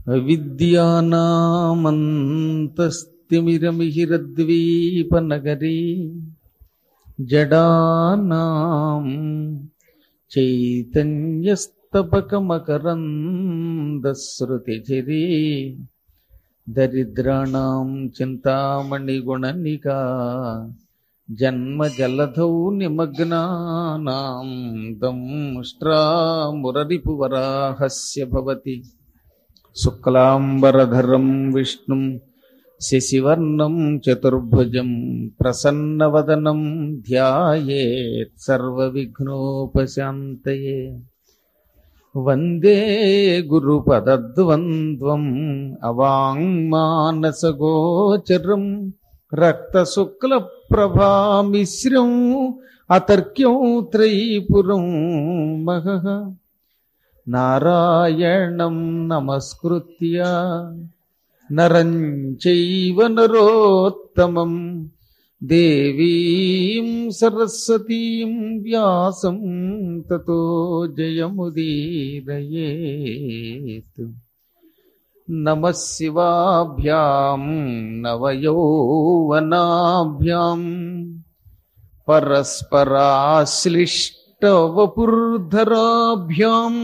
విద్యానామంతస్తిమిరమిహిరద్వీపనగరీ జడానాం చైతన్యస్తపకమకరందశ్రుతిచిరీ దరిద్రాణం చింతామణిగుణనికా జన్మజలధౌ నిమగ్నానాం దంష్ట్రామురరిపువరాహస్య భవతి శుక్లాంబరధరం విష్ణుం శశివర్ణం చతుర్భుజం ప్రసన్నవదనం ధ్యాయేత్ సర్వవిఘ్నోపశాంతయే వందే గురుపదద్వంద్వం అవాంగ్మానసగోచరం రక్తశుక్లప్రభామిశ్రం అతర్క్యం త్రైపురం మహః నారాయణం నమస్కృత్య నరం చైవ నరోత్తమం దేవీం సరస్వతీం వ్యాసం తతో జయముదీరయేత్ నమ శివాభ్యాం నవయౌవనాభ్యాం పరస్పరాశ్లిష్టవపుర్ధరాభ్యాం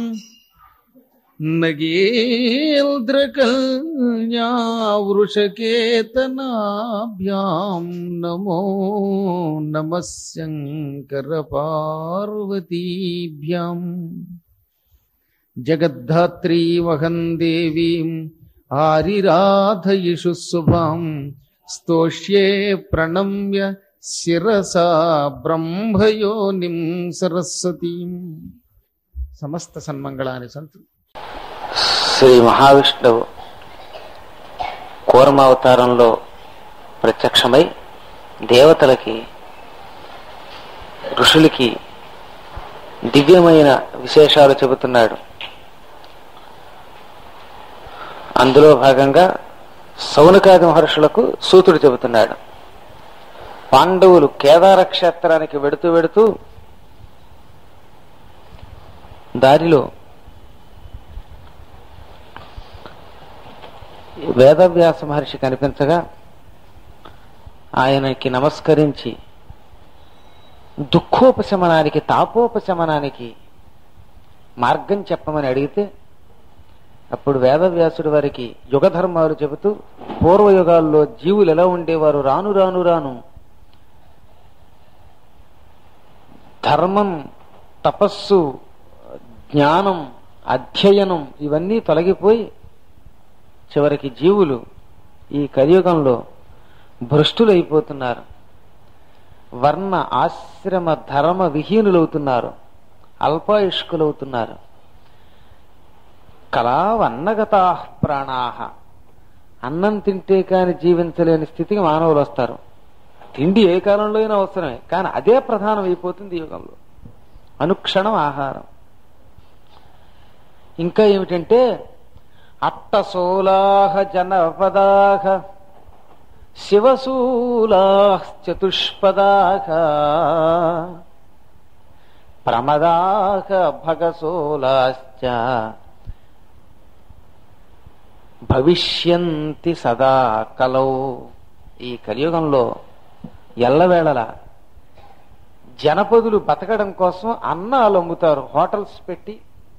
నగేంద్రకల్యావృషకేతనాభ్యాం నమో నమ శంకరపార్వతీభ్యాం జగద్ధాత్రీ వహం దేవీం ఆరిరాధయిషు శుభాం స్తోష్యే ప్రణమ్య శిరసా బ్రహ్మయోనిం సరస్వతీం సమస్త సన్మంగళాని సంతు శ్రీ మహావిష్ణువు కూర్మావతారంలో ప్రత్యక్షమై దేవతలకి ఋషులకి దివ్యమైన విశేషాలు చెబుతున్నాడు అందులో భాగంగా సౌనకాది మహర్షులకు సూతుడు చెబుతున్నాడు పాండవులు కేదార క్షేత్రానికి వెడుతూ వెడుతూ దారిలో వేదవ్యాస మహర్షి కనిపించగా ఆయనకి నమస్కరించి దుఃఖోపశమనానికి తాపోపశమనానికి మార్గం చెప్పమని అడిగితే అప్పుడు వేదవ్యాసుడి వారికి యుగ ధర్మాలు చెబుతూ పూర్వయుగాల్లో జీవులు ఎలా ఉండేవారు రాను రాను రాను ధర్మం తపస్సు జ్ఞానం అధ్యయనం ఇవన్నీ తొలగిపోయి చివరికి జీవులు ఈ కలియుగంలో భ్రష్టులైపోతున్నారు వర్ణ ఆశ్రమ ధర్మ విహీనులవుతున్నారు అల్పాయుష్కులవుతున్నారు కళావన్నగతా ప్రాణాహ అన్నం తింటే కాని జీవించలేని స్థితికి మానవులు వస్తారు తిండి ఏ కాలంలో అయినా అవసరమే కానీ అదే ప్రధానం అయిపోతుంది ఈ యుగంలో అనుక్షణం ఆహారం ఇంకా ఏమిటంటే అట్టసోలాహ జనపదాహ శివశూలాః చతుష్పదాహ ప్రమదాహ భగశూలాశ్చ భవిష్యంతి సదా కలౌ ఈ కలియుగంలో ఎల్లవేళల జనపదులు బతకడం కోసం అన్నాలు అమ్ముతారు హోటల్స్ పెట్టి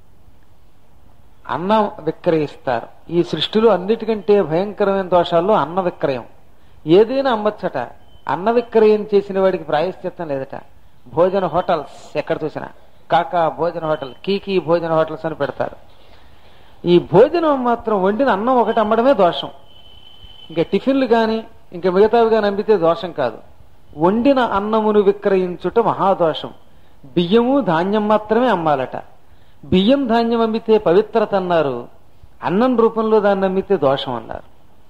అన్నం విక్రయిస్తారు ఈ సృష్టిలో అన్నిటికంటే భయంకరమైన దోషాల్లో అన్న విక్రయం ఏదైనా అమ్మచ్చట అన్న విక్రయం చేసిన వాడికి ప్రాయశ్చిత్తం లేదట భోజన హోటల్స్ ఎక్కడ చూసినా కాకా భోజన హోటల్ కీకీ భోజన హోటల్స్ అని పెడతారు ఈ భోజనం మాత్రం వండిన అన్నం ఒకటి అమ్మడమే దోషం ఇంకా టిఫిన్లు కానీ ఇంకా మిగతావి కానీ అమ్మితే దోషం కాదు వండిన అన్నమును విక్రయించుట మహాదోషం బియ్యము ధాన్యం మాత్రమే అమ్మాలట బియ్యం ధాన్యం అమ్మితే పవిత్రత అన్నారు అన్నం రూపంలో దాన్ని అమ్మితే దోషం అన్నారు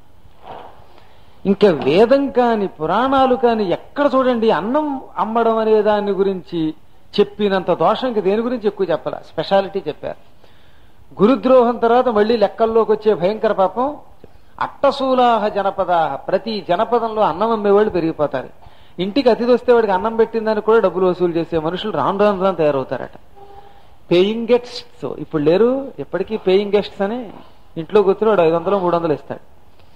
ఇంకా వేదం కాని పురాణాలు కాని ఎక్కడ చూడండి అన్నం అమ్మడం అనే దాని గురించి చెప్పినంత దోషం ఇంక దేని గురించి ఎక్కువ చెప్పాల స్పెషాలిటీ చెప్పారు గురుద్రోహం తర్వాత మళ్ళీ లెక్కల్లోకి వచ్చే భయంకర పాపం అట్టశూలాహ జనపదాహ ప్రతి జనపదంలో అన్నం అమ్మేవాళ్ళు పెరిగిపోతారు ఇంటికి అతిథి వస్తే వాడికి అన్నం పెట్టిందని కూడా డబ్బులు వసూలు చేసే మనుషులు రాను రాను రాను తయారవుతారట పేయింగ్ గెస్ట్స్ ఇప్పుడు లేరు ఎప్పటికీ పేయింగ్ గెస్ట్స్ అని ఇంట్లో కూర్చుని వాడు ఐదు వందలు మూడు వందలు ఇస్తాడు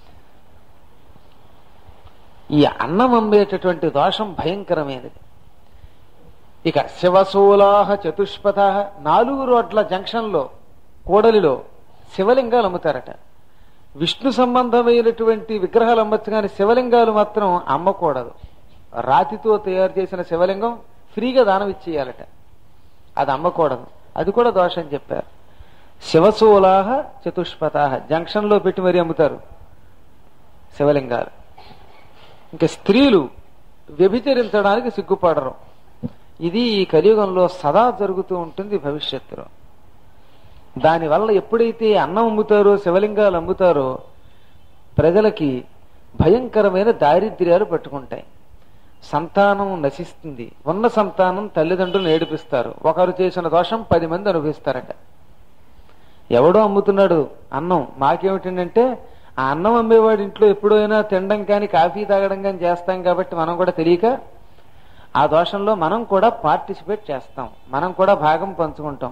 ఈ అన్నం అమ్మేటటువంటి దోషం భయంకరమైనది ఇక శివశూలాహ చతుష్పథ నాలుగు రోడ్ల జంక్షన్లో కూడలిలో శివలింగాలు అమ్ముతారట విష్ణు సంబంధమైనటువంటి విగ్రహాలు అమ్మచ్చు కానీ శివలింగాలు మాత్రం అమ్మకూడదు రాతితో తయారు చేసిన శివలింగం ఫ్రీగా దానం ఇచ్చేయాలట అది అమ్మకూడదు అది కూడా దోషం చెప్పారు శివశూలాహ చతుష్పథ జంక్షన్ లో పెట్టి మరీ అమ్ముతారు శివలింగాలు ఇంకా స్త్రీలు వ్యభిచరించడానికి సిగ్గుపడరు ఇది ఈ కలియుగంలో సదా జరుగుతూ ఉంటుంది భవిష్యత్తులో దానివల్ల ఎప్పుడైతే అన్నం అమ్ముతారో శివలింగాలు అమ్ముతారో ప్రజలకి భయంకరమైన దారిద్ర్యాలు పట్టుకుంటాయి సంతానం నశిస్తుంది ఉన్న సంతానం తల్లిదండ్రులు ఏడిపిస్తారు ఒకరు చేసిన దోషం పది మంది అనుభవిస్తారట ఎవడో అమ్ముతున్నాడు అన్నం మాకేమిటంటే ఆ అన్నం అమ్మేవాడి ఇంట్లో ఎప్పుడైనా తినడం కానీ కాఫీ తాగడం కానీ చేస్తాం కాబట్టి మనం కూడా తెలియక ఆ దోషంలో మనం కూడా పార్టిసిపేట్ చేస్తాం మనం కూడా భాగం పంచుకుంటాం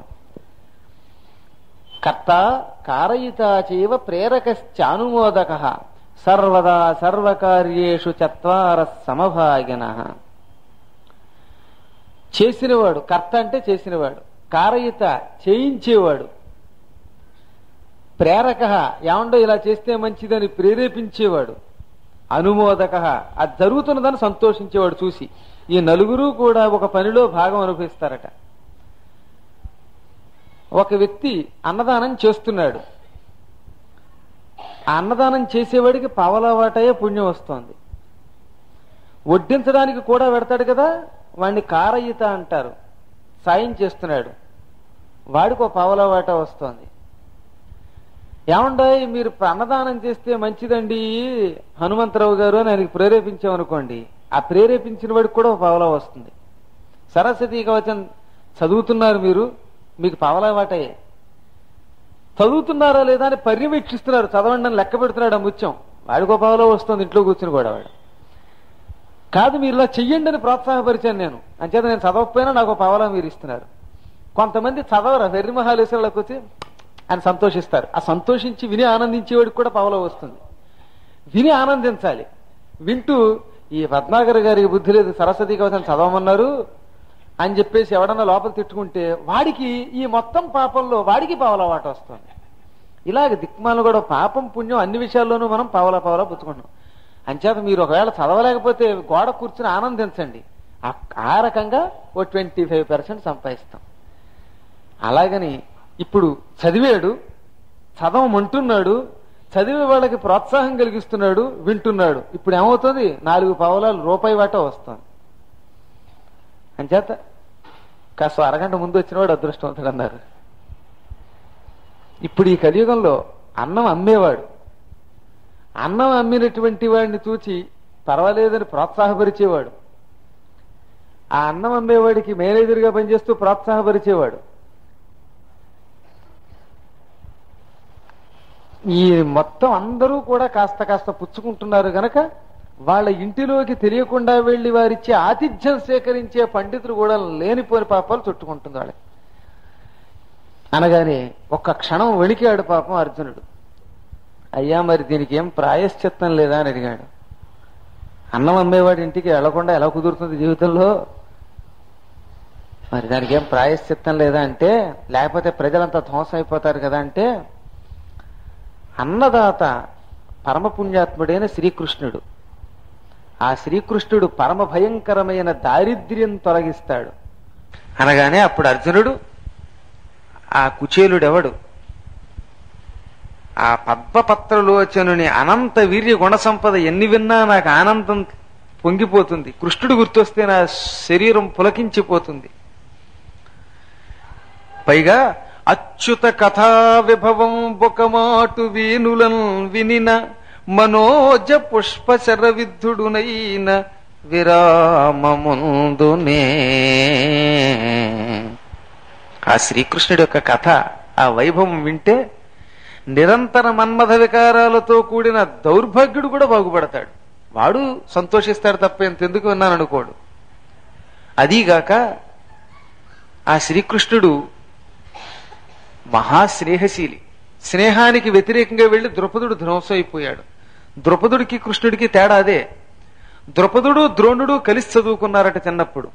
కర్త కారయితాచైవ ప్రేరకశ్చానుమోదక సర్వదా సర్వకార్యేషు చత్వార సమభాగిన చేసినవాడు కర్త అంటే చేసినవాడు కారయిత చేయించేవాడు ప్రేరక ఏమండో ఇలా చేస్తే మంచిదని ప్రేరేపించేవాడు అనుమోదక అది జరుగుతున్నదని సంతోషించేవాడు చూసి ఈ నలుగురు కూడా ఒక పనిలో భాగం అనుభవిస్తారట ఒక వ్యక్తి అన్నదానం చేస్తున్నాడు ఆ అన్నదానం చేసేవాడికి పావలవాటయే పుణ్యం వస్తోంది వడ్డించడానికి కూడా పెడతాడు కదా వాడిని కారయిత అంటారు సాయం చేస్తున్నాడు వాడికి ఒక పావలవాట వస్తోంది ఏమండాయి మీరు అన్నదానం చేస్తే మంచిదండి హనుమంతరావు గారు అని ఆయనకి ప్రేరేపించామనుకోండి ఆ ప్రేరేపించిన వాడికి కూడా ఒక పావలా వస్తుంది సరస్వతి కవచం చదువుతున్నారు మీరు మీకు పావలా వాటయే చదువుతున్నారా లేదా అని పర్యవేక్షిస్తున్నారు చదవండి అని లెక్క పెడుతున్నాడు ఆ ముత్యం వాడికి ఒక పావలా వస్తుంది ఇంట్లో కూర్చుని కూడా వాడు కాదు మీరు ఇలా చెయ్యండి అని ప్రోత్సాహపరిచాను నేను అంచేత నేను చదవకపోయినా నాకు ఒక పావలా మీరు ఇస్తున్నారు కొంతమంది చదవరా వెర్రి మహాలేశ్వరులకు వచ్చి ఆయన సంతోషిస్తారు ఆ సంతోషించి విని ఆనందించేవాడికి కూడా పావలో వస్తుంది విని ఆనందించాలి వింటూ ఈ పద్మాగర్ గారికి బుద్ధి లేదు సరస్వతి కవచం చదవమన్నారు అని చెప్పేసి ఎవడన్నా లోపల తిట్టుకుంటే వాడికి ఈ మొత్తం పాపంలో వాడికి పావలా వాట వస్తుంది ఇలాగ దిక్మాలు కూడా పాపం పుణ్యం అన్ని విషయాల్లోనూ మనం పావలా పావలా పుచ్చుకుంటాం అంచేత మీరు ఒకవేళ చదవలేకపోతే గోడ కూర్చుని ఆనందించండి ఆ- ఆ రకంగా ఓ ట్వంటీ ఫైవ్ పర్సెంట్ సంపాదిస్తాం అలాగని ఇప్పుడు చదివాడు చదవమంటున్నాడు చదివే వాళ్ళకి ప్రోత్సాహం కలిగిస్తున్నాడు వింటున్నాడు ఇప్పుడు ఏమవుతుంది నాలుగు పావులాలు రూపాయి వాట వస్తుంది అంచేత కాస్త అరగంట ముందు వచ్చినవాడు అదృష్టవంతుడు అన్నారు ఇప్పుడు ఈ కలియుగంలో అన్నం అమ్మేవాడు అన్నం అమ్మినటువంటి వాడిని చూచి పర్వాలేదని ప్రోత్సాహపరిచేవాడు ఆ అన్నం అమ్మేవాడికి మేనేజర్గా పనిచేస్తూ ప్రోత్సాహపరిచేవాడు ఈ మొత్తం అందరూ కూడా కాస్త కాస్త పుచ్చుకుంటున్నారు గనక వాళ్ళ ఇంటిలోకి తెలియకుండా వెళ్లి వారిచ్చే ఆతిథ్యం సేకరించే పండితులు కూడా లేనిపోని పాపాలు చుట్టుకుంటుంది వాళ్ళకి అనగానే ఒక్క క్షణం వణికాడు పాపం అర్జునుడు అయ్యా మరి దీనికి ఏం ప్రాయశ్చిత్తం లేదా అని అడిగాడు అన్నం అమ్మేవాడి ఇంటికి వెళ్లకుండా ఎలా కుదురుతుంది జీవితంలో మరి దానికి ఏం ప్రాయశ్చిత్తం లేదా అంటే లేకపోతే ప్రజలంతా ధ్వంసం అయిపోతారు కదా అంటే అన్నదాత పరమపుణ్యాత్ముడైన శ్రీకృష్ణుడు ఆ శ్రీకృష్ణుడు పరమ భయంకరమైన దారిద్ర్యం తొలగిస్తాడు అనగానే అప్పుడు అర్జునుడు ఆ కుచేలుడెవడు ఆ పద్మపత్రలోచనుని అనంత వీర్య గుణ సంపద ఎన్ని విన్నా నాకు ఆనందం పొంగిపోతుంది కృష్ణుడు గుర్తొస్తే నా శరీరం పులకించిపోతుంది పైగా అచ్యుత కథా విభవం బొకమాటు వీనులను వినిన మనోజ పుష్ప శరవిద్ధుడునైన విరామముందునే ఆ శ్రీకృష్ణుడి యొక్క కథ ఆ వైభవం వింటే నిరంతర మన్మథ వికారాలతో కూడిన దౌర్భాగ్యుడు కూడా బాగుపడతాడు వాడు సంతోషిస్తాడు తప్ప ఎంతెందుకు విన్నాను అనుకోడు అదీగాక ఆ శ్రీకృష్ణుడు మహాస్నేహశీలి స్నేహానికి వ్యతిరేకంగా వెళ్లి ద్రుపదుడు ధ్వంసం అయిపోయాడు ద్రుపదుడికి కృష్ణుడికి తేడా అదే ద్రుపదుడు ద్రోణుడు కలిసి చదువుకున్నారట చిన్నప్పుడు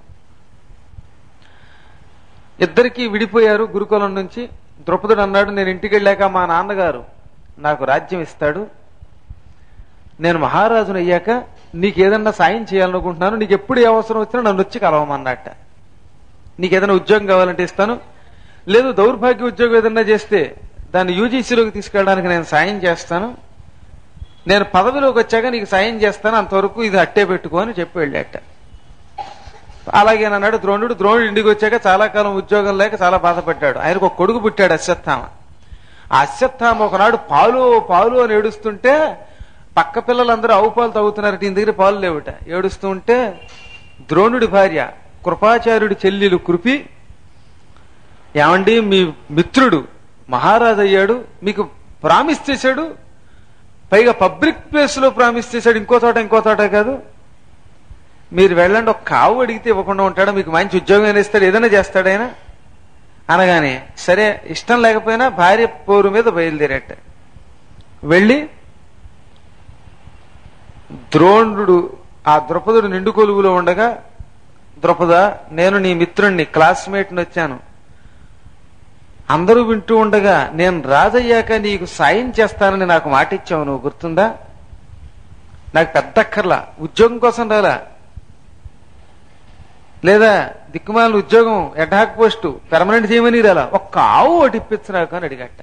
ఇద్దరికి విడిపోయారు గురుకులం నుంచి ద్రుపదుడు అన్నాడు నేను ఇంటికి వెళ్ళాక మా నాన్నగారు నాకు రాజ్యం ఇస్తాడు నేను మహారాజును అయ్యాక నీకు ఏదన్నా సాయం చేయాలనుకుంటున్నాను నీకు ఎప్పుడు ఏ అవసరం వచ్చినా నన్ను వచ్చి కలవమన్నట్ట నీకు ఏదైనా ఉద్యోగం కావాలంటే ఇస్తాను లేదు దౌర్భాగ్య ఉద్యోగం ఏదన్నా చేస్తే దాన్ని యూజీసీలోకి తీసుకెళ్ళడానికి నేను సాయం చేస్తాను నేను పదవిలోకి వచ్చాక నీకు సాయం చేస్తాను అంతవరకు ఇది అట్టే పెట్టుకో అని చెప్పి వెళ్ళాట అలాగేనన్నాడు ద్రోణుడు ద్రోణుడు ఇంటికి వచ్చాక చాలా కాలం ఉద్యోగం లేక చాలా బాధపడ్డాడు ఆయనకు ఒక కొడుకు పుట్టాడు అశ్వత్థామ ఆ అశ్వత్థామ ఒకనాడు పాలు పాలు అని ఏడుస్తుంటే పక్క పిల్లలందరూ ఆవు పాలు తాగుతున్నారట ఈయన దగ్గర పాలు లేవుట ఏడుస్తూ ఉంటే ద్రోణుడి భార్య కృపాచార్యుడి చెల్లెలు కృపి ఏమండి మీ మిత్రుడు మహారాజు అయ్యాడు మీకు ప్రామిస్ చేశాడు పైగా పబ్లిక్ ప్లేస్ లో ప్రామిస్ చేశాడు ఇంకో చోట ఇంకో చోట కాదు మీరు వెళ్ళండి ఒక కావు అడిగితే ఇవ్వకుండా ఉంటాడు మీకు మంచి ఉద్యోగం అయినా ఇస్తాడు ఏదైనా చేస్తాడు ఆయన అనగానే సరే ఇష్టం లేకపోయినా భార్య పోరు మీద బయలుదేరట వెళ్ళి ద్రోణుడు ఆ ద్రుపదుడు నిండు కొలువులో ఉండగా ద్రుపద నేను నీ మిత్రుణ్ణి క్లాస్మేట్ని వచ్చాను అందరూ వింటూ ఉండగా నేను రాజయ్యాక నీకు సాయం చేస్తానని నాకు మాట ఇచ్చావు నువ్వు గుర్తుందా నాకు పెద్ద అక్కర్లా ఉద్యోగం కోసం రాలా లేదా దిక్కుమాలిన ఉద్యోగం ఎడ్హాక్ పోస్టు పెర్మనెంట్ చేయమని రాలా ఒక్క ఆవు ఒకటి ఇప్పించు నాకు అని అడిగట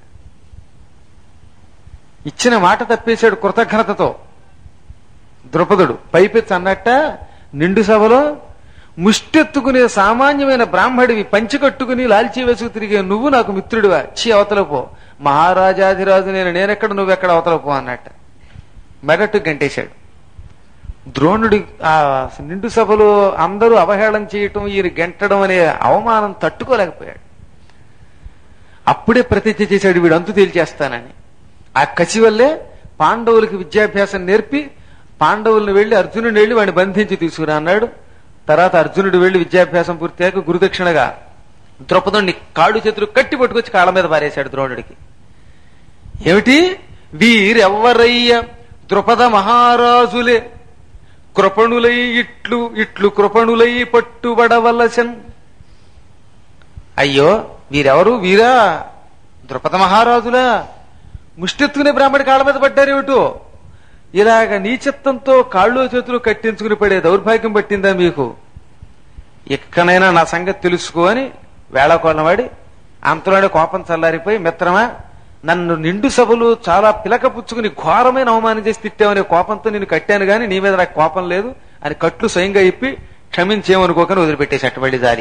ఇచ్చిన మాట తప్పేశాడు కృతజ్ఞతతో ద్రుపదుడు పైపెచ్చు అన్నట్ట నిండు సభలో ముష్టెత్తుకునే సామాన్యమైన బ్రాహ్మడివి పంచి కట్టుకుని లాల్చీ వేసుకు తిరిగే నువ్వు నాకు మిత్రుడివా చీ అవతల పో మహారాజాధిరాజు నేను నేనెక్కడ నువ్వెక్కడ అవతల పో అన్నట్ట మెడట్టు గంటేశాడు ద్రోణుడి ఆ నిండు సభలో అందరూ అవహేళన చేయటం ఈయన గెంటడం అనే అవమానం తట్టుకోలేకపోయాడు అప్పుడే ప్రతిజ్ఞ చేశాడు వీడు అంతు తేల్చేస్తానని ఆ కసి వల్లే పాండవులకి విద్యాభ్యాసం నేర్పి పాండవులను వెళ్లి అర్జునుడిని వెళ్లి వాడిని బంధించి తీసుకురా అన్నాడు తర్వాత అర్జునుడు వెళ్లి విద్యాభ్యాసం పూర్తయ్యాక గురుదక్షిణగా ద్రౌపదుడిని కాడు చేతులు కట్టి పట్టుకొచ్చి కాళ్ళ మీద పారేశాడు ద్రోణుడికి ఏమిటి వీరెవ్వరయ్య ద్రుపద మహారాజులే కృపణులై ఇట్లు ఇట్లు కృపణులై పట్టుబడవలసన్ అయ్యో వీరెవరు వీరా ద్రుపద మహారాజులా ముష్టెత్తుకునే బ్రాహ్మడి కాళ్ళ మీద పడ్డారేమిటో ఇలాగ నీచత్వంతో కాళ్ళు చేతులు కట్టించుకుని పడే దౌర్భాగ్యం పట్టిందా మీకు ఎక్కడైనా నా సంగతి తెలుసుకో అని వేళకోళ్ళవాడి అంతలోనే కోపం చల్లారిపోయి మిత్రమా నన్ను నిండు సభలు చాలా పిలక పుచ్చుకుని ఘోరమైన అవమానం చేసి తిట్టావనే కోపంతో నేను కట్టాను గాని నీ మీద నాకు కోపం లేదు అని కట్లు స్వయంగా ఇప్పి క్షమించేమనుకోకని వదిలిపెట్టేసి అట్టబడి జారి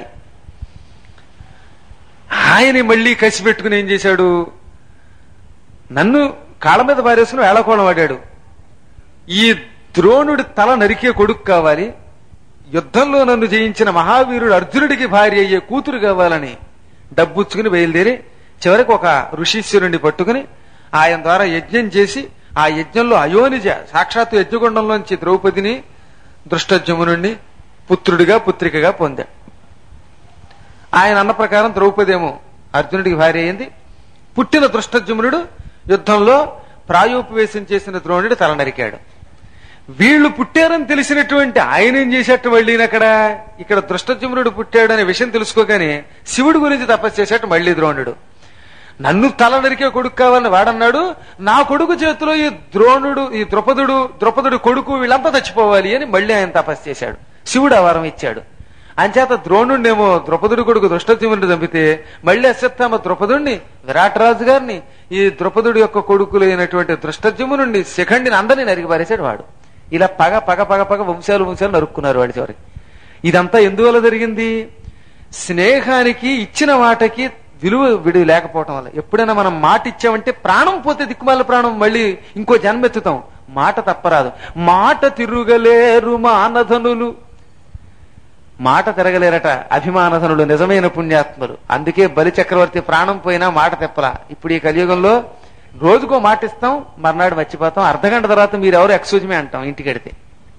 ఆయన మళ్ళీ కసి పెట్టుకుని ఏం చేశాడు నన్ను కాళ్ళ మీద పారేసుకుని వేళకోళం వాడాడు ఈ ద్రోణుడి తల నరికే కొడుకు కావాలి యుద్ధంలో నన్ను జయించిన మహావీరుడు అర్జునుడికి భార్య అయ్యే కూతురు కావాలని డబ్బుచ్చుకుని బయలుదేరి చివరికి ఒక ఋషీశ్వరుణ్ణి పట్టుకుని ఆయన ద్వారా యజ్ఞం చేసి ఆ యజ్ఞంలో అయోనిజ సాక్షాత్తు యజ్ఞగుండంలోంచి ద్రౌపదిని దృష్టజమునుణ్ణి పుత్రుడిగా పుత్రికగా పొందా ఆయన అన్న ప్రకారం ద్రౌపది ఏమో అర్జునుడికి భార్య అయింది పుట్టిన దృష్టజమునుడు యుద్ధంలో ప్రాయోపవేశం చేసిన ద్రోణుడి తల నరికాడు వీళ్ళు పుట్టారని తెలిసినటువంటి ఆయన ఏం చేసేట్టు మళ్ళీ అక్కడ ఇక్కడ దృష్టజమునుడు పుట్టాడు అనే విషయం తెలుసుకోగానే శివుడి గురించి తపస్సు చేసేట్టు మళ్ళీ ద్రోణుడు నన్ను తల నరికే కొడుకు కావాలని వాడన్నాడు నా కొడుకు చేతిలో ఈ ద్రోణుడు ఈ ద్రుపదుడు ద్రుపదుడు కొడుకు వీళ్ళంతా చచ్చిపోవాలి అని మళ్ళీ ఆయన తపస్సు చేశాడు శివుడు ఆ వరం ఇచ్చాడు అంచేత ద్రోణుడినేమో ద్రుపదుడి కొడుకు దృష్టజీవుని చంపితే మళ్ళీ అశ్వత్థామ ద్రుపదుణ్ణి విరాట్ రాజు గారిని ఈ ద్రుపదుడి యొక్క కొడుకులైనటువంటి దృష్టజమునుండి శిఖండిని అందరినీ నరికి పారేశాడు వాడు ఇలా పగ పగ పగ పగ వంశాలు వంశాలు నరుక్కున్నారు వాడి చివరికి ఇదంతా ఎందువల్ల జరిగింది స్నేహానికి ఇచ్చిన మాటకి విలువ విడి లేకపోవటం వల్ల ఎప్పుడైనా మనం మాట ఇచ్చామంటే ప్రాణం పోతే దిక్కుమాల ప్రాణం మళ్ళీ ఇంకో జన్మెత్తుతాం మాట తప్పరాదు మాట తిరుగలేరు మానధనులు మాట తిరగలేరట అభిమానధనులు నిజమైన పుణ్యాత్ములు అందుకే బలి చక్రవర్తి ప్రాణం పోయినా మాట తెప్పలా ఇప్పుడు ఈ కలియుగంలో రోజుకో మాట ఇస్తాం మర్నాడు మర్చిపోతాం అర్ధగంట తర్వాత మీరు ఎవరు ఎక్స్క్యూజ్ మీ అంటాం ఇంటికి వెడితే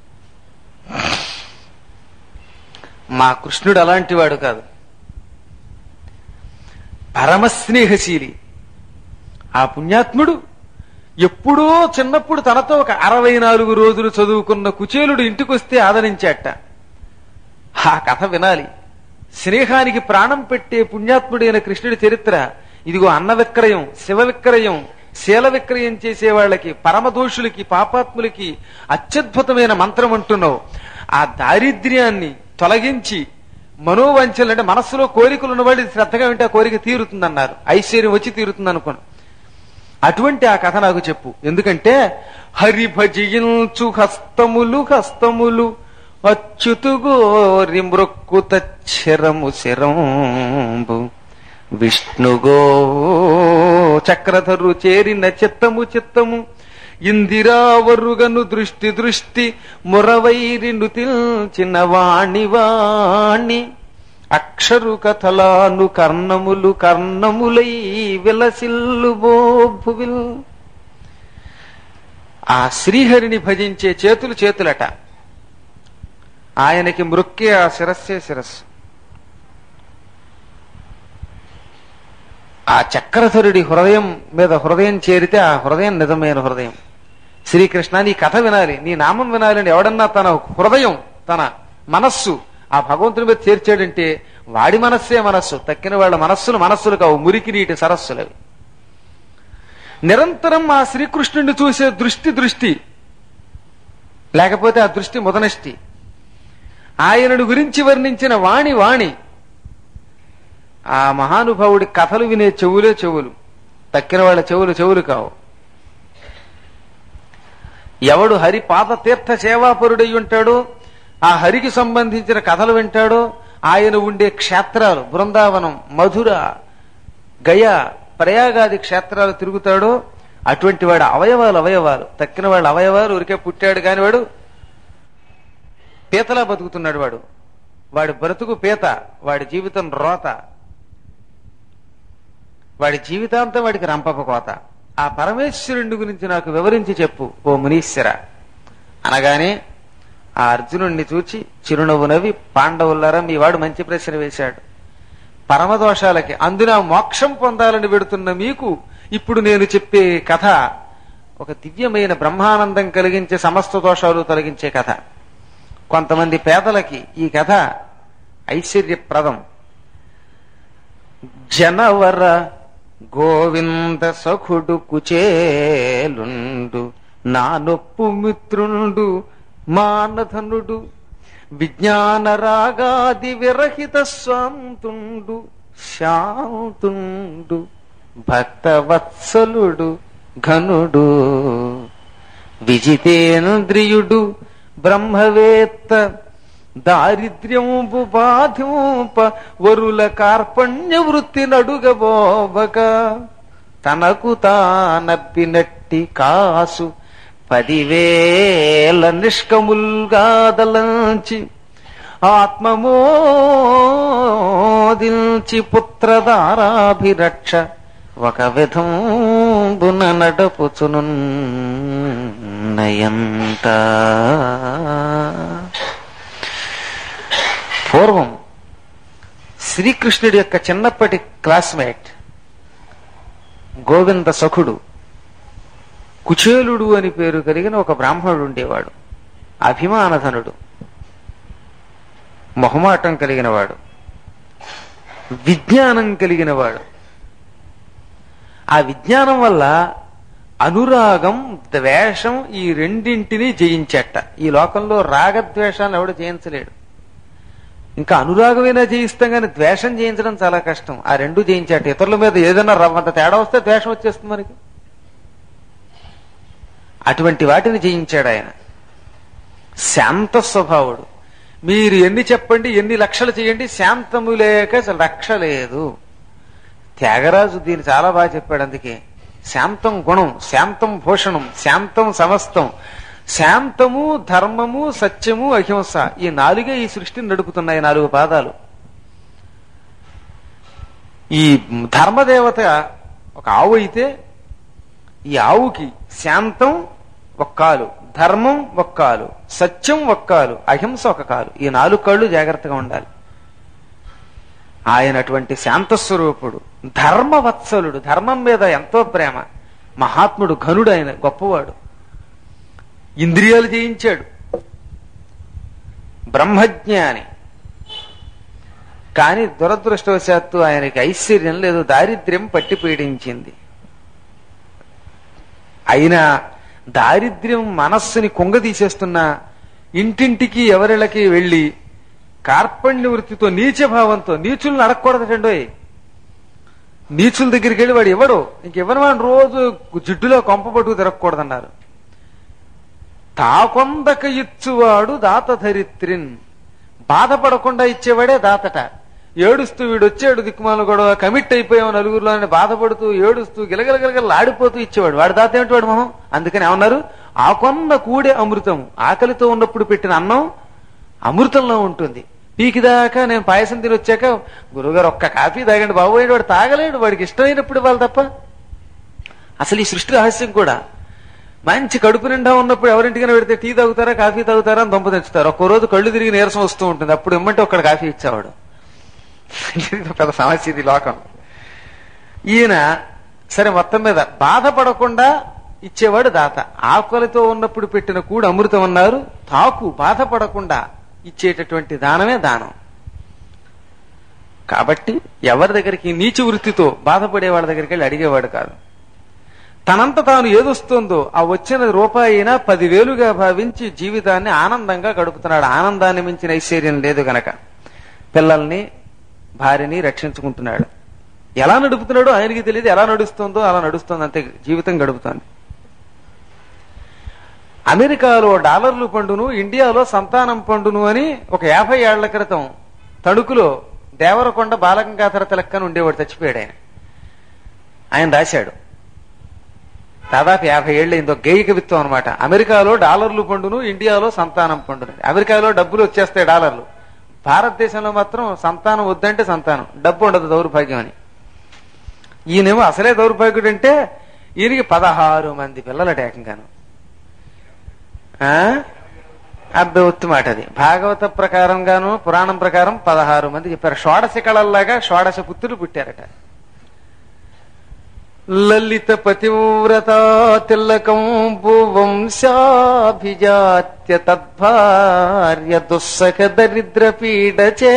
మా కృష్ణుడు అలాంటి వాడు కాదు పరమస్నేహశీలి ఆ పుణ్యాత్ముడు ఎప్పుడో చిన్నప్పుడు తనతో ఒక అరవై నాలుగు రోజులు చదువుకున్న కుచేలుడు ఇంటికొస్తే ఆదరించాట ఆ కథ వినాలి స్నేహానికి ప్రాణం పెట్టే పుణ్యాత్ముడైన కృష్ణుడి చరిత్ర ఇదిగో అన్న విక్రయం శివ విక్రయం శీల విక్రయం చేసే వాళ్ళకి పరమదోషులకి పాపాత్ములకి అత్యద్భుతమైన మంత్రం అంటున్నావు ఆ దారిద్ర్యాన్ని తొలగించి మనోవంచలు అంటే మనస్సులో కోరికలు ఉన్నవాడు ఇది శ్రద్ధగా వింటే ఆ కోరిక తీరుతుందన్నారు ఐశ్వర్యం వచ్చి తీరుతుంది అనుకోను అటువంటి ఆ కథ నాకు చెప్పు ఎందుకంటే హరి భజించు హస్తములు హస్తములు అచ్యుతుగోరి మృక్కుత శరము శరంబు విష్ణుగో చక్రధరు చేరిన చిత్తము చిత్తము ఇందిరావరుగను దృష్టి దృష్టి మురవైరి నుతిల్చిన వాణి వాణి అక్షరు కథలాను కర్ణములు కర్ణములై విలసిల్లు బోభువిల్ ఆ శ్రీహరిని భజించే చేతులు చేతులట ఆయనకి మృక్కే ఆ శిరస్సే శిరస్సు ఆ చక్రధరుడి హృదయం మీద హృదయం చేరితే ఆ హృదయం నిజమైన హృదయం శ్రీకృష్ణ నీ కథ వినాలి నీ నామం వినాలి అని ఎవడన్నా తన హృదయం తన మనస్సు ఆ భగవంతుని మీద చేర్చాడంటే వాడి మనస్సే మనస్సు తక్కిన వాళ్ళ మనస్సులు మనస్సులు కావు మురికి నీటి సరస్సులవి నిరంతరం ఆ శ్రీకృష్ణుడిని చూసే దృష్టి దృష్టి లేకపోతే ఆ దృష్టి ముదనష్టి ఆయనను గురించి వర్ణించిన వాణి వాణి ఆ మహానుభావుడి కథలు వినే చెవులే చెవులు తక్కిన వాళ్ళ చెవులు చెవులు కావు ఎవడు హరి పాద తీర్థ సేవాపరుడై ఉంటాడో ఆ హరికి సంబంధించిన కథలు వింటాడో ఆయన ఉండే క్షేత్రాలు బృందావనం మధుర గయ ప్రయాగాది క్షేత్రాలు తిరుగుతాడో అటువంటి వాడు అవయవాలు అవయవాలు తక్కిన వాళ్ళ అవయవాలు ఊరికే పుట్టాడు కాని వాడు పీతలా బతుకుతున్నాడు వాడు వాడి బ్రతుకు పీత వాడి జీవితం రోత వాడి జీవితాంతం వాడికి రంపప కోత ఆ పరమేశ్వరుడి గురించి నాకు వివరించి చెప్పు ఓ మునీశ్వర అనగానే ఆ అర్జునుణ్ణి చూచి చిరునవ్వు నవ్వి పాండవులారా మీ వాడు మంచి ప్రశ్న వేశాడు పరమదోషాలకి అందున మోక్షం పొందాలని పెడుతున్న మీకు ఇప్పుడు నేను చెప్పే కథ ఒక దివ్యమైన బ్రహ్మానందం కలిగించే సమస్త దోషాలు తొలగించే కథ కొంతమంది పేదలకి ఈ కథ ఐశ్వర్యప్రదం జనవర గోవింద సఖుడు కుచేలుండు నా నొప్పు మిత్రుండు మానధనుడు విజ్ఞాన రాగాది విరహిత స్వాంతుండు శాంతుండు భక్తవత్సలుడు ఘనుడు విజితేంద్రియుడు బ్రహ్మవేత్త దారిద్ర్యంబు బాధింప వరుల కార్పణ్య వృత్తి నడుగబోబక తనకు తానబ్బినట్టి కాసు పదివేల నిష్కముల్గాదలంచి ఆత్మమోదించి పుత్రదారాభిరక్ష ఒక విధంబున నడపుచునున్నయంత పూర్వం శ్రీకృష్ణుడి యొక్క చిన్నప్పటి క్లాస్మేట్ గోవింద సఖుడు కుచేలుడు అని పేరు కలిగిన ఒక బ్రాహ్మణుడు ఉండేవాడు అభిమానధనుడు మొహమాటం కలిగిన వాడు విజ్ఞానం కలిగిన వాడు ఆ విజ్ఞానం వల్ల అనురాగం ద్వేషం ఈ రెండింటినీ జయించట ఈ లోకంలో రాగద్వేషాలను ఎవడు జయించలేడు ఇంకా అనురాగమైనా జయిస్తాం కానీ ద్వేషం జయించడం చాలా కష్టం ఆ రెండు జయించాట ఇతరుల మీద ఏదైనా రవ్వంత తేడా వస్తే ద్వేషం వచ్చేస్తుంది మనకి అటువంటి వాటిని జయించాడు ఆయన శాంత స్వభావుడు మీరు ఎన్ని చెప్పండి ఎన్ని లక్షలు చేయండి శాంతము లేక అసలు రక్ష లేదు త్యాగరాజు దీన్ని చాలా బాగా చెప్పాడు అందుకే శాంతం గుణం శాంతం భూషణం శాంతం సమస్తం శాంతము ధర్మము సత్యము అహింస ఈ నాలుగే ఈ సృష్టిని నడుపుతున్నాయి నాలుగు పాదాలు ఈ ధర్మదేవత ఒక ఆవు అయితే ఈ ఆవుకి శాంతం ఒక కాలు ధర్మం ఒక కాలు సత్యం ఒక కాలు అహింస ఒక కాలు ఈ నాలుగు కాళ్ళు జాగ్రత్తగా ఉండాలి ఆయన అటువంటి శాంత స్వరూపుడు ధర్మవత్సలుడు ధర్మం మీద ఎంతో ప్రేమ మహాత్ముడు ఘనుడు ఆయన గొప్పవాడు ఇంద్రియాలు జయించాడు బ్రహ్మజ్ఞాని కానీ దురదృష్టవశాత్తు ఆయనకి ఐశ్వర్యం లేదు దారిద్ర్యం పట్టి పీడించింది అయినా దారిద్ర్యం మనస్సుని కుంగదీసేస్తున్నా ఇంటింటికి ఎవరిళ్ళకి వెళ్ళి కార్పణ్య వృత్తితో నీచ భావంతో నీచులను అడగకూడదండోయ్ నీచుల దగ్గరికి వెళ్ళి వాడు ఇవ్వడు ఇంక ఇవ్వని వాడు రోజు జిడ్డులో కొంప పట్టుకు తిరగకూడదన్నారు తాకొందక ఇచ్చువాడు దాత ధరిత్రిన్ బాధపడకుండా ఇచ్చేవాడే దాతట ఏడుస్తూ వీడు వచ్చాడు దిక్కుమాల గొడవ కమిట్ అయిపోయాం నలుగురిలో అని బాధపడుతూ ఏడుస్తూ గిలగలగలగల ఆడిపోతూ ఇచ్చేవాడు వాడు దాత ఏమిటి వాడు మొహం అందుకని ఏమన్నారు ఆ కొన్న కూడే అమృతం ఆకలితో ఉన్నప్పుడు పెట్టిన అన్నం అమృతంలో ఉంటుంది పీకిదాకా నేను పాయసం తిని వచ్చాక గురుగారు ఒక్క కాఫీ తాగండి బాబు వాడు తాగలేడు వాడికి ఇష్టమైనప్పుడు ఇవ్వాలి తప్ప అసలు ఈ సృష్టి రహస్యం కూడా మంచి కడుపు నిండా ఉన్నప్పుడు ఎవరింటికైనా పెడితే టీ తాగుతారా కాఫీ తాగుతారా అని దొంప తెచ్చుతారు ఒక్కో రోజు కళ్ళు తిరిగి నీరసం వస్తూ ఉంటుంది అప్పుడు ఇమ్మంటే ఒక్కడ కాఫీ ఇచ్చేవాడు ఇది పెద్ద సమస్య ఇది లోకం ఈయన సరే మొత్తం మీద బాధపడకుండా ఇచ్చేవాడు దాత ఆకలితో ఉన్నప్పుడు పెట్టిన కూడు అమృతం అన్నారు తాకు బాధపడకుండా ఇచ్చేటటువంటి దానమే దానం కాబట్టి ఎవరి దగ్గరికి నీచ వృత్తితో బాధపడే వాళ్ళ దగ్గరికి వెళ్ళి అడిగేవాడు కాదు తనంత తాను ఏదొస్తుందో ఆ వచ్చిన రూపాయి అయినా పదివేలుగా భావించి జీవితాన్ని ఆనందంగా గడుపుతున్నాడు ఆనందాన్ని మించిన ఐశ్వర్యం లేదు గనక పిల్లల్ని భార్యని రక్షించుకుంటున్నాడు ఎలా నడుపుతున్నాడో ఆయనకి తెలియదు ఎలా నడుస్తుందో అలా నడుస్తుంది అంతే జీవితం గడుపుతోంది అమెరికాలో డాలర్లు పండును ఇండియాలో సంతానం పండును అని ఒక యాభై ఏళ్ల క్రితం తణుకులో దేవరకొండ బాలగంగాధర తిలక్కని ఉండేవాడు చచ్చిపోయాడు ఆయన ఆయన రాశాడు దాదాపు యాభై ఏళ్ళైందో గేయ కవిత్వం అనమాట అమెరికాలో డాలర్లు పండును ఇండియాలో సంతానం పండును అమెరికాలో డబ్బులు వచ్చేస్తాయి డాలర్లు భారతదేశంలో మాత్రం సంతానం వద్దంటే సంతానం డబ్బు ఉండదు దౌర్భాగ్యం అని ఈయనేమో అసలే దౌర్భాగ్యుడు అంటే ఈయనకి పదహారు మంది పిల్లలట ఏకంగాను ఆ? అర్థవత్తు మాట అది భాగవత ప్రకారంగాను పురాణం ప్రకారం పదహారు మంది చెప్పారు షోడశ కళల్లాగా షోడశ పుత్రులు పుట్టారట లలిత పతివ్రత తిల్లకంబు వంశాభిజాత్య తద్భార్య దుస్సఖ దరిద్ర పీడచే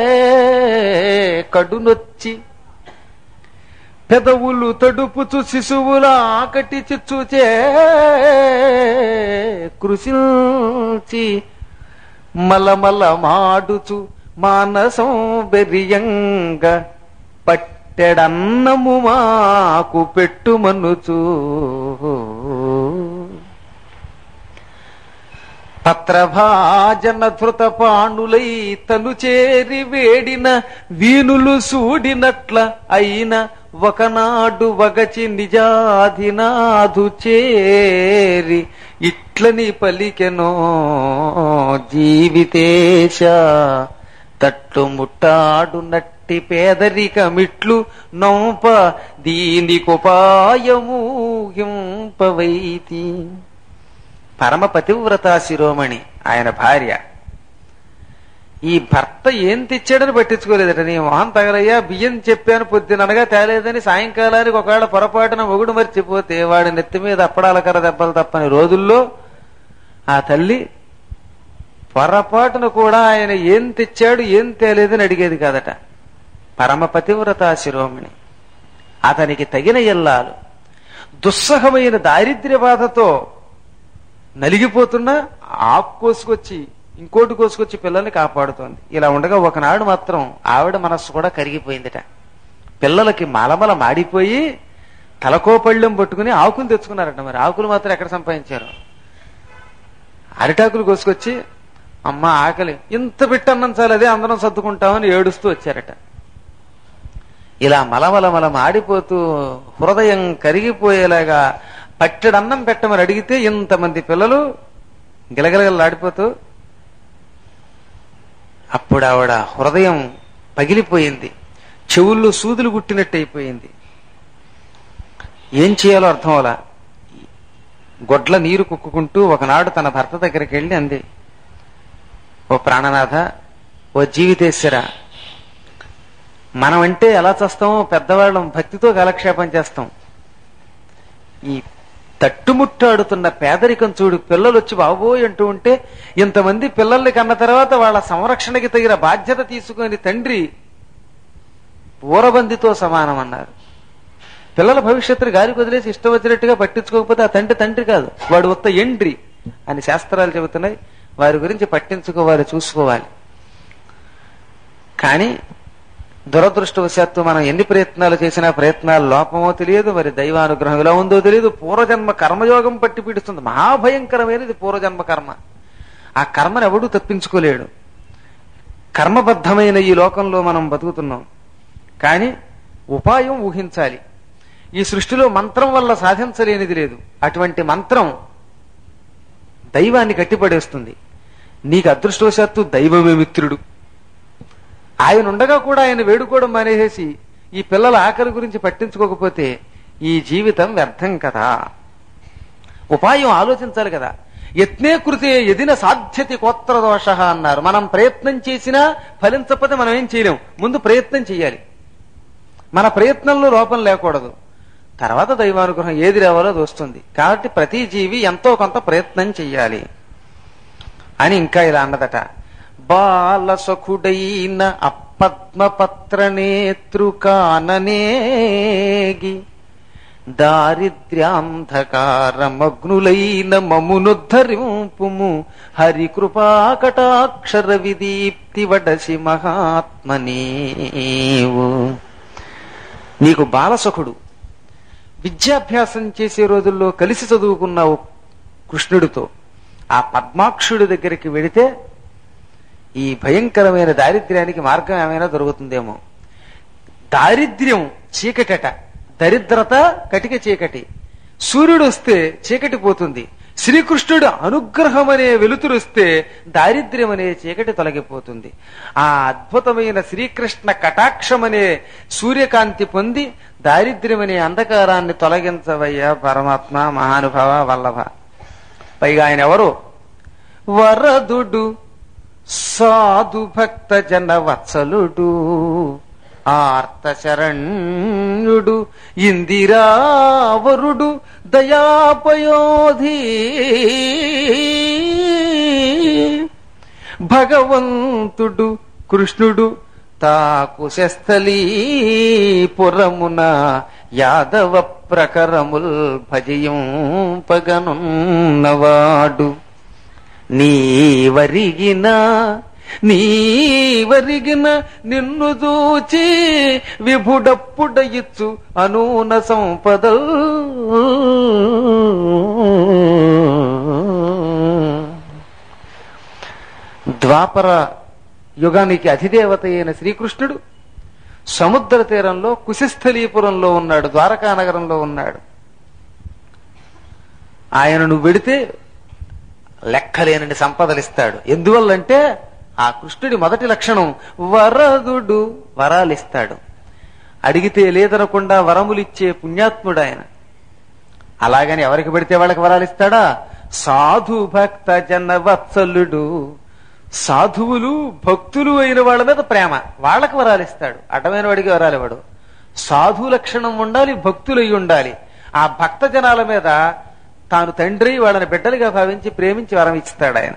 కడునొచ్చి పెదవులు తడుపుచు శిశువుల ఆకటి చిచ్చుచే కృషించి మలమల మాడుచు మానసం బెరియంగ పట్టెడన్నము మాకు పెట్టుమనుచు పత్రభాజన ధృత పాణులై తను చేరి వేడిన వీనులు సూడినట్ల అయిన ఒకనాడు వగచి నిజాధినాధు చేరి ఇట్లని పలికెనో జీవితేశ తట్లు ముట్టాడు నట్టి పేదరికమిట్లు నౌప దీనికుపాయము హింపవైతి పరమ పతివ్రత శిరోమణి ఆయన భార్య ఈ భర్త ఏం తెచ్చాడని పట్టించుకోలేదట నీ మొహం తగలయ్యా బియ్యం చెప్పాను పొద్దుననగా తేలేదని సాయంకాలానికి ఒకవేళ పొరపాటున మొగుడు మర్చిపోతే వాడి నెత్తి మీద అప్పడాల కర్ర దెబ్బలు తప్పని రోజుల్లో ఆ తల్లి పొరపాటున కూడా ఆయన ఏం తెచ్చాడు ఏం తేలేదని అడిగేది కాదట పరమ పతివ్రత శిరోమణి అతనికి తగిన ఎల్లాలు దుస్సహమైన దారిద్ర్య బాధతో నలిగిపోతున్నా ఆకు కోసుకొచ్చి ఇంకోటి కోసుకొచ్చి పిల్లల్ని కాపాడుతోంది ఇలా ఉండగా ఒకనాడు మాత్రం ఆవిడ మనస్సు కూడా కరిగిపోయిందిట పిల్లలకి మలమల మాడిపోయి తలకోపళ్ళెం పట్టుకుని ఆకులు తెచ్చుకున్నారట మరి ఆకులు మాత్రం ఎక్కడ సంపాదించారు అరిటాకులు కోసుకొచ్చి అమ్మ ఆకలి ఇంత పెట్టన్నం చాలు అదే అందరం సర్దుకుంటామని ఏడుస్తూ వచ్చారట ఇలా మలమల మల మాడిపోతూ హృదయం కరిగిపోయేలాగా పట్టెడన్నం పెట్టమని అడిగితే ఇంతమంది పిల్లలు గిలగిలగలాడిపోతూ అప్పుడు ఆవిడ హృదయం పగిలిపోయింది చెవుల్లో సూదులు గుట్టినట్టు అయిపోయింది ఏం చేయాలో అర్థం అవలా గొడ్ల నీరు కుక్కుకుంటూ ఒకనాడు తన భర్త దగ్గరికి వెళ్ళి అంది ఓ ప్రాణనాథ ఓ జీవితేశ్వర మనం అంటే ఎలా చేస్తామో పెద్దవాళ్ళం భక్తితో కాలక్షేపం చేస్తాం ఈ తట్టుముట్టాడుతున్న పేదరికం చూడు పిల్లలు వచ్చి బాబోయ్ అంటూ ఉంటే ఇంతమంది పిల్లల్ని కన్న తర్వాత వాళ్ళ సంరక్షణకి తగిన బాధ్యత తీసుకుని తండ్రి ఊరబందితో సమానం అన్నారు పిల్లల భవిష్యత్తుని గాలికి వదిలేసి ఇష్టం వచ్చినట్టుగా పట్టించుకోకపోతే ఆ తండ్రి తండ్రి కాదు వాడు ఉత్త ఎండ్రి అని శాస్త్రాలు చెబుతున్నాయి వారి గురించి పట్టించుకోవాలి చూసుకోవాలి కానీ దురదృష్టవశాత్తు మనం ఎన్ని ప్రయత్నాలు చేసినా ప్రయత్నాలు లోపమో తెలియదు మరి దైవానుగ్రహం ఎలా ఉందో తెలియదు పూర్వజన్మ కర్మయోగం పట్టి పీడిస్తుంది మహాభయంకరమైనది పూర్వజన్మ కర్మ ఆ కర్మను ఎవడూ తప్పించుకోలేడు కర్మబద్ధమైన ఈ లోకంలో మనం బతుకుతున్నాం కానీ ఉపాయం ఊహించాలి ఈ సృష్టిలో మంత్రం వల్ల సాధించలేనిది లేదు అటువంటి మంత్రం దైవాన్ని కట్టిపడేస్తుంది నీకు అదృష్టవశాత్తు దైవమే మిత్రుడు ఆయన ఉండగా కూడా ఆయన వేడుకోవడం మానేసేసి ఈ పిల్లల ఆకలి గురించి పట్టించుకోకపోతే ఈ జీవితం వ్యర్థం కదా ఉపాయం ఆలోచించాలి కదా యత్నే కృతే ఎదిన సాధ్యతి కోత్ర దోష అన్నారు మనం ప్రయత్నం చేసినా ఫలించకపోతే మనం ఏం చేయలేం ముందు ప్రయత్నం చేయాలి మన ప్రయత్నంలో లోపం లేకూడదు తర్వాత దైవానుగ్రహం ఏది రావాలో అది వస్తుంది కాబట్టి ప్రతి జీవి ఎంతో కొంత ప్రయత్నం చెయ్యాలి అని ఇంకా ఇలా అన్నదట బాలసఖుడైన అపద్మపత్ర నేతృకాననేగి దారిద్ర్యాంధకారమగ్నులైన మమునుద్ధరింపుము హరికృపాకటాక్షర విదీప్తి వడసి మహాత్మనేవు నీకు బాలసఖుడు విద్యాభ్యాసం చేసే రోజుల్లో కలిసి చదువుకున్న ఓ కృష్ణుడితో ఆ పద్మాక్షుడి దగ్గరికి వెడితే ఈ భయంకరమైన దారిద్ర్యానికి మార్గం ఏమైనా దొరుకుతుందేమో దారిద్ర్యం చీకటట దరిద్రత కటిక చీకటి సూర్యుడు వస్తే చీకటి పోతుంది శ్రీకృష్ణుడు అనుగ్రహం అనే వెలుతురు వస్తే దారిద్ర్యం అనే చీకటి తొలగిపోతుంది ఆ అద్భుతమైన శ్రీకృష్ణ కటాక్షం అనే సూర్యకాంతి పొంది దారిద్ర్యం అనే అంధకారాన్ని తొలగించవయ్యా పరమాత్మ మహానుభావ వల్లభ పైగా ఆయన ఎవరు వరదుడు సాధు భక్త జన వత్సలుడు ఆర్త శరణ్యుడు ఇందిరావరుడు దయాపయోధి భగవంతుడు కృష్ణుడు తాకు పురమున యాదవ ప్రకరముల్ భజయం పగనున్నవాడు నీవరిగిన నీవరిగిన నిన్ను దూచి విభుడప్పుడయిచ్చు అనూన సంపదల్ ద్వాపర యుగానికి అధిదేవత అయిన శ్రీకృష్ణుడు సముద్ర తీరంలో కుశస్థలీపురంలో ఉన్నాడు ద్వారకా నగరంలో ఉన్నాడు ఆయనను వెడితే లెక్కలేనని సంపదలిస్తాడు ఎందువల్లంటే ఆ కృష్ణుడి మొదటి లక్షణం వరదుడు వరాలిస్తాడు అడిగితే లేదనకుండా వరములిచ్చే పుణ్యాత్ముడు ఆయన అలాగని ఎవరికి పెడితే వాళ్ళకి వరాలిస్తాడా సాధు భక్త జన వత్సలుడు సాధువులు భక్తులు అయిన వాళ్ళ మీద ప్రేమ వాళ్ళకి వరాలిస్తాడు అడ్డమైన వాడికి వరాలు ఇవ్వడు సాధు లక్షణం ఉండాలి భక్తులై ఉండాలి ఆ భక్త జనాల మీద తాను తండ్రి వాళ్ళని బిడ్డలుగా భావించి ప్రేమించి వరం ఇస్తాడు ఆయన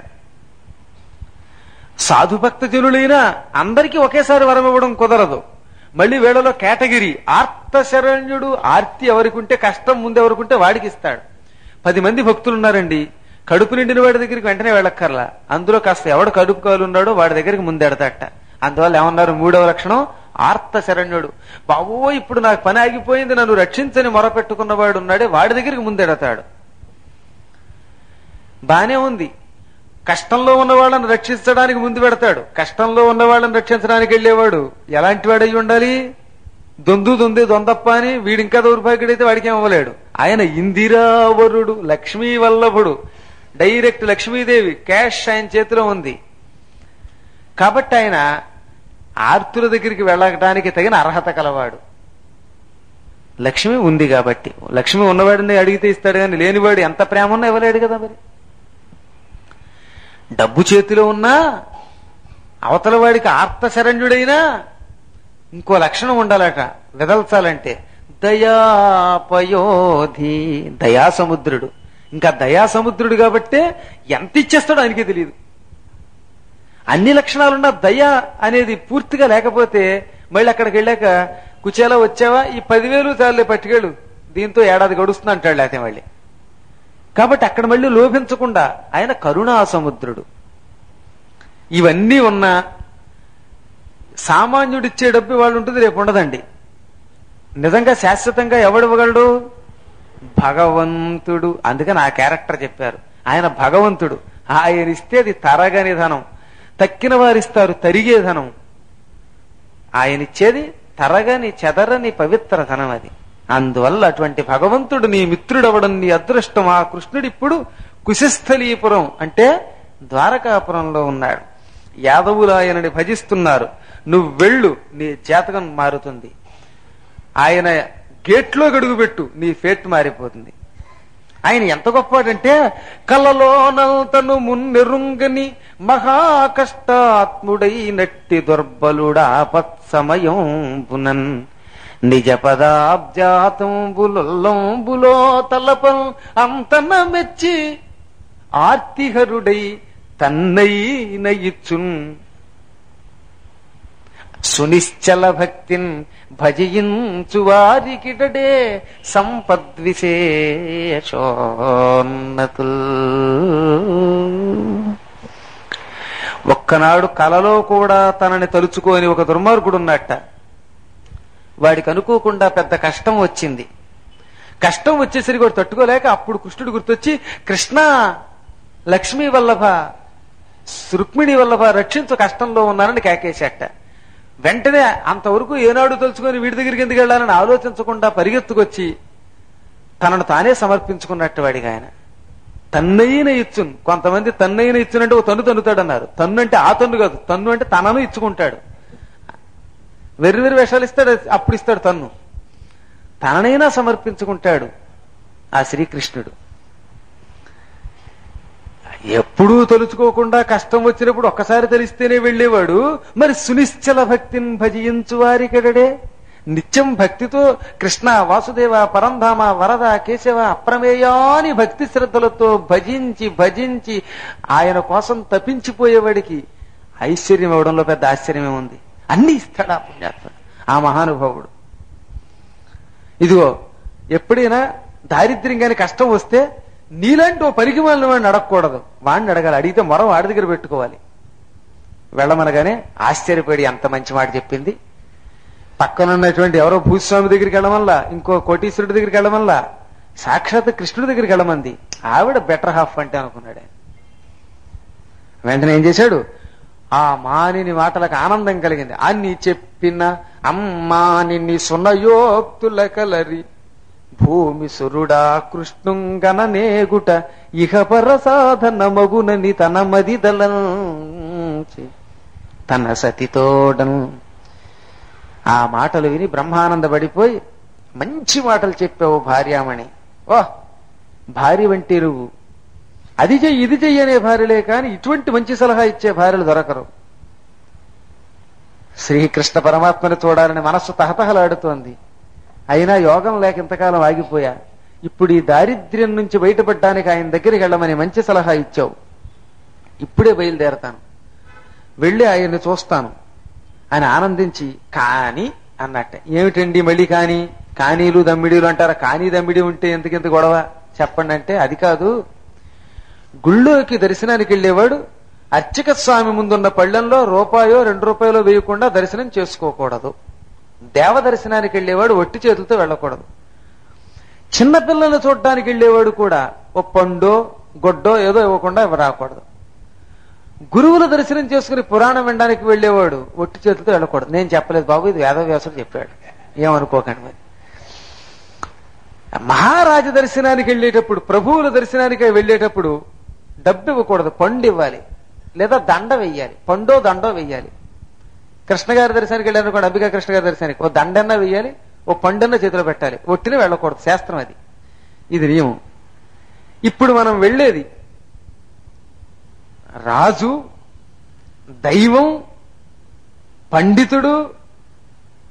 సాధుభక్త జనులైనా అందరికీ ఒకేసారి వరం ఇవ్వడం కుదరదు మళ్ళీ వేళలో కేటగిరీ ఆర్త శరణ్యుడు ఆర్తి ఎవరికి ఉంటే కష్టం ముందు ఎవరికి ఉంటే వాడికి ఇస్తాడు పది మంది భక్తులు ఉన్నారండి కడుపు నిండిన వాడి దగ్గరికి వెంటనే వెళ్ళక్కర్లా అందులో కాస్త ఎవడు కడుపు కాలు ఉన్నాడో వాడి దగ్గరికి ముందెడతాట అందువల్ల ఏమన్నారు మూడవ లక్షణం ఆర్త శరణ్యుడు బావో ఇప్పుడు నాకు పని ఆగిపోయింది నన్ను రక్షించని మొరపెట్టుకున్నవాడు ఉన్నాడే వాడి దగ్గరికి ముందెడతాడు బానే ఉంది కష్టంలో ఉన్న వాళ్ళని రక్షించడానికి ముందు పెడతాడు కష్టంలో ఉన్న వాళ్ళని రక్షించడానికి వెళ్ళేవాడు ఎలాంటి వాడై ఉండాలి దొందు దొందే దొందప్ప అని వీడు ఇంకా దౌర్భాగ్యుడైతే వాడికి ఏం అవ్వలేడు ఆయన ఇందిరావరుడు లక్ష్మీ వల్లభుడు డైరెక్ట్ లక్ష్మీదేవి క్యాష్ ఆయన చేతిలో ఉంది కాబట్టి ఆయన ఆర్తుల దగ్గరికి వెళ్ళడానికి తగిన అర్హత కలవాడు లక్ష్మి ఉంది కాబట్టి లక్ష్మి ఉన్నవాడిని అడిగితే ఇస్తాడు కానీ లేనివాడు ఎంత ప్రేమ ఉన్నా ఇవ్వలేడు కదా మరి డబ్బు చేతిలో ఉన్నా అవతల వాడికి ఆర్త శరణ్యుడైనా ఇంకో లక్షణం ఉండాలట వెదల్చాలంటే దయాపయోధి దయాసముద్రుడు ఇంకా దయాసముద్రుడు కాబట్టే ఎంత ఇచ్చేస్తాడో ఆయనకే తెలియదు అన్ని లక్షణాలున్న దయ అనేది పూర్తిగా లేకపోతే మళ్ళీ అక్కడికి వెళ్ళాక కుచేలా వచ్చావా ఈ పదివేలు చాలే పట్టుకెళ్ళు దీంతో ఏడాది గడుస్తుంది అంటాడు లేకపోతే మళ్ళీ కాబట్టి అక్కడ మళ్ళీ లోభించకుండా ఆయన కరుణా సముద్రుడు ఇవన్నీ ఉన్నా సామాన్యుడిచ్చే డబ్బు వాళ్ళు ఉంటుంది రేపు ఉండదండి నిజంగా శాశ్వతంగా ఎవడివ్వగలడు భగవంతుడు అందుకని ఆ క్యారెక్టర్ చెప్పారు ఆయన భగవంతుడు ఆయన ఇస్తే అది తరగని ధనం తక్కిన వారిస్తారు తరిగే ధనం ఆయన ఇచ్చేది తరగని చెదరని పవిత్ర ధనం అది అందువల్ల అటువంటి భగవంతుడు నీ మిత్రుడవడం నీ అదృష్టం ఆ కృష్ణుడు ఇప్పుడు కుశస్థలీపురం అంటే ద్వారకాపురంలో ఉన్నాడు యాదవులు ఆయనని భజిస్తున్నారు నువ్వు వెళ్ళు నీ జాతకం మారుతుంది ఆయన గేట్లో గడుగుపెట్టు నీ ఫేట్ మారిపోతుంది ఆయన ఎంత గొప్పవాడంటే కలలోనంతను మున్నెరుంగని మహాకష్టాత్ముడై నట్టి దుర్బలుడా పత్సమయం పునన్ నిజ పదాబ్జాతంబులొల్లంబులో తలపం అంతన మెచ్చి ఆర్తిహరుడై తన్నైన ఇచ్చున్ సునిశ్చల భక్తిన్ భజయించు వారికిటడే సంపద్విశేషోన్నతుల్ ఒక్కనాడు కలలో కూడా తనని తలుచుకోని ఒక దుర్మార్గుడు ఉన్నట్ట వాడికి అనుకోకుండా పెద్ద కష్టం వచ్చింది కష్టం వచ్చేసరికి వాడు తట్టుకోలేక అప్పుడు కృష్ణుడు గుర్తొచ్చి కృష్ణ లక్ష్మీ వల్లభ రుక్మిణి వల్లభ రక్షించు కష్టంలో ఉన్నానని కేకేశాట వెంటనే అంతవరకు ఏనాడు తలుచుకొని వీడి దగ్గరికి ఎందుకు వెళ్ళాలని ఆలోచించకుండా పరిగెత్తుకొచ్చి తనను తానే సమర్పించుకున్నట్టు వాడిగా ఆయన తన్నైన ఇచ్చును కొంతమంది తన్నైన ఇచ్చునంటే ఓ తన్ను తన్నుతాడన్నారు తన్ను అంటే ఆ తన్ను కాదు తన్ను అంటే తనను ఇచ్చుకుంటాడు వెర్రి వెర్రి వేషాలు ఇస్తాడు అప్పుడు ఇస్తాడు తన్ను తననైనా సమర్పించుకుంటాడు ఆ శ్రీకృష్ణుడు ఎప్పుడూ తలుచుకోకుండా కష్టం వచ్చినప్పుడు ఒక్కసారి తెలిస్తేనే వెళ్ళేవాడు మరి సునిశ్చల భక్తిని భజించు వారికడే నిత్యం భక్తితో కృష్ణ వాసుదేవ పరంధామ వరద కేశవ అప్రమేయాని భక్తి శ్రద్ధలతో భజించి భజించి ఆయన కోసం తప్పించిపోయేవాడికి ఐశ్వర్యం ఇవ్వడంలో పెద్ద ఆశ్చర్యమే ఉంది అన్ని ఇస్తాడు ఆ పుణ్యాత్ముడు ఆ మహానుభావుడు ఇదిగో ఎప్పుడైనా దారిద్ర్యం గాని కష్టం వస్తే నీలాంటి ఓ పరికి వాళ్ళని వాడిని అడగకూడదు వాడిని అడగాలి అడిగితే మరో వాడి దగ్గర పెట్టుకోవాలి వెళ్ళమనగానే ఆశ్చర్యపడి ఎంత మంచి మాట చెప్పింది పక్కన ఉన్నటువంటి ఎవరో భూస్వామి దగ్గరికి వెళ్ళమల్లా ఇంకో కోటీశ్వరుడి దగ్గరికి వెళ్ళమల్లా సాక్షాత్ కృష్ణుడి దగ్గరికి వెళ్ళమంది ఆవిడ బెటర్ హాఫ్ అంటే అనుకున్నాడు ఆయన. వెంటనే ఏం చేశాడు ఆ మానిని మాటలకు ఆనందం కలిగింది అన్ని చెప్పిన అమ్మా నిన్ని సున్నయోక్తుల కలరి భూమి సురుడా కృష్ణుంగన నేగుట ఇహ పర సాధన మగునని తన మదిదలంచి తన సతితోడం ఆ మాటలు విని బ్రహ్మానందపడిపోయి మంచి మాటలు చెప్పావు భార్యామణి ఓ భార్య వంటి నువ్వు అది చెయ్యి ఇది చెయ్యి అనే భార్యలే కాని ఇటువంటి మంచి సలహా ఇచ్చే భార్యలు దొరకరు శ్రీకృష్ణ పరమాత్మని చూడాలని మనస్సు తహతహలాడుతోంది అయినా యోగం లేక ఇంతకాలం ఆగిపోయా ఇప్పుడు ఈ దారిద్ర్యం నుంచి బయటపడడానికి ఆయన దగ్గరికి వెళ్ళమని మంచి సలహా ఇచ్చావు ఇప్పుడే బయలుదేరతాను వెళ్ళి ఆయన్ని చూస్తాను అని ఆనందించి కాని అన్నట్ట ఏమిటండి మళ్ళీ కాని కానీలు దమ్మిడీలు అంటారా కానీ దమ్మిడి ఉంటే ఎందుకెంత గొడవ చెప్పండి అంటే అది కాదు గుళ్ళోకి దర్శనానికి వెళ్ళేవాడు అర్చక స్వామి ముందున్న పళ్ళెంలో రూపాయో రెండు రూపాయలో వేయకుండా దర్శనం చేసుకోకూడదు దేవ దర్శనానికి వెళ్ళేవాడు ఒట్టి చేతులతో వెళ్ళకూడదు చిన్నపిల్లల్ని చూడడానికి వెళ్ళేవాడు కూడా ఓ పండో గొడ్డో ఏదో ఇవ్వకుండా రాకూడదు గురువుల దర్శనం చేసుకుని పురాణం వినడానికి వెళ్ళేవాడు ఒట్టి చేతులతో వెళ్ళకూడదు నేను చెప్పలేదు బాబు ఇది వేదవ్యాసుడు చెప్పాడు ఏమనుకోకండి మరి మహారాజ దర్శనానికి వెళ్ళేటప్పుడు ప్రభువుల దర్శనానికి వెళ్ళేటప్పుడు డబ్బు ఇవ్వకూడదు పండు ఇవ్వాలి లేదా దండ వెయ్యాలి పండో దండో వెయ్యాలి కృష్ణ గారి దర్శనానికి వెళ్ళాను కూడా అంబికా కృష్ణ గారి దర్శనానికి ఓ దండన్న వెయ్యాలి ఓ పండన్న చేతిలో పెట్టాలి ఒట్టిన వెళ్ళకూడదు శాస్త్రం అది ఇది నియమం ఇప్పుడు మనం వెళ్ళేది రాజు దైవం పండితుడు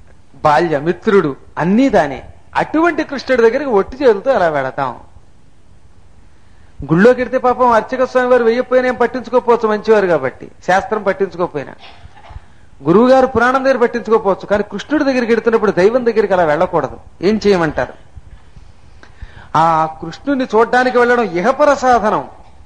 బాల్య మిత్రుడు అన్నీ దానే అటువంటి కృష్ణుడి దగ్గరికి ఒట్టి చేతులతో అలా వెళతాం గుళ్ళోకి వెడితే పాపం అర్చక స్వామి వారు వెయ్యిపోయినా ఏం పట్టించుకోకపోవచ్చు మంచివారు కాబట్టి శాస్త్రం పట్టించుకోకపోయినా గురువు గారు పురాణం దగ్గర పట్టించుకోకపోవచ్చు కానీ కృష్ణుడి దగ్గరికి వెడుతున్నప్పుడు దైవం దగ్గరికి అలా వెళ్ళకూడదు ఏం చేయమంటారు ఆ కృష్ణుని చూడడానికి వెళ్ళడం ఇహపర సాధనం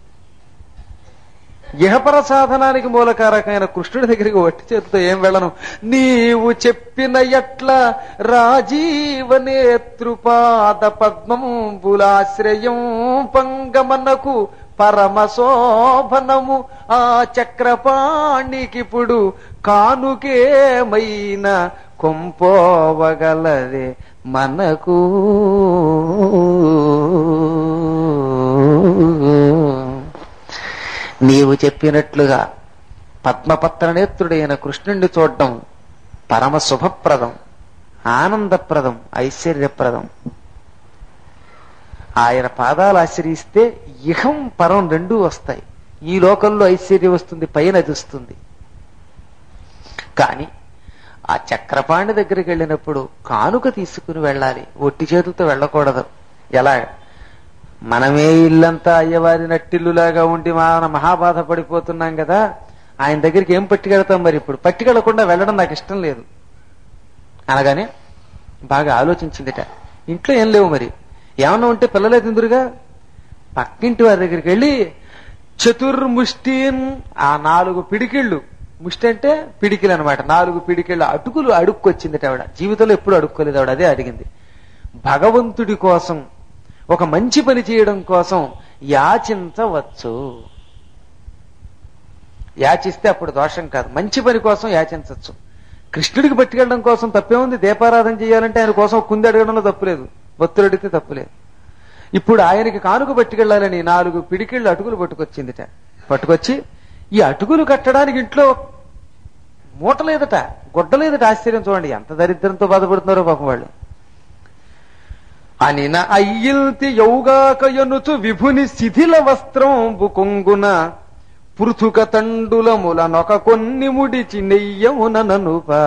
ఇహపర సాధనానికి మూలకారకమైన కృష్ణుడి దగ్గరికి వట్టి చేతితో ఏం వెళ్ళను నీవు చెప్పిన ఎట్ల రాజీవ నేతృపాద పద్మంబులాశ్రయం పంగమనకు పరమ శోభనము ఆ చక్రపాణికిప్పుడు కానుకేమైన కొంపోవగలదే మనకు నీవు చెప్పినట్లుగా పద్మపత్ర నేత్రుడైన కృష్ణుణ్ణి చూడడం పరమ శుభప్రదం ఆనందప్రదం ఐశ్వర్యప్రదం ఆయన పాదాలు ఆశ్రయిస్తే ఇహం పరం రెండూ వస్తాయి ఈ లోకంలో ఐశ్వర్యం వస్తుంది పైన అది వస్తుంది కానీ ఆ చక్రపాణి దగ్గరికి వెళ్ళినప్పుడు కానుక తీసుకుని వెళ్ళాలి ఒట్టి చేతులతో వెళ్ళకూడదు ఎలా మనమే ఇల్లంతా అయ్యవారి నట్టిల్లులాగా ఉండి మన మహాబాధ పడిపోతున్నాం కదా ఆయన దగ్గరికి ఏం పట్టుకెళ్తాం మరి ఇప్పుడు పట్టుకెళ్లకుండా వెళ్ళడం నాకు ఇష్టం లేదు అనగానే బాగా ఆలోచించిందిట ఇంట్లో ఏం లేవు మరి ఏమన్నా ఉంటే పిల్లలే తిందురుగా పక్కింటి వారి దగ్గరికి వెళ్ళి చతుర్ముష్టిన్ ఆ నాలుగు పిడికిళ్ళు ముష్టి అంటే పిడికిలు అనమాట నాలుగు పిడికిళ్ళు అటుకులు అడుక్కొచ్చిందిట ఆవిడ జీవితంలో ఎప్పుడు అడుక్కోలేదు ఆవిడ అదే అడిగింది భగవంతుడి కోసం ఒక మంచి పని చేయడం కోసం యాచించవచ్చు యాచిస్తే అప్పుడు దోషం కాదు మంచి పని కోసం యాచించవచ్చు కృష్ణుడికి పట్టుకెళ్ళడం కోసం తప్పే ఉంది దీపారాధన చేయాలంటే ఆయన కోసం కుంది అడగడంలో తప్పులేదు భక్తులు అడిగితే తప్పులేదు ఇప్పుడు ఆయనకి కానుక పట్టుకెళ్ళాలని నాలుగు పిడికిళ్ళు అటుకులు పట్టుకొచ్చిందిట పట్టుకొచ్చి ఈ అటుకులు కట్టడానికి ఇంట్లో మూట లేదట గుడ్డ లేదట ఆశ్చర్యం చూడండి ఎంత దరిద్రంతో బాధపడుతున్నారో పాపం వాళ్ళు అనిన అయ్యిల్తి యౌగాక ఎనుచు విభుని శిథిల వస్త్రంబు కొంగున పృథుక తండులముల నొక కొన్ని ముడిచి నెయ్యమున ననుపా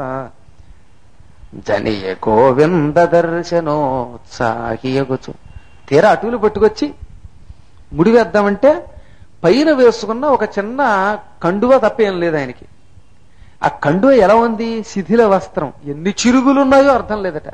జనియ గోవింద దర్శనోత్సాహియగుచు తీరా అటువులు పట్టుకొచ్చి ముడి వేద్దామంటే పైన వేసుకున్న ఒక చిన్న కండువ తప్ప ఏం లేదు ఆయనకి ఆ కండువ ఎలా ఉంది శిథిల వస్త్రం ఎన్ని చిరుగులు ఉన్నాయో అర్థం లేదట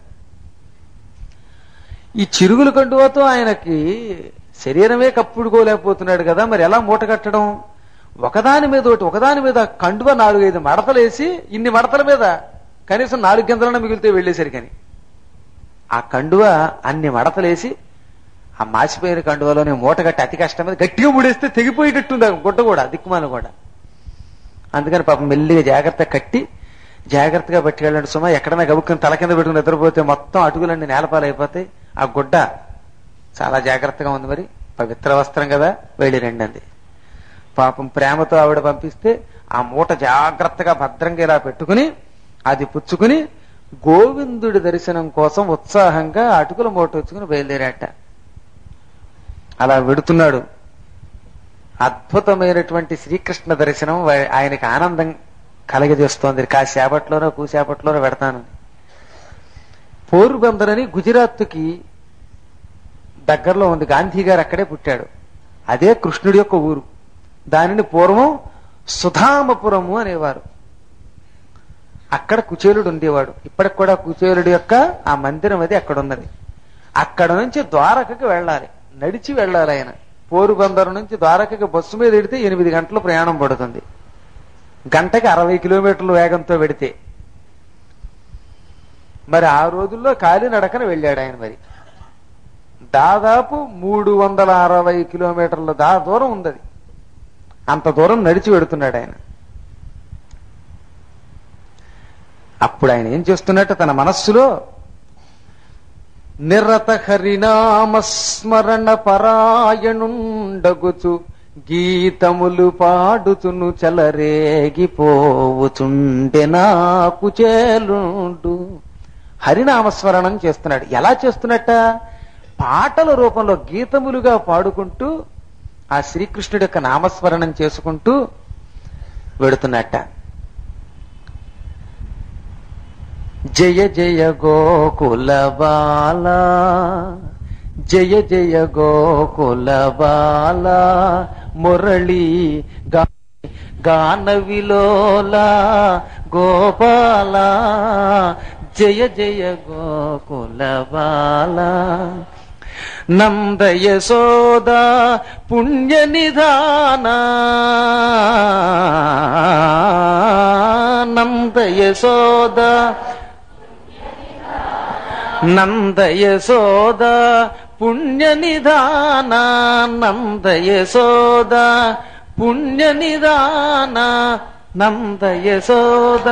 ఈ చిరుగుల కండువతో ఆయనకి శరీరమే కప్పుడుకోలేకపోతున్నాడు కదా మరి ఎలా మూట కట్టడం ఒకదాని మీద ఒకటి ఒకదాని మీద కండువ నాలుగైదు మడతలేసి ఇన్ని మడతల మీద కనీసం నాలుగు గింజలన మిగిలితే వెళ్ళేసరికని ఆ కండువ అన్ని మడతలేసి ఆ మాసిపోయిన కండువలోనే మూట కట్టి అతి కష్టం మీద గట్టిగా ముడేస్తే తెగిపోయేటట్టుంది ఆ గుడ్డ కూడా దిక్కుమాల కూడా అందుకని పాపం మెల్లిగా జాగ్రత్త కట్టి జాగ్రత్తగా పట్టుకెళ్ళండి సుమా ఎక్కడైనా గబుక్కుని తల కింద పెట్టుకుని నిద్రపోతే మొత్తం అటుకులన్నీ నేలపాలు అయిపోతాయి ఆ గుడ్డ చాలా జాగ్రత్తగా ఉంది మరి పవిత్ర వస్త్రం కదా వెళ్ళి రండి అంది పాపం ప్రేమతో ఆవిడ పంపిస్తే ఆ మూట జాగ్రత్తగా భద్రంగా ఇలా పెట్టుకుని అది పుచ్చుకుని గోవిందుడి దర్శనం కోసం ఉత్సాహంగా అటుకుల మూట వచ్చుకుని బయలుదేరాట అలా వెడుతున్నాడు అద్భుతమైనటువంటి శ్రీకృష్ణ దర్శనం వా- ఆయనకి ఆనందం కలగజేస్తోంది కాసేపట్లోనో కూసేపట్లోనో పెడతాను పోరుబందర్ అని గుజరాత్కి దగ్గరలో ఉంది గాంధీ గారు అక్కడే పుట్టాడు అదే కృష్ణుడి యొక్క ఊరు దానిని పూర్వం సుధామపురము అనేవారు అక్కడ కుచేలుడు ఉండేవాడు ఇప్పటికి కూడా కుచేలుడి యొక్క ఆ మందిరం అది అక్కడ ఉన్నది అక్కడ నుంచి ద్వారకకి వెళ్ళాలి నడిచి వెళ్ళాలి ఆయన పోరుబందరు నుంచి ద్వారకకి బస్సు మీద ఎడితే ఎనిమిది గంటలు ప్రయాణం పడుతుంది గంటకి అరవై కిలోమీటర్ల వేగంతో పెడితే మరి ఆ రోజుల్లో కాలినడకన వెళ్ళాడు ఆయన మరి దాదాపు మూడు వందల అరవై కిలోమీటర్ల దా దూరం ఉంది అది అంత దూరం నడిచి వెడుతున్నాడు ఆయన అప్పుడు ఆయన ఏం చేస్తున్నట్టు తన మనస్సులో నిరత హరినామస్మరణ పరాయణుండగుచు గీతములు పాడుతును చలరేగిపోవుచుండె నాకు చేలుండు హరినామస్మరణం చేస్తున్నాడు ఎలా చేస్తున్నట్ట పాటల రూపంలో గీతములుగా పాడుకుంటూ ఆ శ్రీకృష్ణుడి యొక్క నామస్మరణం చేసుకుంటూ వెడుతున్నట్ట జయ జయ గోకుల బాల జయ జయ గోకుల బాల మురళి గా గాన విలోల గోపాల జయ జయ గోకుల బాల నందయ సోద పుణ్య నిధాన నందయ సోద నందయ సోద పుణ్య నిధాన నందయ సోద పుణ్య నిధాన నందయ సోద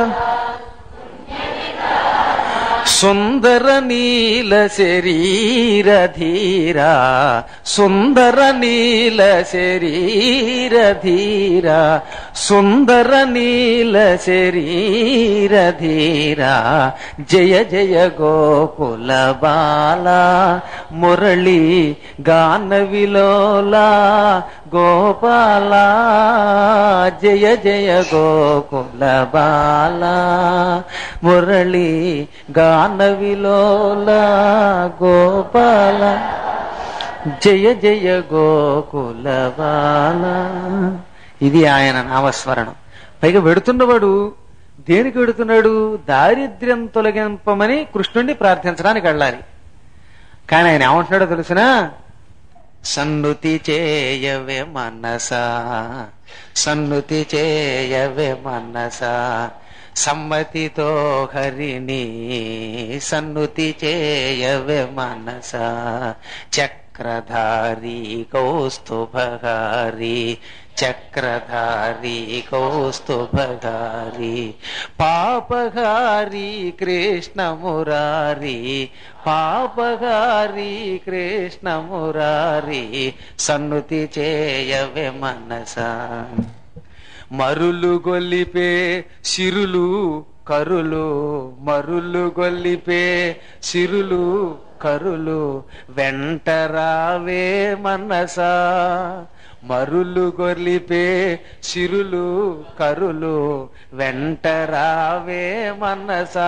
సుందర నీల శరీర ధీరా సుందర నీల శరీర ధీరా సుందర నీల శరీర ధీరా జయ జయ గోకుల బాల మురళి గాన విలోల గోపాల జయ జయ గోకుల బాల మురళి గాన విలోల గోపాల జయ జయ గోకుల బాల ఇది ఆయన నామస్మరణం పైగా వెడుతున్నవాడు దేనికి వెడుతున్నాడు దారిద్ర్యం తొలగింపమని కృష్ణుణ్ణి ప్రార్థించడానికి వెళ్ళాలి కానీ ఆయన ఏమంటున్నాడో తెలిసినా సన్నుతి చేయవే మనసా సన్నుతి చేయవే మనసా సమ్మతితో హరిని సన్నుతి చేయవే మనసా చక్రధారి కౌస్తుభహారి చక్రధారి కౌస్తుభధారి పాపహారి కృష్ణ మురారి పాపహారి కృష్ణ మురారి సన్నుతి చేయవే మనసా మరులు గొల్లిపే సిరులు కరులు మరులు గొల్లిపే సిరులు కరులు వెంటరావే మనసా మరులు గొర్లిపే సిరులు కరులు వెంటరావే మనసా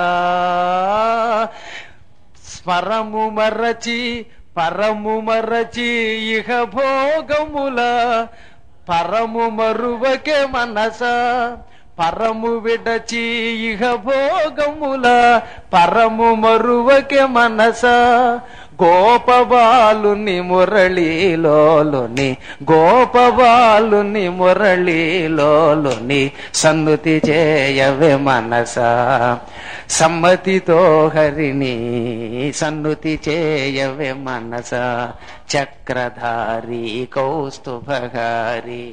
స్మరము మరచి పరము మరచి ఇహ భోగముల పరము మరువకే మనస పరము విడచి ఇహ భోగముల పరము మరువకే మనస గోపబాలుని మురళీలోలుని గోపబాలుని మురళీలోలుని సన్నుతి చేయవే మనస సమ్మతితో హరిని సన్నుతి చేయవే మనస చక్రధారి కౌస్తుభగారి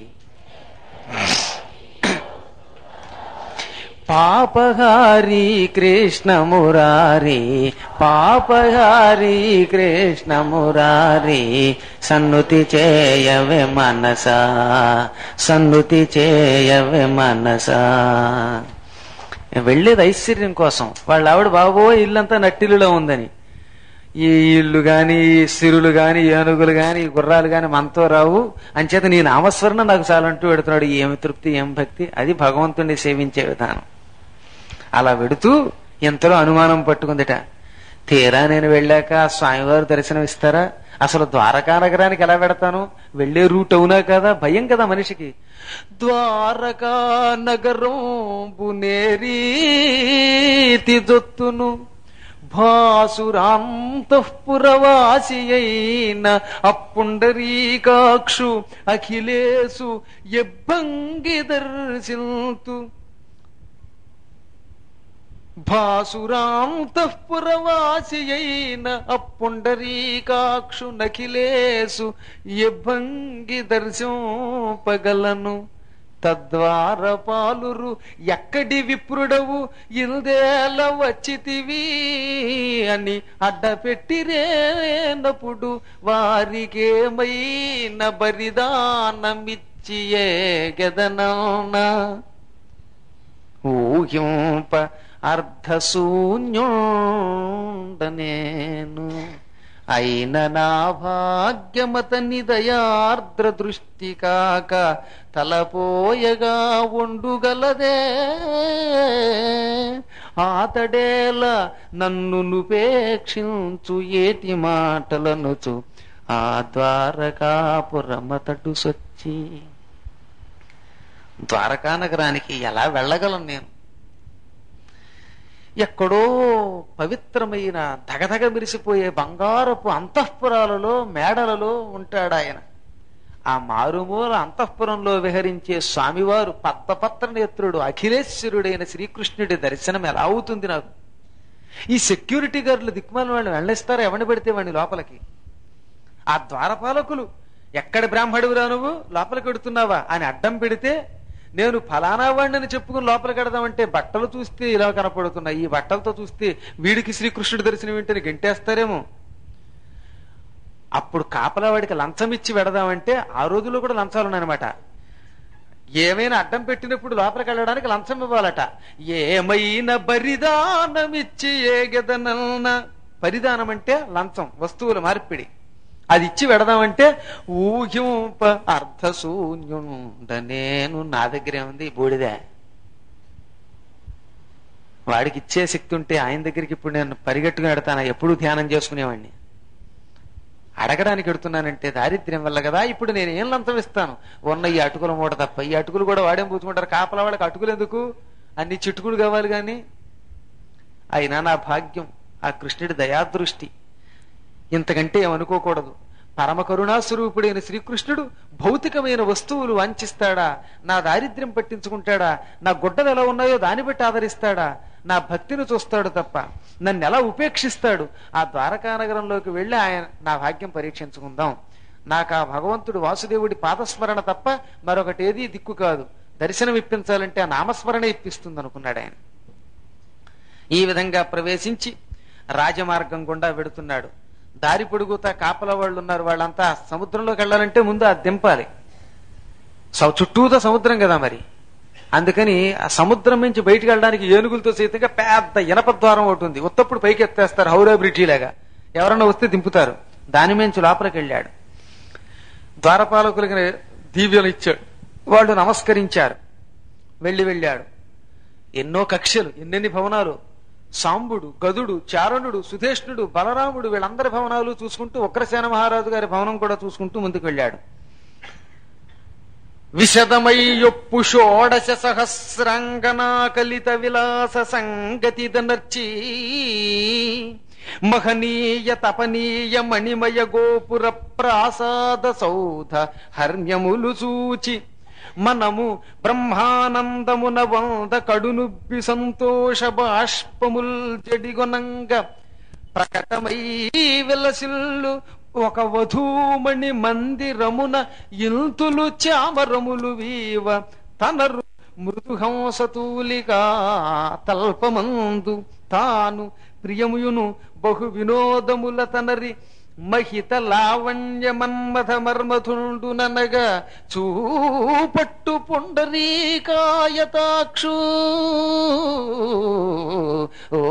పాపహారి కృష్ణ మురారి పాపహారి కృష్ణ మురారి సన్నుతి చేయవే మనస సన్నుతి చేయవే మనస వెళ్ళేది ఐశ్వర్యం కోసం వాళ్ళ ఆవిడ బాబో ఇల్లంతా నట్టిల్లులో ఉందని ఈ ఇల్లు గాని ఈ సిరులు గాని ఏనుగులు గాని గుర్రాలు గాని మనతో రావు అంచేత నీ నామస్మరణ నాకు చాలంటూ పెడుతున్నాడు ఏమి తృప్తి ఏం భక్తి అది భగవంతుణ్ణి సేవించే విధానం అలా వెడుతూ ఎంతలో అనుమానం పట్టుకుందిట తీరా నేను వెళ్ళాక ఆ స్వామివారు దర్శనం ఇస్తారా అసలు ద్వారకా నగరానికి ఎలా పెడతాను వెళ్లే రూట్ అవునా కదా భయం కదా మనిషికి ద్వారకా నగరం బునేరీతి జొత్తును భాసురాంతఃపురవాసి అయిన అప్పుండరీకాక్షు అఖిలేసు ఎబ్బంగి దర్శింతు భాసురాంతఃపురవాసి అయిన అప్పుండరీకాక్షు నఖిలేసు ఎబ్బంగి దర్శింపగలను తద్వార పాలురు ఎక్కడి విప్రుడవు ఇల్దేల వచ్చితివి అని అడ్డపెట్టిరేనప్పుడు వారికేమైన బరిదానమిచ్చియే గదనౌనా ఊహింప అర్ధశూన్యోండ నేను అయిన నా భాగ్యమతని దయార్ద్ర దృష్టి కాక తలపోయగా ఉండుగలదే ఆతడేల నన్ను నుపేక్షించు ఏటి మాటలనుచు ఆ ద్వారకాపురమతడు సొచ్చి ద్వారకా నగరానికి ఎలా వెళ్ళగలను నేను ఎక్కడో పవిత్రమైన దగదగ మెరిసిపోయే బంగారపు అంతఃపురాలలో మేడలలో ఉంటాడు ఆయన ఆ మారుమూల అంతఃపురంలో విహరించే స్వామివారు పద్మపత్ర నేత్రుడు అఖిలేశ్వరుడైన శ్రీకృష్ణుడి దర్శనం ఎలా అవుతుంది నాకు ఈ సెక్యూరిటీ గార్డులు దిక్మాల వాళ్ళు వెళ్ళిస్తారు ఎవరిని పెడితే వాడిని లోపలికి ఆ ద్వారపాలకులు ఎక్కడ బ్రాహ్మడువురా నువ్వు లోపలికి పెడుతున్నావా అని అడ్డం పెడితే నేను ఫలానా వాడిని చెప్పుకుని లోపలికి వెడదామంటే బట్టలు చూస్తే ఇలా కనపడుతున్నాయి ఈ బట్టలతో చూస్తే వీడికి శ్రీకృష్ణుడి దర్శనం ఏంటని గంటేస్తారేమో అప్పుడు కాపలా వాడికి లంచం ఇచ్చి వెడదామంటే ఆ రోజుల్లో కూడా లంచాలు ఉన్నాయన్నమాట ఏమైనా అడ్డం పెట్టినప్పుడు లోపలికి వెళ్ళడానికి లంచం ఇవ్వాలట ఏమైనా బరిదానమిచ్చి ఏగెదనల్న పరిదానం అంటే లంచం వస్తువుల మార్పిడి అది ఇచ్చి వెడదామంటే ఊహింప అర్ధశూన్యుండ నేను నా దగ్గరే ఉంది ఈ బూడిదే వాడికి ఇచ్చే శక్తి ఉంటే ఆయన దగ్గరికి ఇప్పుడు నేను పరిగెట్టుకుని పెడతాను ఎప్పుడు ధ్యానం చేసుకునేవాడిని అడగడానికి ఎడుతున్నానంటే దారిద్ర్యం వల్ల కదా ఇప్పుడు నేను ఏం లంచం ఇస్తాను ఉన్న ఈ అటుకుల మూట తప్ప ఈ అటుకులు కూడా వాడేం పూచుకుంటారు కాపలా వాళ్ళకి అటుకులు ఎందుకు అన్ని చిటుకులు కావాలి గాని అయినా నా భాగ్యం ఆ కృష్ణుడి దయాదృష్టి ఇంతకంటే ఏమనుకోకూడదు పరమ కరుణాస్వరూపుడైన శ్రీకృష్ణుడు భౌతికమైన వస్తువులు వంచిస్తాడా నా దారిద్ర్యం పట్టించుకుంటాడా నా గుడ్డలు ఎలా ఉన్నాయో దాన్ని బట్టి ఆదరిస్తాడా నా భక్తిని చూస్తాడు తప్ప నన్ను ఎలా ఉపేక్షిస్తాడు ఆ ద్వారకా నగరంలోకి వెళ్ళి ఆయన నా భాగ్యం పరీక్షించుకుందాం నాకు ఆ భగవంతుడు వాసుదేవుడి పాదస్మరణ తప్ప మరొకటి ఏదీ దిక్కు కాదు దర్శనం ఇప్పించాలంటే ఆ నామస్మరణ ఇప్పిస్తుంది అనుకున్నాడు ఆయన ఈ విధంగా ప్రవేశించి రాజమార్గం గుండా వెడుతున్నాడు దారి పొడుగుతా కాపల వాళ్ళు ఉన్నారు వాళ్ళంతా సముద్రంలోకి వెళ్ళాలంటే ముందు అది దింపాలి స- చుట్టూతా సముద్రం కదా మరి అందుకని ఆ సముద్రం నుంచి బయటికి వెళ్ళడానికి ఏనుగులతో సైతంగా పెద్ద ఇనప ద్వారం ఒకటి ఉంది ఉత్తప్పుడు పైకి ఎత్తేస్తారు హౌరా బ్రిడ్జి లాగా ఎవరన్నా వస్తే దింపుతారు దాని మించి లోపలికి వెళ్ళాడు ద్వారపాలకులకి దీవ్యలు ఇచ్చాడు వాళ్ళు నమస్కరించారు వెళ్ళి వెళ్ళాడు ఎన్నో కక్షలు ఎన్నెన్ని భవనాలు సాంబుడు గదుడు చారణుడు సుధేష్ణుడు బలరాముడు వీళ్ళందరి భవనాలు చూసుకుంటూ ఉగ్రసేన మహారాజు గారి భవనం కూడా చూసుకుంటూ ముందుకు వెళ్ళాడు విశదమయ్యొప్పు షోడశ సహస్రాంగనా కలిత విలాస సంగతి దనర్చి మహనీయ తపనీయ మణిమయ గోపుర ప్రాసాద సౌధ హర్మ్యములు చూచి మనము బ్రహ్మానందమున వంద కడునుబ్బి సంతోష బాష్పముల్ జడిగొనంగ ప్రకటమై విలసిల్లు ఒక వధూమణి మందిరమున ఇంతులు చామరములు వీవ తనరు మృదుహంసతూలిగా తల్పమందు తాను ప్రియముయును బహు వినోదముల తనరి మహిత లావణ్య మన్మథ మర్మధుండుననగా చూపట్టు పుండరీకాయతాక్షు ఓ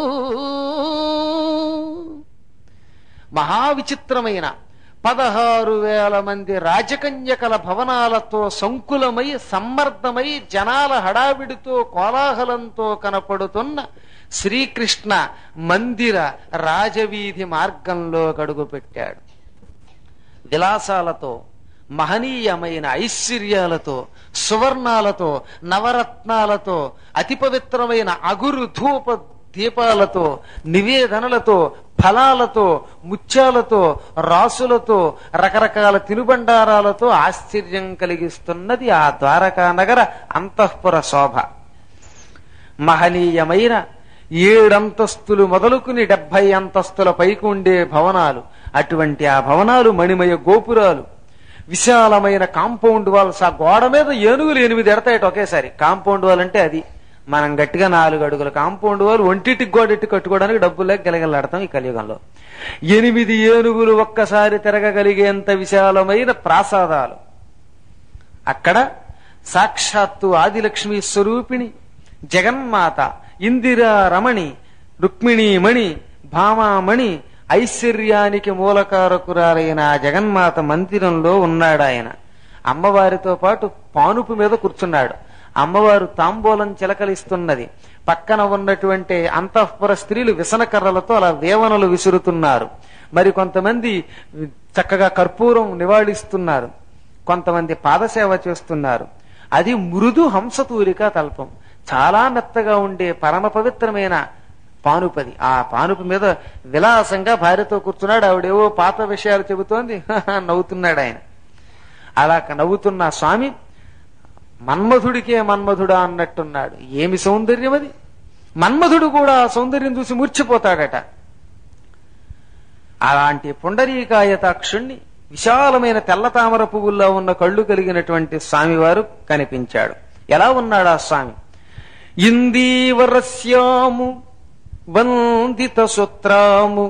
మహావిచిత్రమైన పదహారు వేల మంది రాజకన్యకల భవనాలతో సంకులమై సమ్మర్దమై జనాల హడావిడితో కోలాహలంతో కనపడుతున్న శ్రీకృష్ణ మందిర రాజవీధి మార్గంలో గడుగుపెట్టాడు విలాసాలతో మహనీయమైన ఐశ్వర్యాలతో సువర్ణాలతో నవరత్నాలతో అతి పవిత్రమైన అగురు ధూప దీపాలతో నివేదనలతో ఫలాలతో ముత్యాలతో రాసులతో రకరకాల తినుబండారాలతో ఆశ్చర్యం కలిగిస్తున్నది ఆ ద్వారకా నగర అంతఃపుర శోభ మహనీయమైన ఏడంతస్తులు మొదలుకుని డెబ్బై అంతస్తుల పైకి ఉండే భవనాలు అటువంటి ఆ భవనాలు మణిమయ గోపురాలు విశాలమైన కాంపౌండ్ వాల్స్ ఆ గోడ మీద ఏనుగులు ఎనిమిది ఎడతాయట ఒకేసారి కాంపౌండ్ వాల్ అంటే అది మనం గట్టిగా నాలుగు అడుగుల కాంపౌండ్ వాల్ ఒంటిటికి గోడెట్టి కట్టుకోవడానికి డబ్బులు లేక గెలగలాడతాం ఈ కలియుగంలో ఎనిమిది ఏనుగులు ఒక్కసారి తిరగగలిగేంత విశాలమైన ప్రాసాదాలు అక్కడ సాక్షాత్తు ఆదిలక్ష్మి స్వరూపిణి జగన్మాత ఇందిరా రమణి రుక్మిణీమణి భామామణి ఐశ్వర్యానికి మూలకారకురాలైన ఆ జగన్మాత మందిరంలో ఉన్నాడు ఆయన అమ్మవారితో పాటు పానుపు మీద కూర్చున్నాడు అమ్మవారు తాంబూలం చిలకలిస్తున్నది పక్కన ఉన్నటువంటి అంతఃపుర స్త్రీలు విసనకర్రలతో అలా వేవనలు విసురుతున్నారు మరి కొంతమంది చక్కగా కర్పూరం నివాళిస్తున్నారు కొంతమంది పాదసేవ చేస్తున్నారు అది మృదు హంసతూరిక తల్పం చాలా మెత్తగా ఉండే పరమ పవిత్రమైన పానుపది ఆ పానుపు మీద విలాసంగా భార్యతో కూర్చున్నాడు ఆవిడేవో పాత విషయాలు చెబుతోంది నవ్వుతున్నాడు ఆయన అలా నవ్వుతున్న ఆ స్వామి మన్మధుడికే మన్మధుడా అన్నట్టున్నాడు ఏమి సౌందర్యం అది మన్మధుడు కూడా ఆ సౌందర్యం చూసి మూర్చిపోతాడట అలాంటి పుండరీకాయతాక్షుణ్ణి విశాలమైన తెల్ల తామర పువ్వుల్లో ఉన్న కళ్ళు కలిగినటువంటి స్వామివారు కనిపించాడు ఎలా ఉన్నాడు ఆ స్వామి ఇందీవరస్యాము వందిత సుత్రాము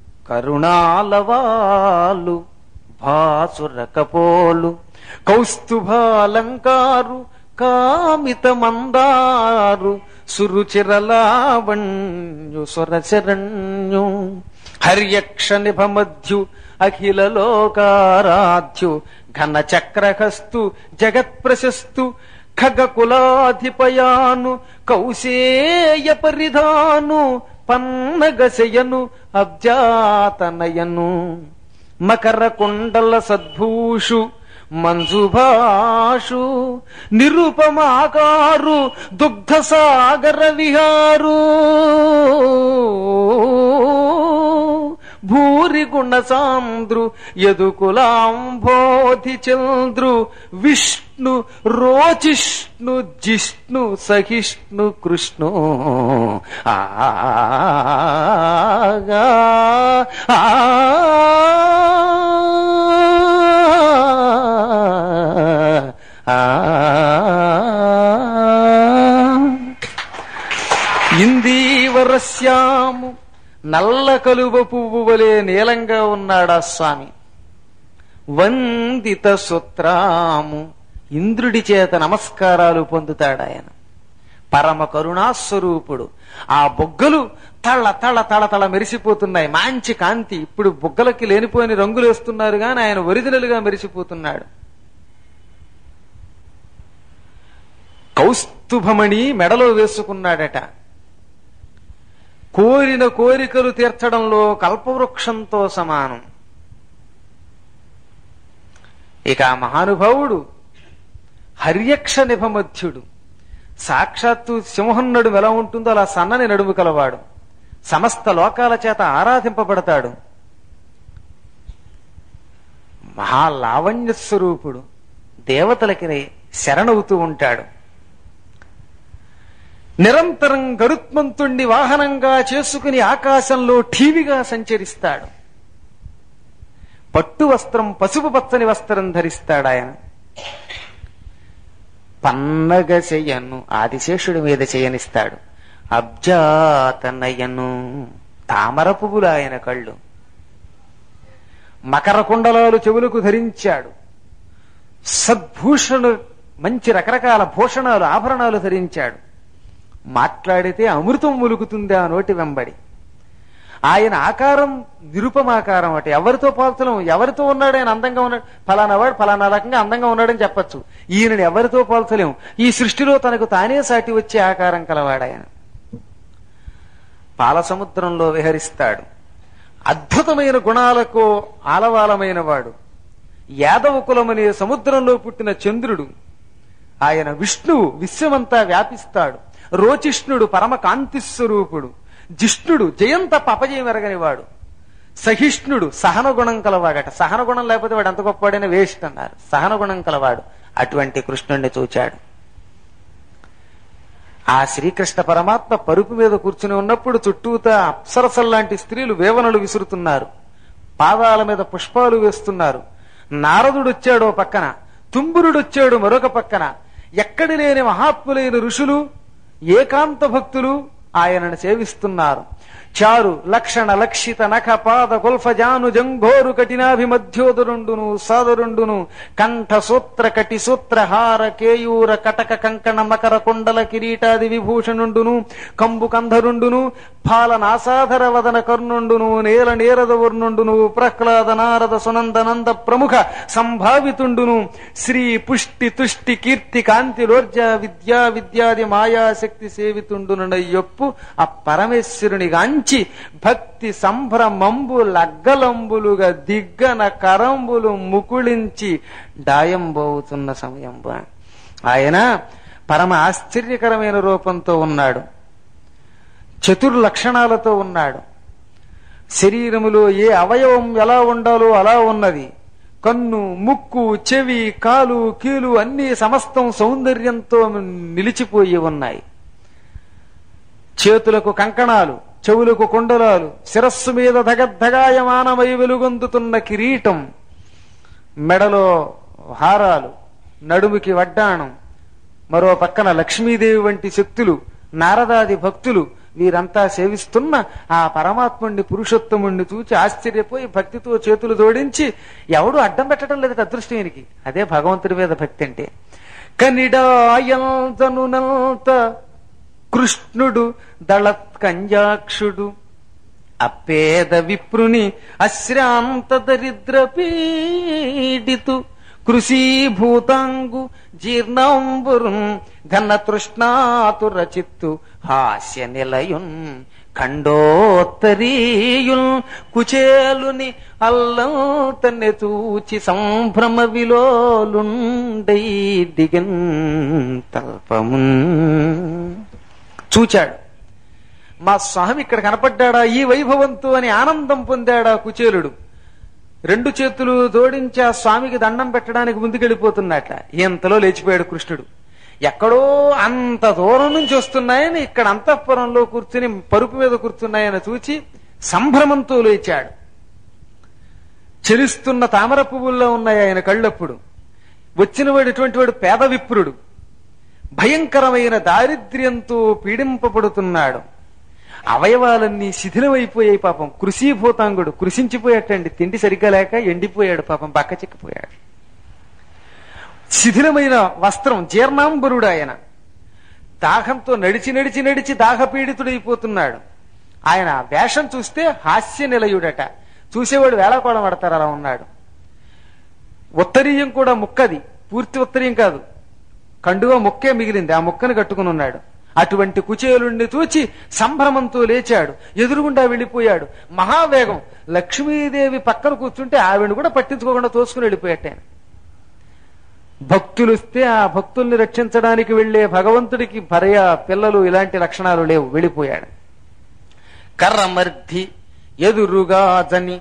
కరుణాలవాలు భాసురకపోలు కౌస్తుభాలంకారు కామిత మందారు సురుచిరలావణ్యు సురచరణ్యు హర్యక్ష నిభమధ్యు అఖిల లోకారాధ్యు ఘన చక్రహస్తు జగత్ ప్రశస్తు ఖగకులాధిపయాను కౌశేయ పరిధాను పన్నగశయను అబ్జాతనయను మకర కుండల సద్భూషు మంజుభాషు నిరుపమాకారు దుగ్ధ సాగర విహారు భూరి గుణ సాంద్రు యదుకులాంబోధి చంద్రు విష్ణు రోచిష్ణు జిష్ణు సహిష్ణు కృష్ణు ఆగా ఇందీవరస్యాము నల్ల కలువ పువ్వు వలె నీలంగా ఉన్నాడా స్వామి వందిత సుత్రాము ఇంద్రుడి చేత నమస్కారాలు పొందుతాడాయన పరమ కరుణాస్వరూపుడు ఆ బొగ్గలు తళ్ళ తళ్ళ తళ తళ మెరిసిపోతున్నాయి మంచి కాంతి ఇప్పుడు బొగ్గలకి లేనిపోని రంగులు వేస్తున్నారు గాని ఆయన ఒరిజినల్ గా మెరిసిపోతున్నాడు కౌస్తుభమణి మెడలో వేసుకున్నాడట కోరిన కోరికలు తీర్చడంలో కల్పవృక్షంతో సమానం ఇక ఆ మహానుభావుడు హర్యక్ష నిభమధ్యుడు సాక్షాత్తు సింహన్నడు ఎలా ఉంటుందో అలా సన్నని నడుము కలవాడు సమస్త లోకాల చేత ఆరాధింపబడతాడు మహాలావణ్య స్వరూపుడు దేవతలకి శరణవుతూ ఉంటాడు నిరంతరం గరుత్మంతుణ్ణి వాహనంగా చేసుకుని ఆకాశంలో ఠీవిగా సంచరిస్తాడు పట్టు వస్త్రం పసుపు పచ్చని వస్త్రం ధరిస్తాడు ఆయన పన్నగ చెయ్యను ఆదిశేషుడి మీద చేయనిస్తాడు అబ్జాతనయ్యను తామర పువ్వులు ఆయన కళ్ళు మకర కుండలాలు చెవులకు ధరించాడు సద్భూషణు మంచి రకరకాల భూషణాలు ఆభరణాలు ధరించాడు మాట్లాడితే అమృతం ములుగుతుంది ఆ నోటి వెంబడి ఆయన ఆకారం నిరుపమాకారం అట ఎవరితో పోల్చడం ఎవరితో ఉన్నాడు ఆయన అందంగా ఉన్నాడు ఫలానా వాడు ఫలానా రకంగా అందంగా ఉన్నాడని చెప్పచ్చు ఈయనని ఎవరితో పోల్చలేం ఈ సృష్టిలో తనకు తానే సాటి వచ్చే ఆకారం కలవాడు ఆయన పాల సముద్రంలో విహరిస్తాడు అద్భుతమైన గుణాలకు ఆలవాలమైన వాడు యాదవ కులమనే సముద్రంలో పుట్టిన చంద్రుడు ఆయన విష్ణువు విశ్వమంతా వ్యాపిస్తాడు రోచిష్ణుడు పరమ కాంతి స్వరూపుడు జిష్ణుడు జయంత పపజయం ఎరగని వాడు సహిష్ణుడు సహన గుణం కలవాడట సహన గుణం లేకపోతే వాడు ఎంత గొప్పవాడైనా వేస్ట్ అన్నారు సహన గుణం కలవాడు అటువంటి కృష్ణుణ్ణి చూచాడు ఆ శ్రీకృష్ణ పరమాత్మ పరుపు మీద కూర్చుని ఉన్నప్పుడు చుట్టూతా అప్సరసల్లాంటి స్త్రీలు వేవనలు విసురుతున్నారు పాదాల మీద పుష్పాలు వేస్తున్నారు నారదుడు వచ్చాడో పక్కన తుంబురుడు వచ్చాడు మరొక పక్కన ఎక్కడి లేని మహాత్ములైన ఋషులు ఏకాంత భక్తులు ఆయనను సేవిస్తున్నారు చారు లక్షణ లక్షిత నఖ పాద కుల్ఫజాను జంఘోరు కఠినాభిమధ్యోదరుండును సాదరుండును కంఠ సూత్ర కటి సూత్ర హార కేయూర కటక కంకణ మకర కుండల కిరీటాది విభూషణుండును కంబు కంధరుండును ఫాల నాసాధర వదన కర్ణుండును నేల నేరద వర్ణుండును ప్రహ్లాద నారద సునందనంద ప్రముఖ సంభావితుండును శ్రీ పుష్టి తుష్టి కీర్తి కాంతి లోర్జ విద్యా విద్యాది మాయాశక్తి సేవితుండునయ్యొప్పు ఆ పరమేశ్వరుని గాంచి భక్తి సంభ్రమంబు లగ్గలంబులుగా దిగ్గన కరంబులు ముకుళించి డాయంబోతున్న సమయంబు ఆయన పరమ ఆశ్చర్యకరమైన రూపంతో ఉన్నాడు చతుర్లక్షణాలతో ఉన్నాడు శరీరములో ఏ అవయవం ఎలా ఉండాలో అలా ఉన్నది కన్ను ముక్కు చెవి కాలు కీలు అన్ని సమస్తం సౌందర్యంతో నిలిచిపోయి ఉన్నాయి చేతులకు కంకణాలు చెవులకు కుండలాలు శిరస్సు మీద ధగద్ధగాయమానమై వెలుగొందుతున్న కిరీటం మెడలో హారాలు నడుముకి వడ్డాణం మరో పక్కన లక్ష్మీదేవి వంటి శక్తులు నారదాది భక్తులు వీరంతా సేవిస్తున్న ఆ పరమాత్ముణ్ణి పురుషోత్తముణ్ణి చూచి ఆశ్చర్యపోయి భక్తితో చేతులు జోడించి ఎవడు అడ్డం పెట్టడం లేదు అదృష్టం అదే భగవంతుడి మీద భక్తి అంటే కనిడాయంతనునంత కృష్ణుడు దళత్కంజాక్షుడు అపేద విప్రుని అశ్రాంత దరిద్ర పీడితు కృషీభూతాంగు జీర్ణాంబురుం ఘన తృష్ణాతుర చిత్తు హాస్య నిలయున్ ఖండోత్తరీయుల్ కుచేలుని అల్లంతనే చూచి సంభ్రమ విలోలుండై దిగన్ తల్పమున్ చూచాడు మా స్వామి ఇక్కడ కనపడ్డాడా ఈ వైభవంతో అని ఆనందం పొందాడా కుచేలుడు రెండు చేతులు జోడించి ఆ స్వామికి దండం పెట్టడానికి ముందుకెళ్ళిపోతున్నట్ల ఇంతలో లేచిపోయాడు కృష్ణుడు ఎక్కడో అంత దూరం నుంచి వస్తున్నాయని ఇక్కడ అంతఃపురంలో కూర్చుని పరుపు మీద కూర్చున్నాయని చూచి సంభ్రమంతో లేచాడు చెలిస్తున్న తామర పువ్వుల్లో ఉన్నాయి ఆయన కళ్ళప్పుడు వచ్చిన వాడు ఎటువంటి వాడు పేద విప్రుడు భయంకరమైన దారిద్ర్యంతో పీడింపబడుతున్నాడు అవయవాలన్నీ శిథిలమైపోయాయి పాపం కృషీభూతాంగుడు కృషించిపోయాటండి తిండి సరిగ్గా లేక ఎండిపోయాడు పాపం బక్క చిక్కిపోయాడు శిథిలమైన వస్త్రం జీర్ణాంబరుడు ఆయన దాహంతో నడిచి నడిచి నడిచి దాహపీడితుడైపోతున్నాడు ఆయన వేషం చూస్తే హాస్య నిలయుడట చూసేవాడు వేళాకోళం పడతారు అలా ఉన్నాడు ఉత్తరీయం కూడా ముక్కది పూర్తి ఉత్తరీయం కాదు కండుగా ముక్కే మిగిలింది ఆ ముక్కను కట్టుకుని ఉన్నాడు అటువంటి కుచేలుణ్ణి చూచి సంభ్రమంతో లేచాడు ఎదురుగుండా వెళ్ళిపోయాడు మహావేగం లక్ష్మీదేవి పక్కన కూర్చుంటే ఆవిడ కూడా పట్టించుకోకుండా తోసుకుని వెళ్ళిపోయాట ఆయన భక్తులు వస్తే ఆ భక్తుల్ని రక్షించడానికి వెళ్లే భగవంతుడికి భర్య పిల్లలు ఇలాంటి లక్షణాలు లేవు వెళ్ళిపోయాడు కర్రమర్ధి ఎదురుగా జని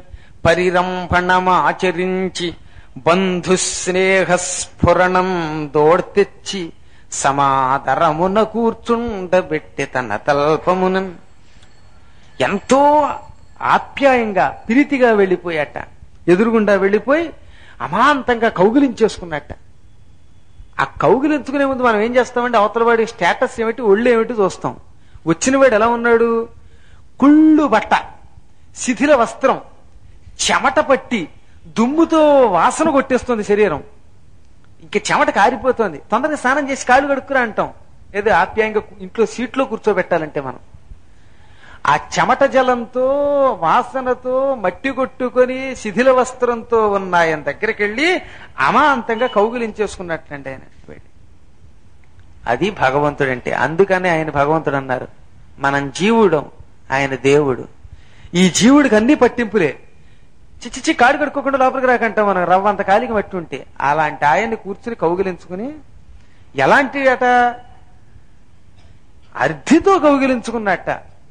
పరిరంభణమాచరించి బంధు స్నేహ స్ఫురణం దోడ్తెచ్చి సమాదరమున కూర్చుండబెట్టి తన తల్పమునన్ ఎంతో ఆప్యాయంగా ప్రీతిగా వెళ్ళిపోయాట ఎదురుగుండా వెళ్ళిపోయి అమాంతంగా కౌగిలించేసుకున్నట్ట ఆ కౌగిలించుకునే ముందు మనం ఏం చేస్తామంటే అవతల వాడి స్టేటస్ ఏమిటి ఒళ్ళు ఏమిటి చూస్తాం వచ్చిన వాడు ఎలా ఉన్నాడు కుళ్ళు బట్ట శిథిల వస్త్రం చెమట పట్టి దుమ్ముతో వాసన కొట్టేస్తుంది శరీరం ఇంక చెమట కారిపోతుంది తొందరగా స్నానం చేసి కాళ్ళు కడుక్కురా అంటాం ఏదో ఆప్యాయంగా ఇంట్లో సీట్లో కూర్చోబెట్టాలంటే మనం ఆ చెమట జలంతో వాసనతో మట్టి కొట్టుకొని శిథిల వస్త్రంతో ఉన్న ఆయన దగ్గరికి వెళ్ళి అమాంతంగా కౌగిలించేసుకున్నట్లండి ఆయన వెళ్ళి అది భగవంతుడంటే అందుకనే ఆయన భగవంతుడు అన్నారు మనం జీవుడం ఆయన దేవుడు ఈ జీవుడికి అన్ని పట్టింపులే చిచ్చిచ్చి కాడు కడుక్కోకుండా లోపలికి రాకంటాం మనం రవ్వంత కాలికి మట్టి ఉంటే అలాంటి ఆయన్ని కూర్చుని కౌగిలించుకుని ఎలాంటి అట అర్ధితో కౌగిలించుకున్నట్ట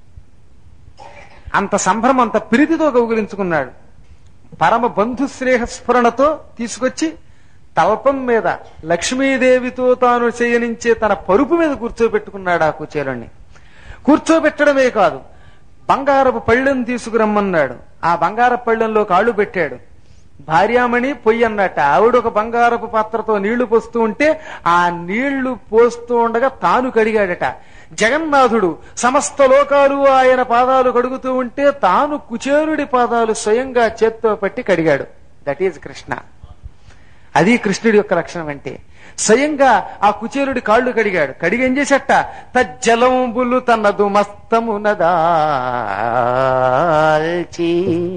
అంత సంభ్రమం అంత ప్రీతితో కౌగిలించుకున్నాడు పరమ బంధు స్నేహస్ఫురణతో తీసుకొచ్చి తల్పం మీద లక్ష్మీదేవితో తాను చేయనించే తన పరుపు మీద కూర్చోబెట్టుకున్నాడు ఆ కుచేలుణ్ణి కూర్చోబెట్టడమే కాదు బంగారపు పళ్ళెం తీసుకురమ్మన్నాడు ఆ బంగారపు పళ్ళెంలో కాళ్ళు పెట్టాడు భార్యామణి పొయ్యి అన్నట్ట ఆవిడ ఒక బంగారపు పాత్రతో నీళ్లు పోస్తూ ఉంటే ఆ నీళ్లు పోస్తూ ఉండగా తాను కడిగాడట జగన్నాథుడు సమస్త లోకాలు ఆయన పాదాలు కడుగుతూ ఉంటే తాను కుచేరుడి పాదాలు స్వయంగా చేత్తో పట్టి కడిగాడు దట్ ఈజ్ కృష్ణ అది కృష్ణుడి యొక్క లక్షణం అంటే స్వయంగా ఆ కుచేరుడి కాళ్ళు కడిగాడు కడిగి ఏం చేసట తజ్జలంబులు తనదు మస్తమునదాల్చి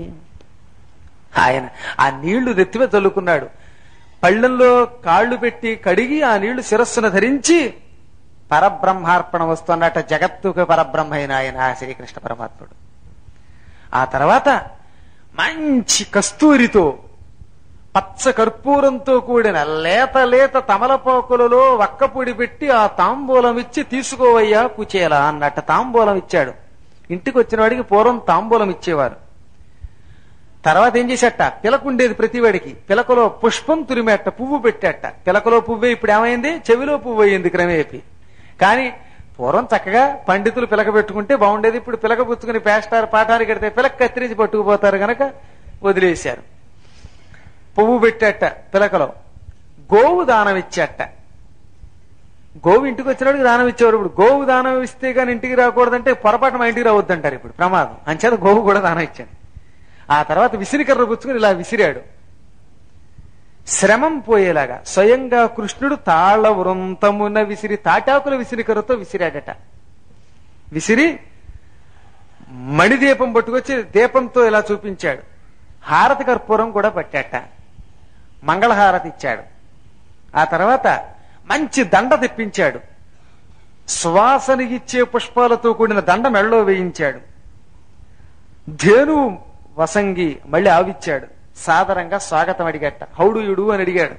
ఆయన ఆ నీళ్లు నెత్తిమే చల్లుకున్నాడు పళ్ళెంలో కాళ్ళు పెట్టి కడిగి ఆ నీళ్లు శిరస్సును ధరించి పరబ్రహ్మార్పణ వస్తున్నట్ట జగత్తుకు పరబ్రహ్మ అయిన ఆయన ఆ శ్రీకృష్ణ పరమాత్ముడు ఆ తర్వాత మంచి కస్తూరితో పచ్చ కర్పూరంతో కూడిన లేత లేత తమలపాకులలో వక్కపొడి పెట్టి ఆ తాంబూలం ఇచ్చి తీసుకోవయ్యా కుచేలా అన్నట్ట తాంబూలం ఇచ్చాడు ఇంటికి వచ్చిన వాడికి పూర్వం తాంబూలం ఇచ్చేవారు తర్వాత ఏం చేసేట పిలకుండేది ప్రతివాడికి పిలకలో పుష్పం తురిమేట పువ్వు పెట్టేట పిలకలో పువ్వే ఇప్పుడు ఏమైంది చెవిలో పువ్వు అయింది క్రమేపి కానీ పూర్వం చక్కగా పండితులు పిలక పెట్టుకుంటే బాగుండేది ఇప్పుడు పిలక పుచ్చుకుని పేస్టార్ పాఠాలు కడితే పిలక కత్తిరించి పట్టుకుపోతారు గనక వదిలేశారు పువ్వు పెట్టేట పిలకలో గోవు దానం ఇచ్చేట గోవు ఇంటికి వచ్చినప్పుడు దానం ఇచ్చేవారు ఇప్పుడు గోవు దానం ఇస్తే కానీ ఇంటికి రాకూడదంటే పొరపాటు మా ఇంటికి రావద్దంటారు ఇప్పుడు ప్రమాదం అంచేత గోవు కూడా దానం ఇచ్చాను ఆ తర్వాత విసిరికర్ర పుచ్చుకుని ఇలా విసిరాడు శ్రమం పోయేలాగా స్వయంగా కృష్ణుడు తాళ వృంతమున విసిరి తాటాకుల విసిరికర్రతో విసిరాడట విసిరి మణిదీపం పట్టుకొచ్చి దీపంతో ఇలా చూపించాడు హారతి కర్పూరం కూడా పట్టాట మంగళహారతి ఇచ్చాడు ఆ తర్వాత మంచి దండ తెప్పించాడు శ్వాసని ఇచ్చే పుష్పాలతో కూడిన దండ మెళ్ళలో వేయించాడు ధేను వసంగి మళ్ళీ ఆవిచ్చాడు సాదరంగా స్వాగతం అడిగట హౌడు యుడు అని అడిగాడు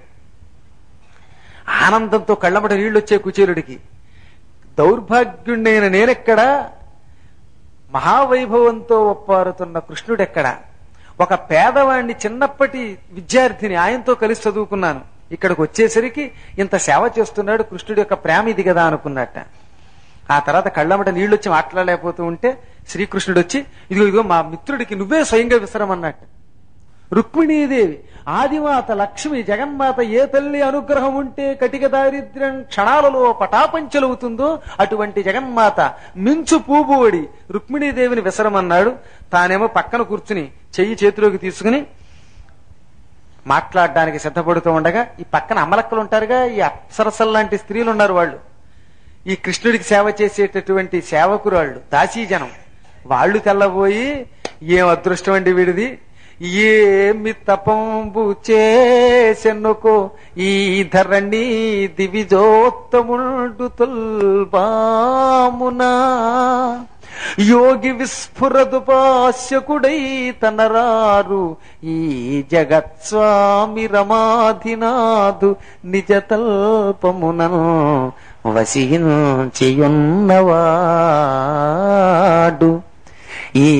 ఆనందంతో కళ్ళమట నీళ్లు వచ్చే కుచేరుడికి దౌర్భాగ్యుణ్ణైన నేనెక్కడా మహావైభవంతో ఒప్పారుతున్న కృష్ణుడెక్కడా ఒక పేదవాణ్ణి చిన్నప్పటి విద్యార్థిని ఆయనతో కలిసి చదువుకున్నాను ఇక్కడికి వచ్చేసరికి ఇంత సేవ చేస్తున్నాడు కృష్ణుడి యొక్క ప్రేమ ఇది కదా అనుకున్నట్ట ఆ తర్వాత కళ్ళమట నీళ్ళు వచ్చి మాట్లాడలేకపోతూ ఉంటే శ్రీకృష్ణుడు వచ్చి ఇదిగో ఇదిగో మా మిత్రుడికి నువ్వే స్వయంగా విసరమన్నట్టు రుక్మిణీదేవి ఆదిమాత లక్ష్మి జగన్మాత ఏ తల్లి అనుగ్రహం ఉంటే కటిక దారిద్ర్యం క్షణాలలో పటాపంచలవుతుందో అటువంటి జగన్మాత మించు పూబోడి రుక్మిణీదేవిని విసరమన్నాడు తానేమో పక్కన కూర్చుని చెయ్యి చేతిలోకి తీసుకుని మాట్లాడడానికి సిద్ధపడుతూ ఉండగా ఈ పక్కన అమలక్కలు ఉంటారుగా ఈ అప్సరసల్ లాంటి స్త్రీలు ఉన్నారు వాళ్ళు ఈ కృష్ణుడికి సేవ చేసేటటువంటి సేవకురాళ్ళు దాసీజనం వాళ్ళు తెల్లబోయి ఏం అదృష్టం అండి వీడిది ఏమి తపంబు చేసెన్నుకో ఈ ధరణి దివిజోత్తముండు తుల్బామునా యోగి విస్ఫురదుపాస్యకుడై తనరారు ఈ జగత్స్వామి రమాధినాథు నిజ తల్పమునను వసించియున్నవాడు ఈ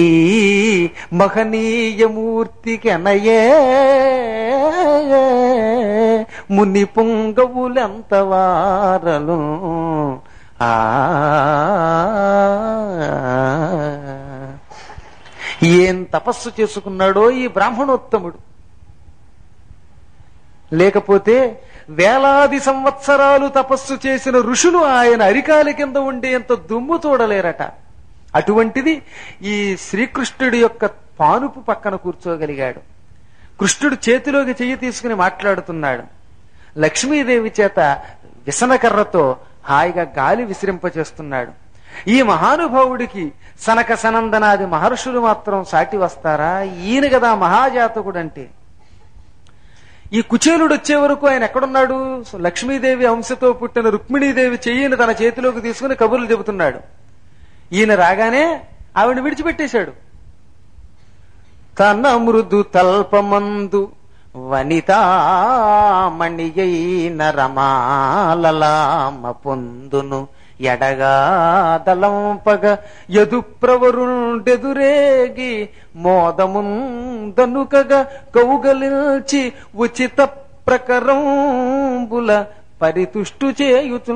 మహనీయమూర్తికి అనయే ముని పుంగవులెంత వారలు ఆ ఏం తపస్సు చేసుకున్నాడో ఈ బ్రాహ్మణోత్తముడు లేకపోతే వేలాది సంవత్సరాలు తపస్సు చేసిన ఋషులు ఆయన అరికాలి కింద ఉండేంత దుమ్ము చూడలేరట అటువంటిది ఈ శ్రీకృష్ణుడి యొక్క పానుపు పక్కన కూర్చోగలిగాడు కృష్ణుడు చేతిలోకి చెయ్యి తీసుకుని మాట్లాడుతున్నాడు లక్ష్మీదేవి చేత విసనకర్రతో హాయిగా గాలి విసిరింపచేస్తున్నాడు ఈ మహానుభావుడికి సనక సనందనాది మహర్షులు మాత్రం సాటి వస్తారా ఈయన కదా మహాజాతకుడు అంటే ఈ కుచేలుడు వచ్చే వరకు ఆయన ఎక్కడున్నాడు లక్ష్మీదేవి అంశతో పుట్టిన రుక్మిణీదేవి చెయ్యిని తన చేతిలోకి తీసుకుని కబుర్లు చెబుతున్నాడు ఈయన రాగానే ఆవిడ విడిచిపెట్టేశాడు తన మృదు తల్పమందు వనితామణియైన రమాలలామ పొందును ఎడగా దలంపగ ఎదు ప్రవరుండెదురేగి మోదముందనుకగా కౌగలించి ఉచిత ప్రకరంబుల పరితుష్టు చేయుచు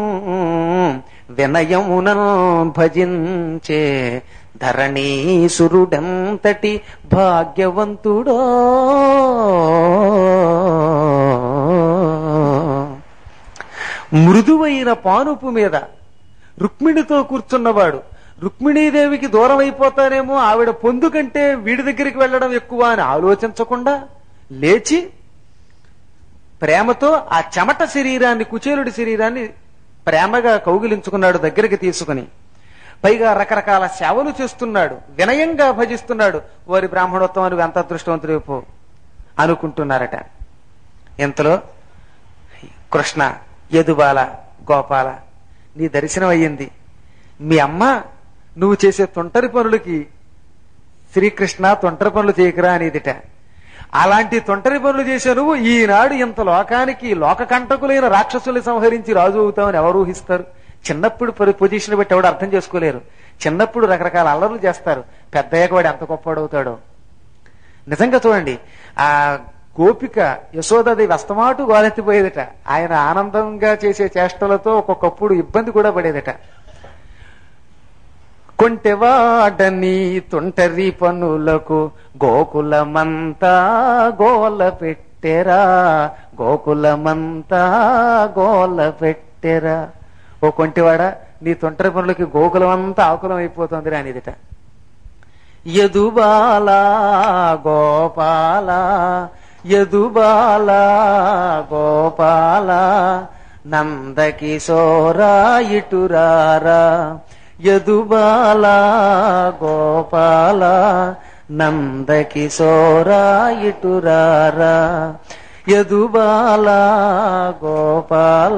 వినయమునను భజించే ధరణీసురుడంతటి భాగ్యవంతుడో మృదువైన పానుపు మీద రుక్మిణితో కూర్చున్నవాడు రుక్మిణీదేవికి దూరం అయిపోతానేమో ఆవిడ పొందు కంటే వీడి దగ్గరికి వెళ్ళడం ఎక్కువ అని ఆలోచించకుండా లేచి ప్రేమతో ఆ చెమట శరీరాన్ని కుచేలుడి శరీరాన్ని ప్రేమగా కౌగిలించుకున్నాడు దగ్గరికి తీసుకుని పైగా రకరకాల సేవలు చేస్తున్నాడు వినయంగా భజిస్తున్నాడు వారి బ్రాహ్మణోత్వం అని ఎంత అదృష్టవంతుడు పో అనుకుంటున్నారట ఇంతలో కృష్ణ యదుబాల గోపాల నీ దర్శనం అయ్యింది మీ అమ్మ నువ్వు చేసే తొంటరి పనులకి శ్రీకృష్ణ తొంటరి పనులు చేయకరా అనేదిట అలాంటి తొంటరి పనులు చేసే నువ్వు ఈనాడు ఇంత లోకానికి లోకకంటకులైన రాక్షసుల్ని సంహరించి రాజు అవుతామని ఎవరు ఊహిస్తారు చిన్నప్పుడు పరి- పొజిషన్ బట్టి ఎవడు అర్థం చేసుకోలేరు చిన్నప్పుడు రకరకాల అల్లర్లు చేస్తారు పెద్దయ్యాక వాడు ఎంత గొప్పవాడవుతాడో నిజంగా చూడండి ఆ గోపిక యశోదాదేవి అస్తమాటు గోలెత్తిపోయేదట ఆయన ఆనందంగా చేసే చేష్టలతో ఒక్కొక్కప్పుడు ఇబ్బంది కూడా పడేదట కొంటెవాడని తొంటరి పనులకు గోకులమంతా గోల పెట్టెరా గోకులమంతా గోల పెట్టెరా ఓ కొంటివాడ నీ తొంటరి పనులకి గోకులమంతా ఆకులం అయిపోతుంది రానిదిట యదుబాల గోపాల యదుబాల గోపాల నందకిశోరా ఇటురారా యదుబాల గోపాల నందకిశోరా ఇటురారా యదుబాల గోపాల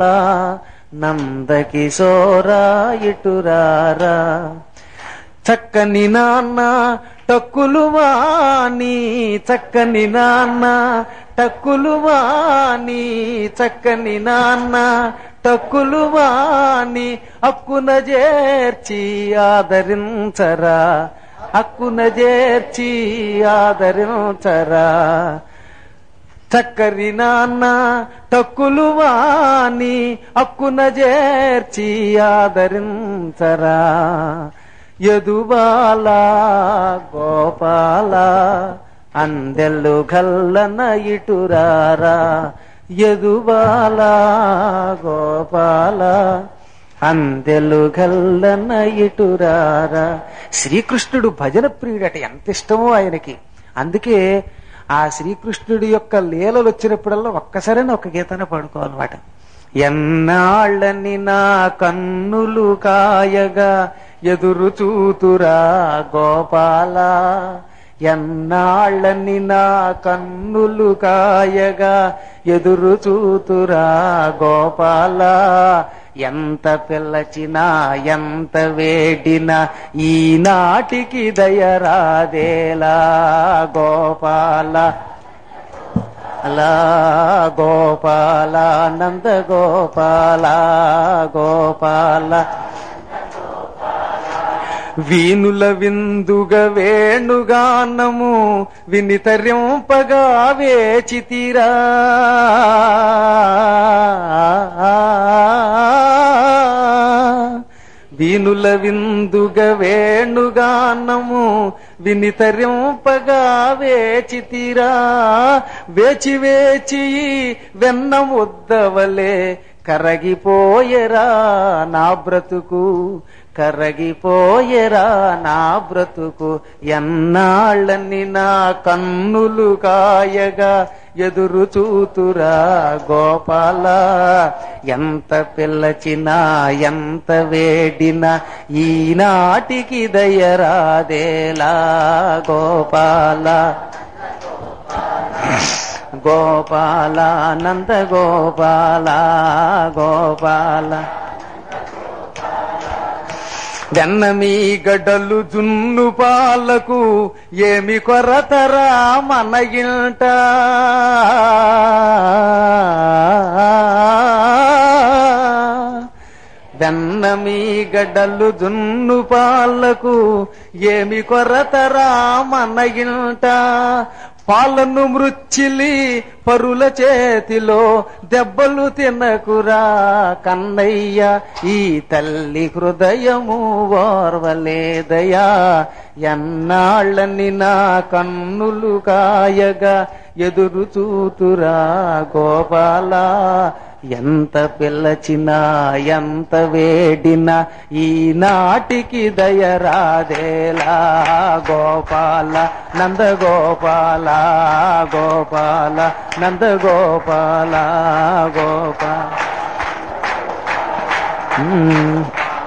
నందకిశోరా ఇటురారా చక్కని నాన్న టక్కులు వాణి చక్కని నాన్న టక్కులు వాణి చక్కని నాన్న టక్కులు వాణి అక్కున చేర్చి ఆదరించరా అక్కున చేర్చి ఆదరించరా చక్కరి నాన్న టక్కులు వాణి అక్కున చేర్చి ఆదరించరా యదుబాల గోపాల అందెల్లు గల్లన ఇటురారా యదుబాల గోపాల అందెలు గల్లన ఇటురారా శ్రీకృష్ణుడు భజన ప్రియుడట ఎంత ఇష్టమో ఆయనకి అందుకే ఆ శ్రీకృష్ణుడి యొక్క లీలలు వచ్చినప్పుడల్లా ఒక్కసారైనా ఒక గీతాన్ని పాడుకోవాలన్నమాట ఎన్నాళ్ళని నా కన్నులు కాయగా ఎదురు చూతురా గోపాల ఎన్నాళ్ళని నా కన్నులు కాయగా ఎదురు చూతురా గోపాల ఎంత పిల్లచినా ఎంత వేడినా ఈనాటికి దయరాదేలా గోపాల అలా గోపాల నంద గోపాల గోపాల వీనుల విందుగ వేణుగానము వినితరింపగా వేచితిరా వీనుల విందుగ వేణుగానము వినితరింపగా వేచితిరా వేచి వేచి వెన్న ముద్దవలే కరగిపోయెరా నా బ్రతుకు కరగిపోయెరా నా బ్రతుకు ఎన్నాళ్ళని నా కన్నులు కాయగా ఎదురు చూతురా గోపాల ఎంత పిల్లచినా ఎంత వేడినా ఈనాటికి దయరాదేలా గోపాల గోపాల నంద గోపాల గోపాల వెన్నమీ గడ్డలు జున్ను పాలకు ఏమి కొరతరా మన ఇంట వెన్నమీ గడ్డలు జున్ను పాలకు ఏమి కొరతరా మన ఇంట పాలను మృచ్చిలి పరుల చేతిలో దెబ్బలు తినకురా కన్నయ్య ఈ తల్లి హృదయము ఓర్వలేదయా ఎన్నాళ్ళని నా కన్నులు కాయగా ఎదురు చూతురా గోపాల ఎంత పిల్లచినా ఎంత వేడినా ఈనాటికి దయరాదేలా గోపాల నంద గోపాల గోపాల నంద గోపాల గోపాల మ్మ్.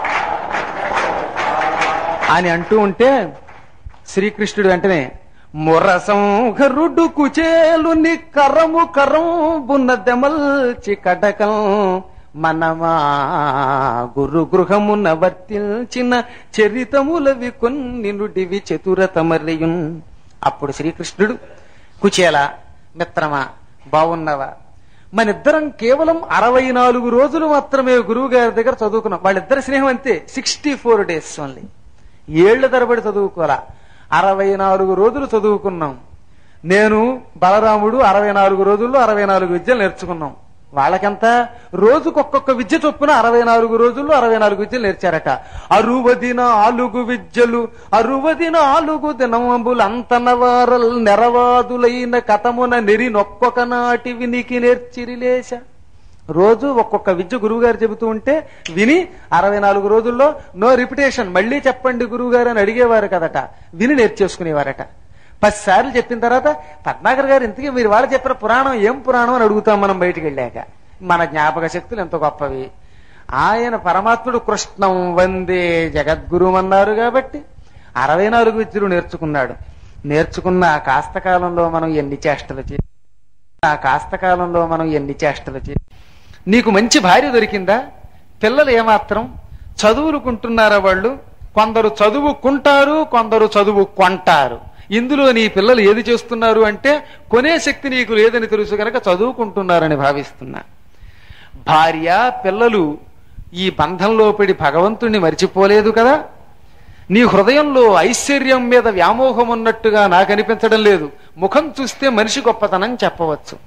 అని అంటూ ఉంటే శ్రీకృష్ణుడు వెంటనే మురసంహరుడు కుచేలుని కరము కరంబున్న దెమల్చి కటకం మనమా గురు గృహమున వర్తిల్చిన చరితములవి కొన్ని నుడివి చతురతమర్యున్ అప్పుడు శ్రీకృష్ణుడు కుచేల మిత్రమా బాగున్నవా మనిద్దరం కేవలం అరవై నాలుగు రోజులు మాత్రమే గురువు గారి దగ్గర చదువుకున్నాం వాళ్ళిద్దరి స్నేహం అంతే సిక్స్టీ ఫోర్ డేస్ ఓన్లీ ఏళ్ల తరబడి చదువుకోరా అరవై నాలుగు రోజులు చదువుకున్నాం నేను బలరాముడు అరవై నాలుగు రోజుల్లో అరవై నాలుగు విద్యలు నేర్చుకున్నాం వాళ్ళకంత రోజుకొక్కొక్క విద్య చొప్పున అరవై నాలుగు రోజుల్లో అరవై నాలుగు విద్యలు నేర్చారట అరువది నాలుగు విద్యలు అరువది నాలుగు దినమంబులు అంతనవారల్ నెరవాదులైన కథమున నెరి నొక్కొక నాటి వినికి నేర్చిరిలేశ రోజు ఒక్కొక్క విద్య గురువు గారు చెబుతూ ఉంటే విని అరవై నాలుగు రోజుల్లో నో రిపిటేషన్ మళ్ళీ చెప్పండి గురువు గారు అని అడిగేవారు కదట విని నేర్చేసుకునేవారట పది సార్లు చెప్పిన తర్వాత పద్మాకర్ గారు ఇంతకీ మీరు వాళ్ళు చెప్పిన పురాణం ఏం పురాణం అని అడుగుతాం మనం బయటికి వెళ్ళాక మన జ్ఞాపక శక్తులు ఎంతో గొప్పవి ఆయన పరమాత్ముడు కృష్ణం వందే జగద్గురు అన్నారు కాబట్టి అరవై నాలుగు విద్యలు నేర్చుకున్నాడు నేర్చుకున్న ఆ కాస్త కాలంలో మనం ఎన్ని చేష్టలు చే ఆ కాస్త కాలంలో మనం ఎన్ని చేష్టలు చే నీకు మంచి భార్య దొరికిందా పిల్లలు ఏమాత్రం చదువులుకుంటున్నారా వాళ్ళు కొందరు చదువుకుంటారు కొందరు చదువు కొంటారు ఇందులో నీ పిల్లలు ఏది చేస్తున్నారు అంటే కొనే శక్తి నీకు లేదని తెలుసు కనుక చదువుకుంటున్నారని భావిస్తున్నా భార్య పిల్లలు ఈ బంధంలో పడి భగవంతుణ్ణి మరిచిపోలేదు కదా నీ హృదయంలో ఐశ్వర్యం మీద వ్యామోహం ఉన్నట్టుగా నాకు అనిపించడం లేదు ముఖం చూస్తే మనిషి గొప్పతనం చెప్పవచ్చు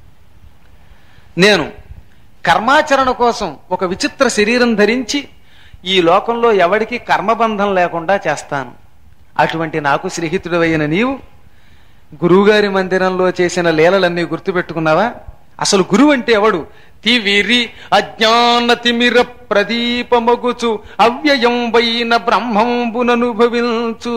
నేను కర్మాచరణ కోసం ఒక విచిత్ర శరీరం ధరించి ఈ లోకంలో ఎవడికి కర్మబంధం లేకుండా చేస్తాను అటువంటి నాకు స్నేహితుడవైన నీవు గురువుగారి మందిరంలో చేసిన లీలలన్నీ గుర్తుపెట్టుకున్నావా అసలు గురువు అంటే ఎవడు తివిరి అజ్ఞాన తిమిర ప్రదీపమగుచు అవ్యయం వైన బ్రహ్మంబుననుభవించు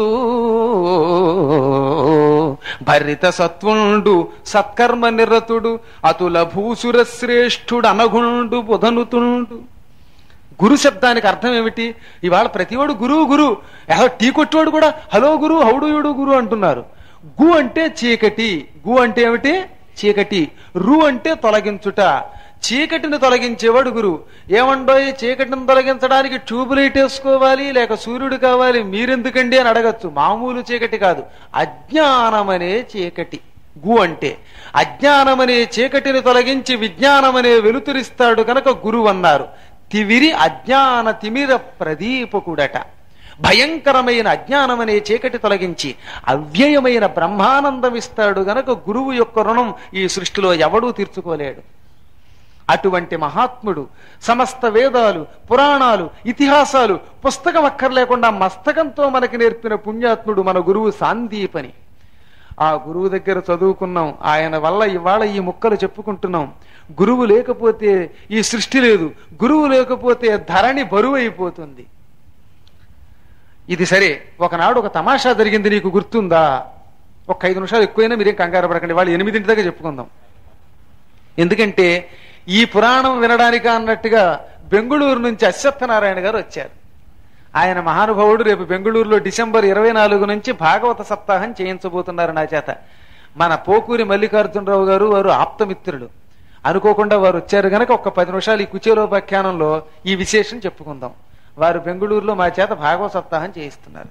భరిత సత్వుండు సత్కర్మ నిరతుడు అతుల భూసుర శ్రేష్ఠుడు అనగుండు బుధనుతుండు గురు శబ్దానికి అర్థం ఏమిటి ఇవాళ ప్రతివాడు గురువు గురు ఏదో టీ కొట్టేవాడు కూడా హలో గురు హౌడు యుడు గురు అంటున్నారు గు అంటే చీకటి గు అంటే ఏమిటి చీకటి రు అంటే తొలగించుట చీకటిని తొలగించేవాడు గురు ఏమండోయ్ చీకటిని తొలగించడానికి ట్యూబ్ లైట్ వేసుకోవాలి లేక సూర్యుడు కావాలి మీరెందుకండి అని అడగచ్చు మామూలు చీకటి కాదు అజ్ఞానమనే చీకటి గు అంటే అజ్ఞానమనే చీకటిని తొలగించి విజ్ఞానమనే వెలుతురిస్తాడు కనుక గురువు అన్నారు తివిరి అజ్ఞాన తిమిర ప్రదీపకుడట భయంకరమైన అజ్ఞానమనే చీకటి తొలగించి అవ్యయమైన బ్రహ్మానందం ఇస్తాడు గనక గురువు యొక్క రుణం ఈ సృష్టిలో ఎవడూ తీర్చుకోలేడు అటువంటి మహాత్ముడు సమస్త వేదాలు పురాణాలు ఇతిహాసాలు పుస్తకం అక్కర్లేకుండా మస్తకంతో మనకి నేర్పిన పుణ్యాత్ముడు మన గురువు సాందీపని ఆ గురువు దగ్గర చదువుకున్నాం ఆయన వల్ల ఇవాళ ఈ ముక్కలు చెప్పుకుంటున్నాం గురువు లేకపోతే ఈ సృష్టి లేదు గురువు లేకపోతే ధరణి బరువు అయిపోతుంది ఇది సరే ఒకనాడు ఒక తమాషా జరిగింది నీకు గుర్తుందా ఒక ఐదు నిమిషాలు ఎక్కువైనా మీరేం కంగారు పడకండి వాళ్ళు ఎనిమిదింటి దాకా చెప్పుకుందాం ఎందుకంటే ఈ పురాణం వినడానికి అన్నట్టుగా బెంగుళూరు నుంచి అశ్వత్థనారాయణ గారు వచ్చారు ఆయన మహానుభావుడు రేపు బెంగళూరులో డిసెంబర్ ఇరవై నాలుగు నుంచి భాగవత సప్తాహం చేయించబోతున్నారు నా చేత మన పోకూరి మల్లికార్జునరావు గారు వారు ఆప్తమిత్రులు అనుకోకుండా వారు వచ్చారు గనక ఒక పది నిమిషాలు ఈ కుచేలోపాఖ్యానంలో ఈ విశేషం చెప్పుకుందాం వారు బెంగళూరులో మా చేత భాగవత సప్తాహం చేయిస్తున్నారు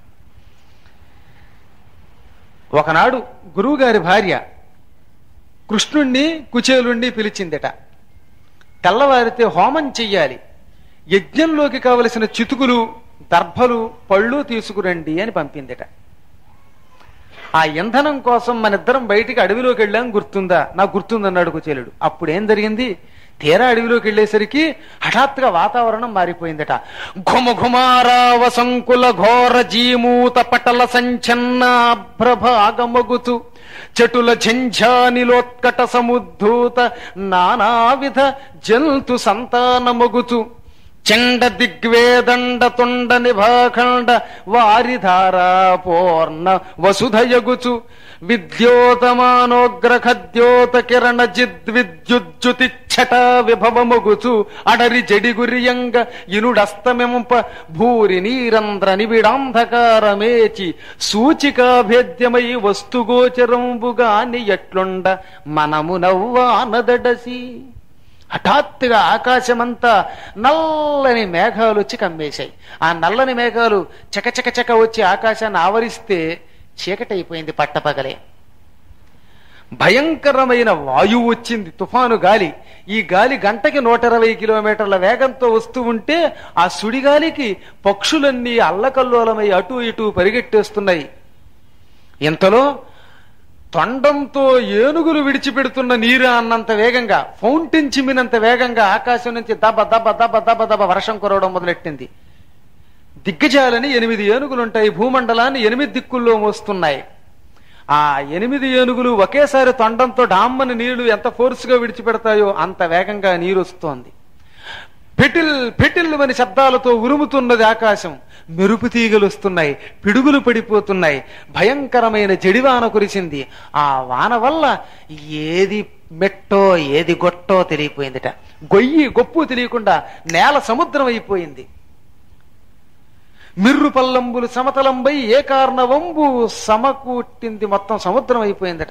ఒకనాడు గురువు గారి భార్య కృష్ణుణ్ణి కుచేలుణ్ణి పిలిచిందట తెల్లవారితే హోమం చెయ్యాలి యజ్ఞంలోకి కావలసిన చితుకులు దర్భలు పళ్ళు తీసుకురండి అని పంపిందట ఆ ఇంధనం కోసం మన ఇద్దరం బయటికి అడవిలోకి వెళ్ళాం గుర్తుందా నాకు గుర్తుందన్నాడు కుచేలుడు అప్పుడు ఏం జరిగింది తీరా అడవిలోకి వెళ్ళేసరికి హఠాత్తుగా వాతావరణం మారిపోయిందట ఘుమ ఘుమారావ సంకుల ఘోర జీమూత పటల సంచన్న ప్రభాగమగుతు చటుల ఝంఝానిలోత్కట సముద్ధూత నానావిధ జంతు సంతానమగుచు చండ దిగ్వేదండ తుండ నిభాఖండ వారిధారా పూర్ణ వసుధయగుచు విద్యోతమానోగ్ర ఖద్యోత కిరణ జిద్విద్యుజ్జుతి ఛట విభవముగుచు అడరి జడిగురియంగ ఇనుడస్తమింప భూరి నీరంధ్ర నిబిడాంధకారమేచి సూచికాభేద్యమై వస్తుగోచరంబుగాని ఎట్లుండ మనము నవ్వానదడసి హఠాత్తుగా ఆకాశమంతా నల్లని మేఘాలు వచ్చి కమ్మేశాయి ఆ నల్లని మేఘాలు చకచక చక వచ్చి ఆకాశాన్ని ఆవరిస్తే చీకటైపోయింది పట్టపగలే భయంకరమైన వాయువు వచ్చింది తుఫాను గాలి ఈ గాలి గంటకి నూట ఇరవై కిలోమీటర్ల వేగంతో వస్తూ ఉంటే ఆ సుడిగాలికి పక్షులన్నీ అల్లకల్లోలమై అటు ఇటు పరిగెట్టేస్తున్నాయి ఇంతలో తొండంతో ఏనుగులు విడిచిపెడుతున్న నీరు అన్నంత వేగంగా ఫౌంటైన్ చిమ్మినంత వేగంగా ఆకాశం నుంచి దబ దబ దబ దబ దబ వర్షం కురవడం మొదలెట్టింది దిగ్గజాలని ఎనిమిది ఏనుగులుంటాయి భూమండలాన్ని ఎనిమిది దిక్కుల్లో మోస్తున్నాయి ఆ ఎనిమిది ఏనుగులు ఒకేసారి తొండంతో డామ్మని నీళ్లు ఎంత ఫోర్స్గా విడిచిపెడతాయో అంత వేగంగా నీరు వస్తోంది పెటిల్ పెటిల్ అని శబ్దాలతో ఉరుముతున్నది ఆకాశం మెరుపు తీగలు వస్తున్నాయి పిడుగులు పడిపోతున్నాయి భయంకరమైన జడివాన కురిసింది ఆ వాన వల్ల ఏది మెట్టో ఏది గొట్టో తెలియపోయిందిట గొయ్యి గొప్పు తెలియకుండా నేల సముద్రం అయిపోయింది మిర్రు పల్లంబులు సమతలంబై ఏ కారణవంబు సమకూట్టింది మొత్తం సముద్రం అయిపోయిందట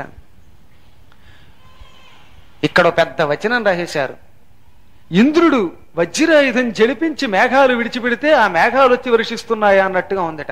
ఇక్కడ ఓ పెద్ద వచనం రాసేశారు ఇంద్రుడు వజ్రాయుధం జడిపించి మేఘాలు విడిచిపెడితే ఆ మేఘాలు వచ్చి వర్షిస్తున్నాయా అన్నట్టుగా ఉందట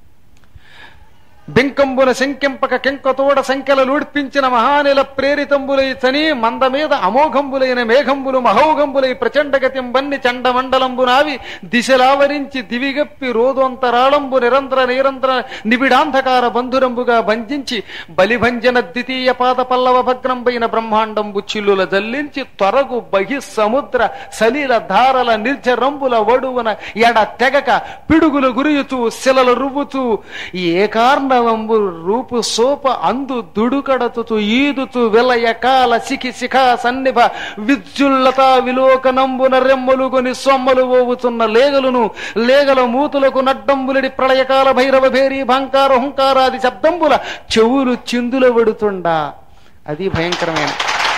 బింకంబుల శంకింపక కెంకతోడ సంఖ్యల లూడ్పించిన మహానిల ప్రేరితంబులై చని మంద మీద అమోఘంబులైన మేఘంబులు మహౌఘంబులై ప్రచండగతిం బన్ని చండమండలంబునావి దిశలావరించి దివిగప్పి రోదోంతరాళంబు నిరంతర నిరంతర నిబిడాంధకార బంధురంబుగా భంజించి బలిభంజన ద్వితీయ పాద పల్లవ భగ్నంపైన బ్రహ్మాండంబు చిల్లుల జల్లించి త్వరగు బహి సముద్ర సలీల ధారల నిర్జరంబుల వడువన ఎడ తెగక పిడుగులు గురియుచు శిలలు రువ్వుచు ఏ కారణవంబు రూపు సోప అందు దుడుకడతుచు ఈదుచు విలయ కాల సిఖి శిఖ సన్నిభ విద్యుల్లత విలోకనంబున రెమ్మలుగొని సొమ్మలు ఓవుచున్న లేగలును లేగల మూతులకు నడ్డంబులడి ప్రళయకాల భైరవ భేరీ భాంకార హుంకారాది శబ్దంబుల చెవులు చిందుల పడుతుండా అది భయంకరమైన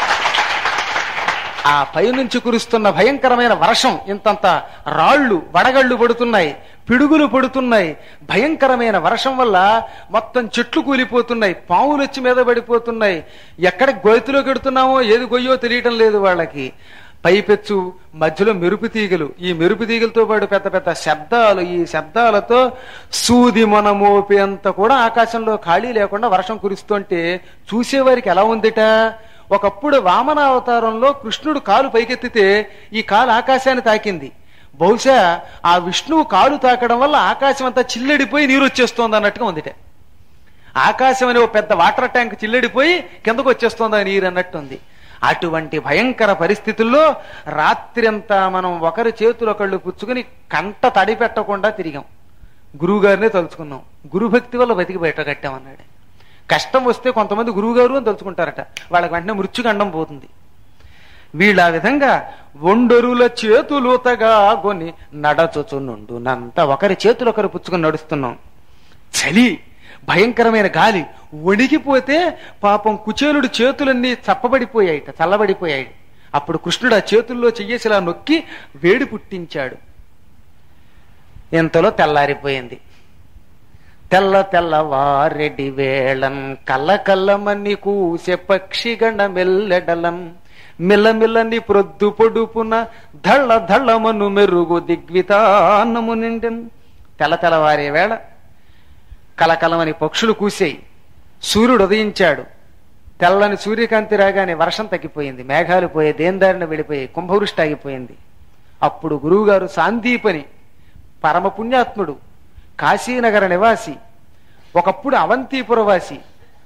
ఆ పైనుంచి కురుస్తున్న భయంకరమైన వర్షం ఇంతంత రాళ్ళు వడగళ్ళు పడుతున్నాయి పిడుగులు పడుతున్నాయి భయంకరమైన వర్షం వల్ల మొత్తం చెట్లు కూలిపోతున్నాయి పాములు వచ్చి మీద పడిపోతున్నాయి ఎక్కడ గొయ్తులో కడుతున్నామో ఏది గొయ్యో తెలియటం లేదు వాళ్ళకి పైపెచ్చు మధ్యలో మెరుపు తీగలు ఈ మెరుపు తీగలతో పాటు పెద్ద పెద్ద శబ్దాలు ఈ శబ్దాలతో సూది మన మోపేంత కూడా ఆకాశంలో ఖాళీ లేకుండా వర్షం కురుస్తుంటే చూసేవారికి ఎలా ఉందిట ఒకప్పుడు వామనావతారంలో కృష్ణుడు కాలు పైకెత్తితే ఈ కాలు ఆకాశాన్ని తాకింది బహుశా ఆ విష్ణువు కాలు తాకడం వల్ల ఆకాశం అంతా చిల్లడిపోయి నీరు వచ్చేస్తోంది అన్నట్టుగా ఉందిట ఆకాశం అనే ఒక పెద్ద వాటర్ ట్యాంక్ చిల్లడిపోయి కిందకు వచ్చేస్తోంది ఆ నీరు అన్నట్టు ఉంది అటువంటి భయంకర పరిస్థితుల్లో రాత్రి అంతా మనం ఒకరి చేతులు ఒకళ్ళు పుచ్చుకుని కంట తడి పెట్టకుండా తిరిగాం గురువు గారినే తలుచుకున్నాం గురుభక్తి వల్ల బతికి బయట కట్టామన్నాడు కష్టం వస్తే కొంతమంది గురువుగారు అని తలుచుకుంటారట వాళ్ళకి వెంటనే మృత్యుగండం పోతుంది వీళ్ళ ఆ విధంగా ఒండరుల చేతులుతగా కొని నడచుచునుండునంత ఒకరి చేతులు ఒకరు పుచ్చుకొని నడుస్తున్నాం చలి భయంకరమైన గాలి వణికిపోతే పాపం కుచేలుడు చేతులన్నీ చప్పబడిపోయాయిట చల్లబడిపోయాయి అప్పుడు కృష్ణుడు ఆ చేతుల్లో చెయ్యేసిలా నొక్కి వేడి పుట్టించాడు ఇంతలో తెల్లారిపోయింది తెల్ల తెల్లవారెడి వేళన్ కల్ల కల్లమని కూసె పక్షిగణ మెల్లెడలన్ మిల్లమిల్లని ప్రొద్దు పొడుపున ధళ్ళ ధళ్ళమను మెరుగు దిగ్వితానము నిండెన్ తెల్ల తెల్లవారే వేళ కలకలమని పక్షులు కూసాయి సూర్యుడు ఉదయించాడు తెల్లని సూర్యకాంతి రాగానే వర్షం తగ్గిపోయింది మేఘాలు పోయే దేందారిన వెళ్ళిపోయాయి కుంభవృష్టి ఆగిపోయింది అప్పుడు గురువుగారు సాందీపని పరమ పుణ్యాత్ముడు కాశీనగర నివాసి ఒకప్పుడు అవంతిపురవాసి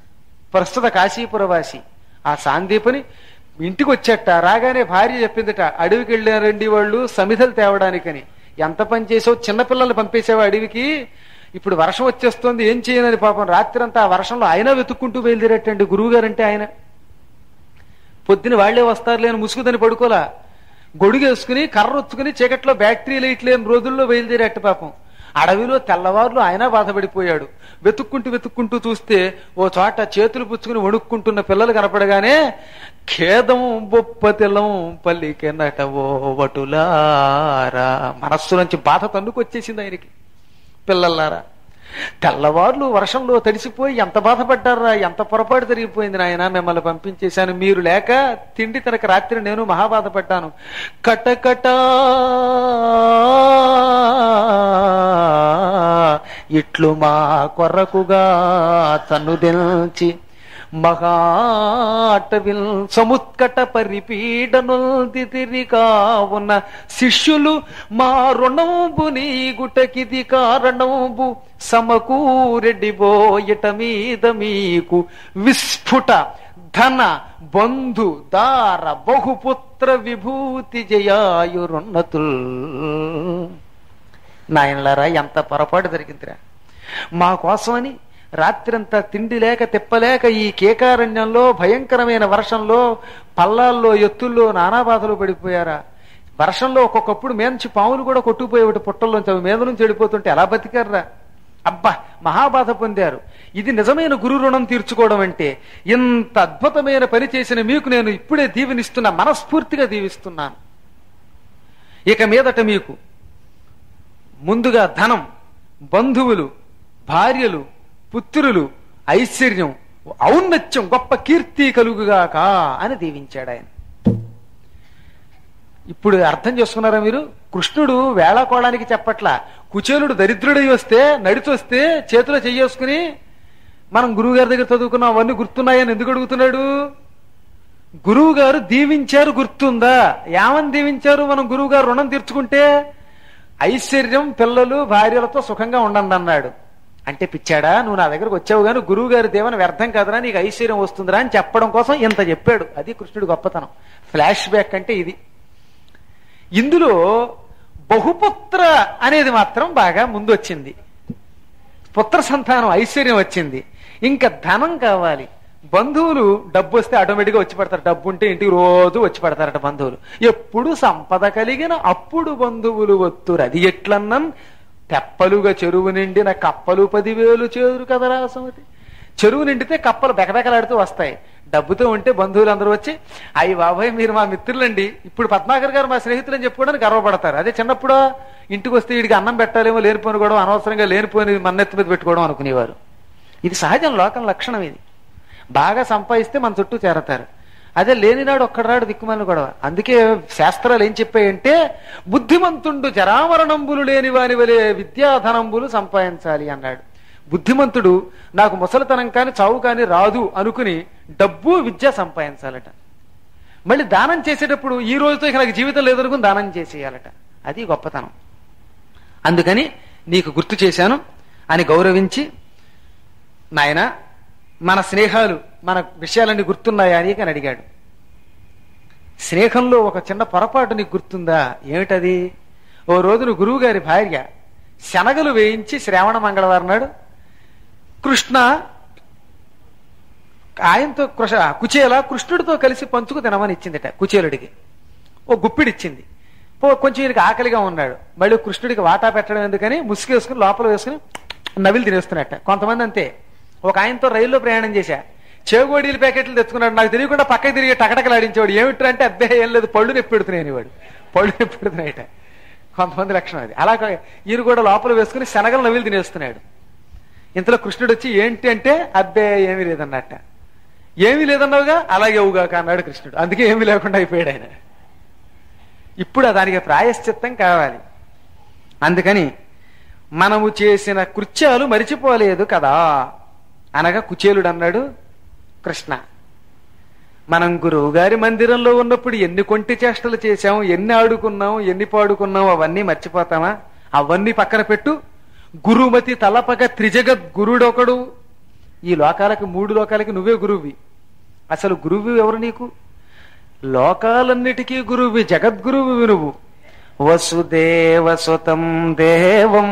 ప్రస్తుత కాశీపురవాసి ఆ సాందీపని ఇంటికి వచ్చేట రాగానే భార్య చెప్పిందట అడవికి వెళ్ళారండి వాళ్ళు సమిధలు తేవడానికని ఎంత పని చేసావు చిన్నపిల్లల్ని పంపేసావు అడవికి ఇప్పుడు వర్షం వచ్చేస్తుంది ఏం చేయనని పాపం రాత్రంతా ఆ వర్షంలో ఆయన వెతుక్కుంటూ బయలుదేరటండి గురువు గారంటే ఆయన పొద్దున వాళ్లే వస్తారులే అని ముసుగుదని పడుకోలా గొడుగేసుకుని కర్ర వచ్చుకుని చీకట్లో బ్యాటరీ లైట్ లేని రోజుల్లో బయలుదేరట్టు పాపం అడవిలో తెల్లవారులు ఆయన బాధపడిపోయాడు వెతుక్కుంటూ వెతుక్కుంటూ చూస్తే ఓ చోట చేతులు పుచ్చుకుని వణుక్కుంటున్న పిల్లలు కనపడగానే ఖేదం బొప్పతిలం పల్లికెనట ఓ వటులారా మనస్సు నుంచి బాధ తన్నుకొచ్చేసింది ఆయనకి పిల్లల్లారా తెల్లవార్లు వర్షంలో తడిసిపోయి ఎంత బాధపడ్డారా ఎంత పొరపాటు జరిగిపోయింది నాయన మిమ్మల్ని పంపించేశాను మీరు లేక తిండి తనక రాత్రి నేను మహా బాధపడ్డాను కటకట ఇట్లు మా కొరకుగా తన్నుదెల్చి మహాటవిల్ సముత్కట పరిపీడనుల్ తిరిగా ఉన్న శిష్యులు మా రుణంబు నీ గుటకిది కారణంబు సమకూరెడ్డిబోయట మీద మీకు విస్ఫుట ధన బంధు దార బహుపుత్ర విభూతి జయాయురున్నతుల్ నాయనలారా ఎంత పొరపాటు జరిగిందిరా మా కోసమని రాత్రంతా తిండి లేక తిప్పలేక ఈ కేకారణ్యంలో భయంకరమైన వర్షంలో పల్లాల్లో ఎత్తుల్లో నానా బాధలు పడిపోయారా వర్షంలో ఒక్కొక్కప్పుడు మేంచి పాములు కూడా కొట్టుకుపోయేవాటి పుట్టల్లోంచి అవి మీద నుంచి వెళ్ళిపోతుంటే ఎలా బతికారా అబ్బా మహాబాధ పొందారు ఇది నిజమైన గురు రుణం తీర్చుకోవడం అంటే ఇంత అద్భుతమైన పని చేసిన మీకు నేను ఇప్పుడే దీవెనిస్తున్నా మనస్ఫూర్తిగా దీవిస్తున్నాను ఇక మీదట మీకు ముందుగా ధనం బంధువులు భార్యలు పుత్రులు ఐశ్వర్యం ఔన్నత్యం గొప్ప కీర్తి కలుగుగాక అని దీవించాడు ఆయన ఇప్పుడు అర్థం చేసుకున్నారా మీరు కృష్ణుడు వేళాకోళానికి చెప్పట్లా కుచేలుడు దరిద్రుడై వస్తే నడిచొస్తే చేతిలో చెయ్యేసుకుని మనం గురువు గారి దగ్గర చదువుకున్నాం అవన్నీ గుర్తున్నాయని ఎందుకు అడుగుతున్నాడు గురువు గారు దీవించారు గుర్తుందా ఏమని దీవించారు మనం గురువు గారు రుణం తీర్చుకుంటే ఐశ్వర్యం పిల్లలు భార్యలతో సుఖంగా ఉండండి అన్నాడు అంటే పిచ్చాడా నువ్వు నా దగ్గరకు వచ్చావు కానీ గురువు గారి దేవన వ్యర్థం కాదురా నీకు ఐశ్వర్యం వస్తుందిరా అని చెప్పడం కోసం ఇంత చెప్పాడు అది కృష్ణుడి గొప్పతనం ఫ్లాష్ బ్యాక్ అంటే ఇది ఇందులో బహుపుత్ర అనేది మాత్రం బాగా ముందు వచ్చింది పుత్ర సంతానం ఐశ్వర్యం వచ్చింది ఇంకా ధనం కావాలి బంధువులు డబ్బు వస్తే ఆటోమేటిక్గా వచ్చి పడతారు డబ్బు ఉంటే ఇంటికి రోజు వచ్చి పడతారట బంధువులు ఎప్పుడు సంపద కలిగిన అప్పుడు బంధువులు వత్తురు అది ఎట్లన్నన్ తెప్పలుగా చెరువు నిండిన కప్పలు పదివేలు చేరు కదరా సమతి చెరువు నిండితే కప్పలు బెకబెకలాడుతూ వస్తాయి డబ్బుతో ఉంటే బంధువులు అందరూ వచ్చి అయ్యి బాబాయ్ మీరు మా మిత్రులండి ఇప్పుడు పద్మాకర్ గారు మా స్నేహితులు అని చెప్పుకోవడానికి గర్వపడతారు అదే చిన్నప్పుడు ఇంటికి వస్తే వీడికి అన్నం పెట్టాలేమో లేనిపోని కూడా అనవసరంగా లేనిపోని మన్నెత్తి మీద పెట్టుకోవడం అనుకునేవారు ఇది సహజం లోకం లక్షణం ఇది బాగా సంపాదిస్తే మన చుట్టూ చేరతారు అదే లేనినాడు ఒక్కడరాడు దిక్కుమాలిన గొడవ అందుకే శాస్త్రాలు ఏం చెప్పాయంటే బుద్ధిమంతుండు జరామరణంబులు లేని వాని వలె విద్యాధనంబులు సంపాదించాలి అన్నాడు బుద్ధిమంతుడు నాకు ముసలితనం కాని చావు కాని రాదు అనుకుని డబ్బు విద్య సంపాదించాలట మళ్ళీ దానం చేసేటప్పుడు ఈ రోజుతో ఇక నాకు జీవితం లేదనుకుని దానం చేసేయాలట అది గొప్పతనం అందుకని నీకు గుర్తు చేశాను అని గౌరవించి నాయన మన స్నేహాలు మన విషయాలన్నీ గుర్తున్నాయా అని అని అడిగాడు స్నేహంలో ఒక చిన్న పొరపాటు నీకు గుర్తుందా ఏమిటది ఓ రోజున గురువు గారి భార్య శనగలు వేయించి శ్రావణ మంగళవారం నాడు కృష్ణ ఆయనతో కృష కుచేల కృష్ణుడితో కలిసి పంచుకు తినమని ఇచ్చిందిట కుచేలుడికి ఓ గుప్పిడిచ్చింది పో కొంచెం ఈయనకి ఆకలిగా ఉన్నాడు మళ్ళీ కృష్ణుడికి వాటా పెట్టడం ఎందుకని ముసుగేసుకుని లోపల వేసుకుని నవిలు తినేస్తున్నట్ట కొంతమంది అంతే ఒక ఆయనతో రైల్లో ప్రయాణం చేశా చేగోడీల ప్యాకెట్లు తెచ్చుకున్నాడు నాకు తెలియకుండా పక్కకి తిరిగి టకటకలాడించేవాడు ఏమిట్రా అంటే అబ్బే ఏం లేదు పళ్ళు నొప్పి పెడుతున్నాయి వాడు పళ్ళు నొప్పి పెడుతున్నాయట కొంతమంది లక్షణం అది అలా కా- ఈయన కూడా లోపల వేసుకుని శనగలు నవిలు తినేస్తున్నాడు ఇంతలో కృష్ణుడు వచ్చి ఏంటి అంటే అబ్బే ఏమీ లేదన్నట్ట ఏమీ లేదన్నావుగా అలాగే అవుగాక అన్నాడు కృష్ణుడు అందుకే ఏమీ లేకుండా అయిపోయాడు ఆయన ఇప్పుడు దానికి ప్రాయశ్చిత్తం కావాలి అందుకని మనము చేసిన కృత్యాలు మరిచిపోలేదు కదా అనగా కుచేలుడు అన్నాడు కృష్ణ మనం గురువు గారి మందిరంలో ఉన్నప్పుడు ఎన్ని కొంటి చేష్టలు చేశాం ఎన్ని ఆడుకున్నాం ఎన్ని పాడుకున్నాం అవన్నీ మర్చిపోతామా అవన్నీ పక్కన పెట్టు గురుమతి తలపక త్రిజగత్ గురుడొకడు ఈ లోకాలకి మూడు లోకాలకి నువ్వే గురువువి అసలు గురువు ఎవరు నీకు లోకాలన్నిటికీ గురువి జగద్గురువు నువ్వు వసుదేవ సుతం దేవం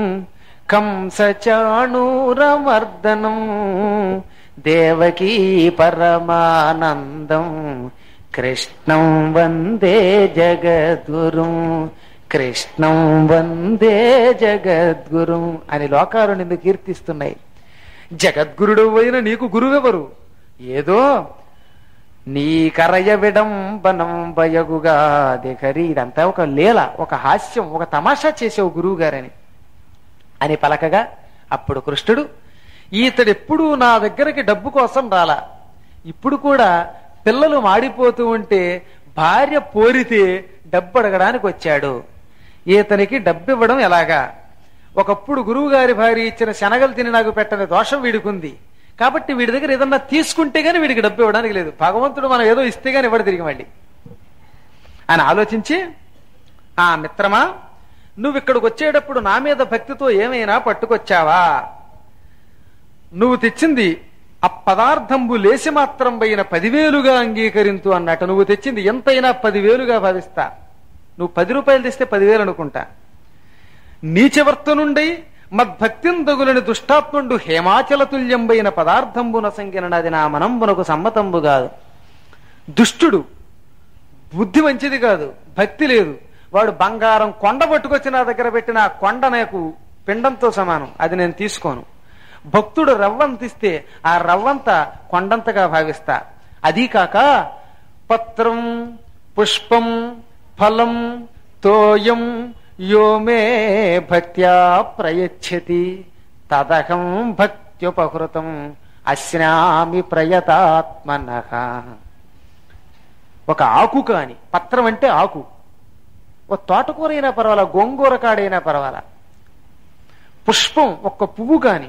కంసచాణూరమర్దనం దేవకీ పరమానందం కృష్ణం వందే జగద్గురుం కృష్ణం వందే జగద్గురుం అని లోకాలు నిన్ను కీర్తిస్తున్నాయి జగద్గురుడు అయిన నీకు గురువెవరు ఏదో నీ కరయ విడంబనం బయగుగా దిగరి ఇదంతా ఒక లీల ఒక హాస్యం ఒక తమాషా చేసావు గురువు గారని అని పలకగా అప్పుడు కృష్ణుడు ఈతడు ఎప్పుడూ నా దగ్గరికి డబ్బు కోసం రాలా ఇప్పుడు కూడా పిల్లలు మాడిపోతూ ఉంటే భార్య పోరితే డబ్బు అడగడానికి వచ్చాడు ఈతనికి డబ్బు ఇవ్వడం ఎలాగా ఒకప్పుడు గురువు గారి భార్య ఇచ్చిన శనగలు తిని నాకు పెట్టని దోషం వీడికుంది కాబట్టి వీడి దగ్గర ఏదన్నా తీసుకుంటే గానీ వీడికి డబ్బు ఇవ్వడానికి లేదు భగవంతుడు మనం ఏదో ఇస్తే గానీ ఇవ్వడు తిరిగి మళ్ళీ అని ఆలోచించి ఆ మిత్రమా నువ్వు ఇక్కడికి వచ్చేటప్పుడు నా మీద భక్తితో ఏమైనా పట్టుకొచ్చావా నువ్వు తెచ్చింది ఆ పదార్థంబు లేసి మాత్రం పైన పదివేలుగా అంగీకరించు అన్నట్టు నువ్వు తెచ్చింది ఎంతైనా పదివేలుగా భావిస్తా నువ్వు పది రూపాయలు తెస్తే పదివేలు అనుకుంటా నీచవర్తనుండై మద్భక్తిం తగులని దుష్టాత్ముండు హేమాచల తుల్యంబైన పదార్థంబున సంగినది నా మనంబునకు సమ్మతంబు కాదు దుష్టుడు బుద్ధి మంచిది కాదు భక్తి లేదు వాడు బంగారం కొండ పట్టుకొచ్చి నా దగ్గర పెట్టిన ఆ కొండ నాకు పిండంతో సమానం అది నేను తీసుకోను భక్తుడు రవ్వంతిస్తే ఆ రవ్వంత కొండంతగా భావిస్తా అదీ కాక పత్రం పుష్పం ఫలం తోయం యో మే భక్త్యా ప్రయచ్చతి తదహం భక్త్యుపహృతం అశ్నామి ప్రయతాత్మనః ఒక ఆకు కాని పత్రం అంటే ఆకు ఒక తోటకూర అయినా పర్వాలా గోంగూర కాడైనా పర్వాలా పుష్పం ఒక్క పువ్వు కాని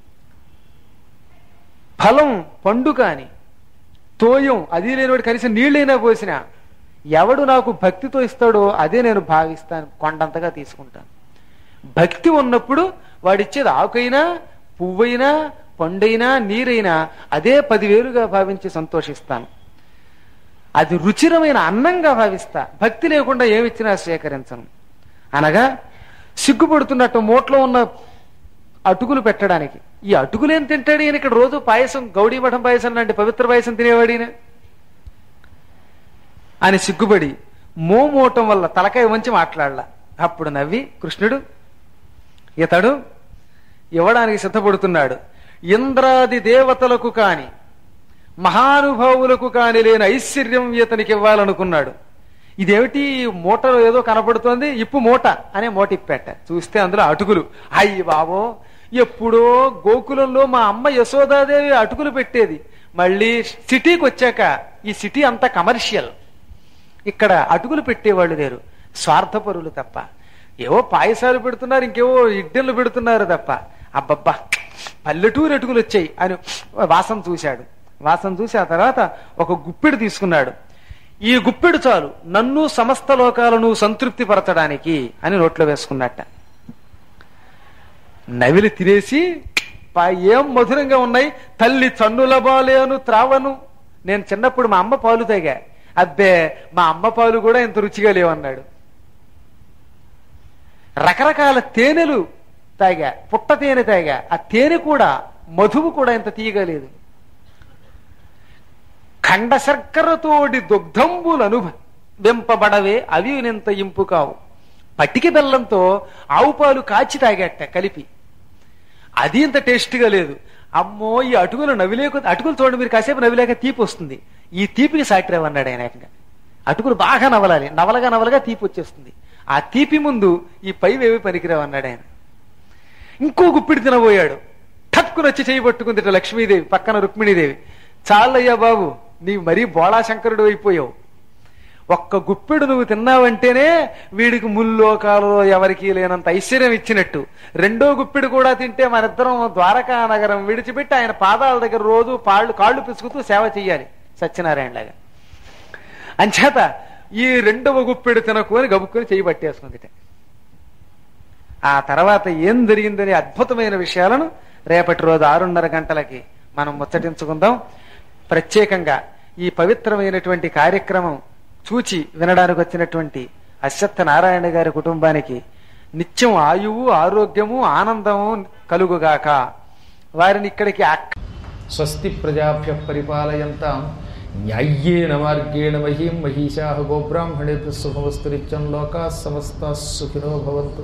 ఫలం పండు కాని తోయం అది లేనివాడు కనీసం నీళ్ళైనా పోసిన ఎవడు నాకు భక్తితో ఇస్తాడో అదే నేను భావిస్తాను కొండంతగా తీసుకుంటాను భక్తి ఉన్నప్పుడు వాడిచ్చేది ఆకైనా పువ్వైనా పండైనా నీరైనా అదే పదివేలుగా భావించి సంతోషిస్తాను అది రుచిరమైన అన్నంగా భావిస్తా భక్తి లేకుండా ఏమిచ్చినా స్వీకరించను అనగా సిగ్గుపడుతున్నట్టు మూట్లో ఉన్న అటుకులు పెట్టడానికి ఈ అటుకులు ఏం తింటాడు ఈయన ఇక్కడ రోజు పాయసం గౌడీ మఠం పాయసం లాంటి పవిత్ర పాయసం తినేవాడిన అని సిగ్గుపడి మోమోటం వల్ల తలకాయ వంచి మాట్లాడలా అప్పుడు నవ్వి కృష్ణుడు ఇతడు ఇవ్వడానికి సిద్ధపడుతున్నాడు ఇంద్రాది దేవతలకు కాని మహానుభావులకు కాని లేని ఐశ్వర్యం ఇతనికి ఇవ్వాలనుకున్నాడు ఇదేమిటి మూటలో ఏదో కనపడుతోంది ఇప్పు మూట అనే మూట ఇప్పెట్ట చూస్తే అందులో అటుకులు అయ్యి బాబో ఎప్పుడో గోకులంలో మా అమ్మ యశోదాదేవి అటుకులు పెట్టేది మళ్ళీ సిటీకి వచ్చాక ఈ సిటీ అంతా కమర్షియల్ ఇక్కడ అటుకులు పెట్టేవాళ్ళు లేరు స్వార్థపరులు తప్ప ఏవో పాయసాలు పెడుతున్నారు ఇంకేవో ఇడ్డెలు పెడుతున్నారు తప్ప అబ్బబ్బా పల్లెటూరు అటుకులు వచ్చాయి అని వాసన చూశాడు వాసన చూసి ఆ తర్వాత ఒక గుప్పెడు తీసుకున్నాడు ఈ గుప్పెడు చాలు నన్ను సమస్త లోకాలను సంతృప్తి పరచడానికి అని నోట్లో వేసుకున్నట్ట నవిలి తినేసి పా- ఏం మధురంగా ఉన్నాయి తల్లి చన్నుల బాలేను త్రావను నేను చిన్నప్పుడు మా అమ్మ పాలు తాగా అబ్బే మా అమ్మ పాలు కూడా ఇంత రుచిగా లేవన్నాడు రకరకాల తేనెలు తాగా పుట్ట తేనె తాగా ఆ తేనె కూడా మధువు కూడా ఇంత తీయగా లేదు ఖండ శర్కరతోడి దుగ్ధంబులను వెంపబడవే అవి నింత ఇంపు కావు పట్టిక బెల్లంతో ఆవు పాలు కాచి తాగేట కలిపి అది ఇంత టేస్ట్గా లేదు అమ్మో ఈ అటుకులు నవిలేక అటుకులు చూడండి మీరు కాసేపు నవిలేక తీపి వస్తుంది ఈ తీపికి సాటిరేవన్నాడు ఆయన ఏకంగా అటుకులు బాగా నవలాలి నవలగా నవలగా తీపి వచ్చేస్తుంది ఆ తీపి ముందు ఈ పైవేవి పనికిరావన్నాడు ఆయన ఇంకో గుప్పిడి తినబోయాడు టక్కున వచ్చి చేయి పట్టుకుంది ఇట్లా లక్ష్మీదేవి పక్కన రుక్మిణీదేవి చాలయ్యా బాబు నీ మరీ బోళా శంకరుడు అయిపోయావు ఒక్క గుప్పెడు నువ్వు తిన్నావంటేనే వీడికి ముల్లోకాలలో ఎవరికి లేనంత ఐశ్వర్యం ఇచ్చినట్టు రెండో గుప్పెడు కూడా తింటే మనిద్దరం ద్వారకా నగరం విడిచిపెట్టి ఆయన పాదాల దగ్గర రోజు పాళ్ళు కాళ్ళు పిసుకుతూ సేవ చెయ్యాలి సత్యనారాయణ లాగా అంచేత ఈ రెండవ గుప్పెడు తినకు అని గబుక్కుని చెయ్యి పట్టేసుకుంది ఆ తర్వాత ఏం జరిగిందనే అద్భుతమైన విషయాలను రేపటి రోజు ఆరున్నర గంటలకి మనం ముచ్చటించుకుందాం ప్రత్యేకంగా ఈ పవిత్రమైనటువంటి కార్యక్రమం చూచి వినడానికి వచ్చినటువంటి అశ్వత్థ నారాయణ గారి కుటుంబానికి నిత్యం ఆయువు ఆరోగ్యము ఆనందము కలుగుగాక వారిని ఇక్కడికి ఆక్- స్వస్తి ప్రజాభ్య పరిపాలయంతాం న్యాయ్యేన మార్గేణ మహీం మహిషా గోబ్రాహ్మణేభ్య శుభమస్తు నిత్యం లోకా సమస్త సుఖినో భవంతు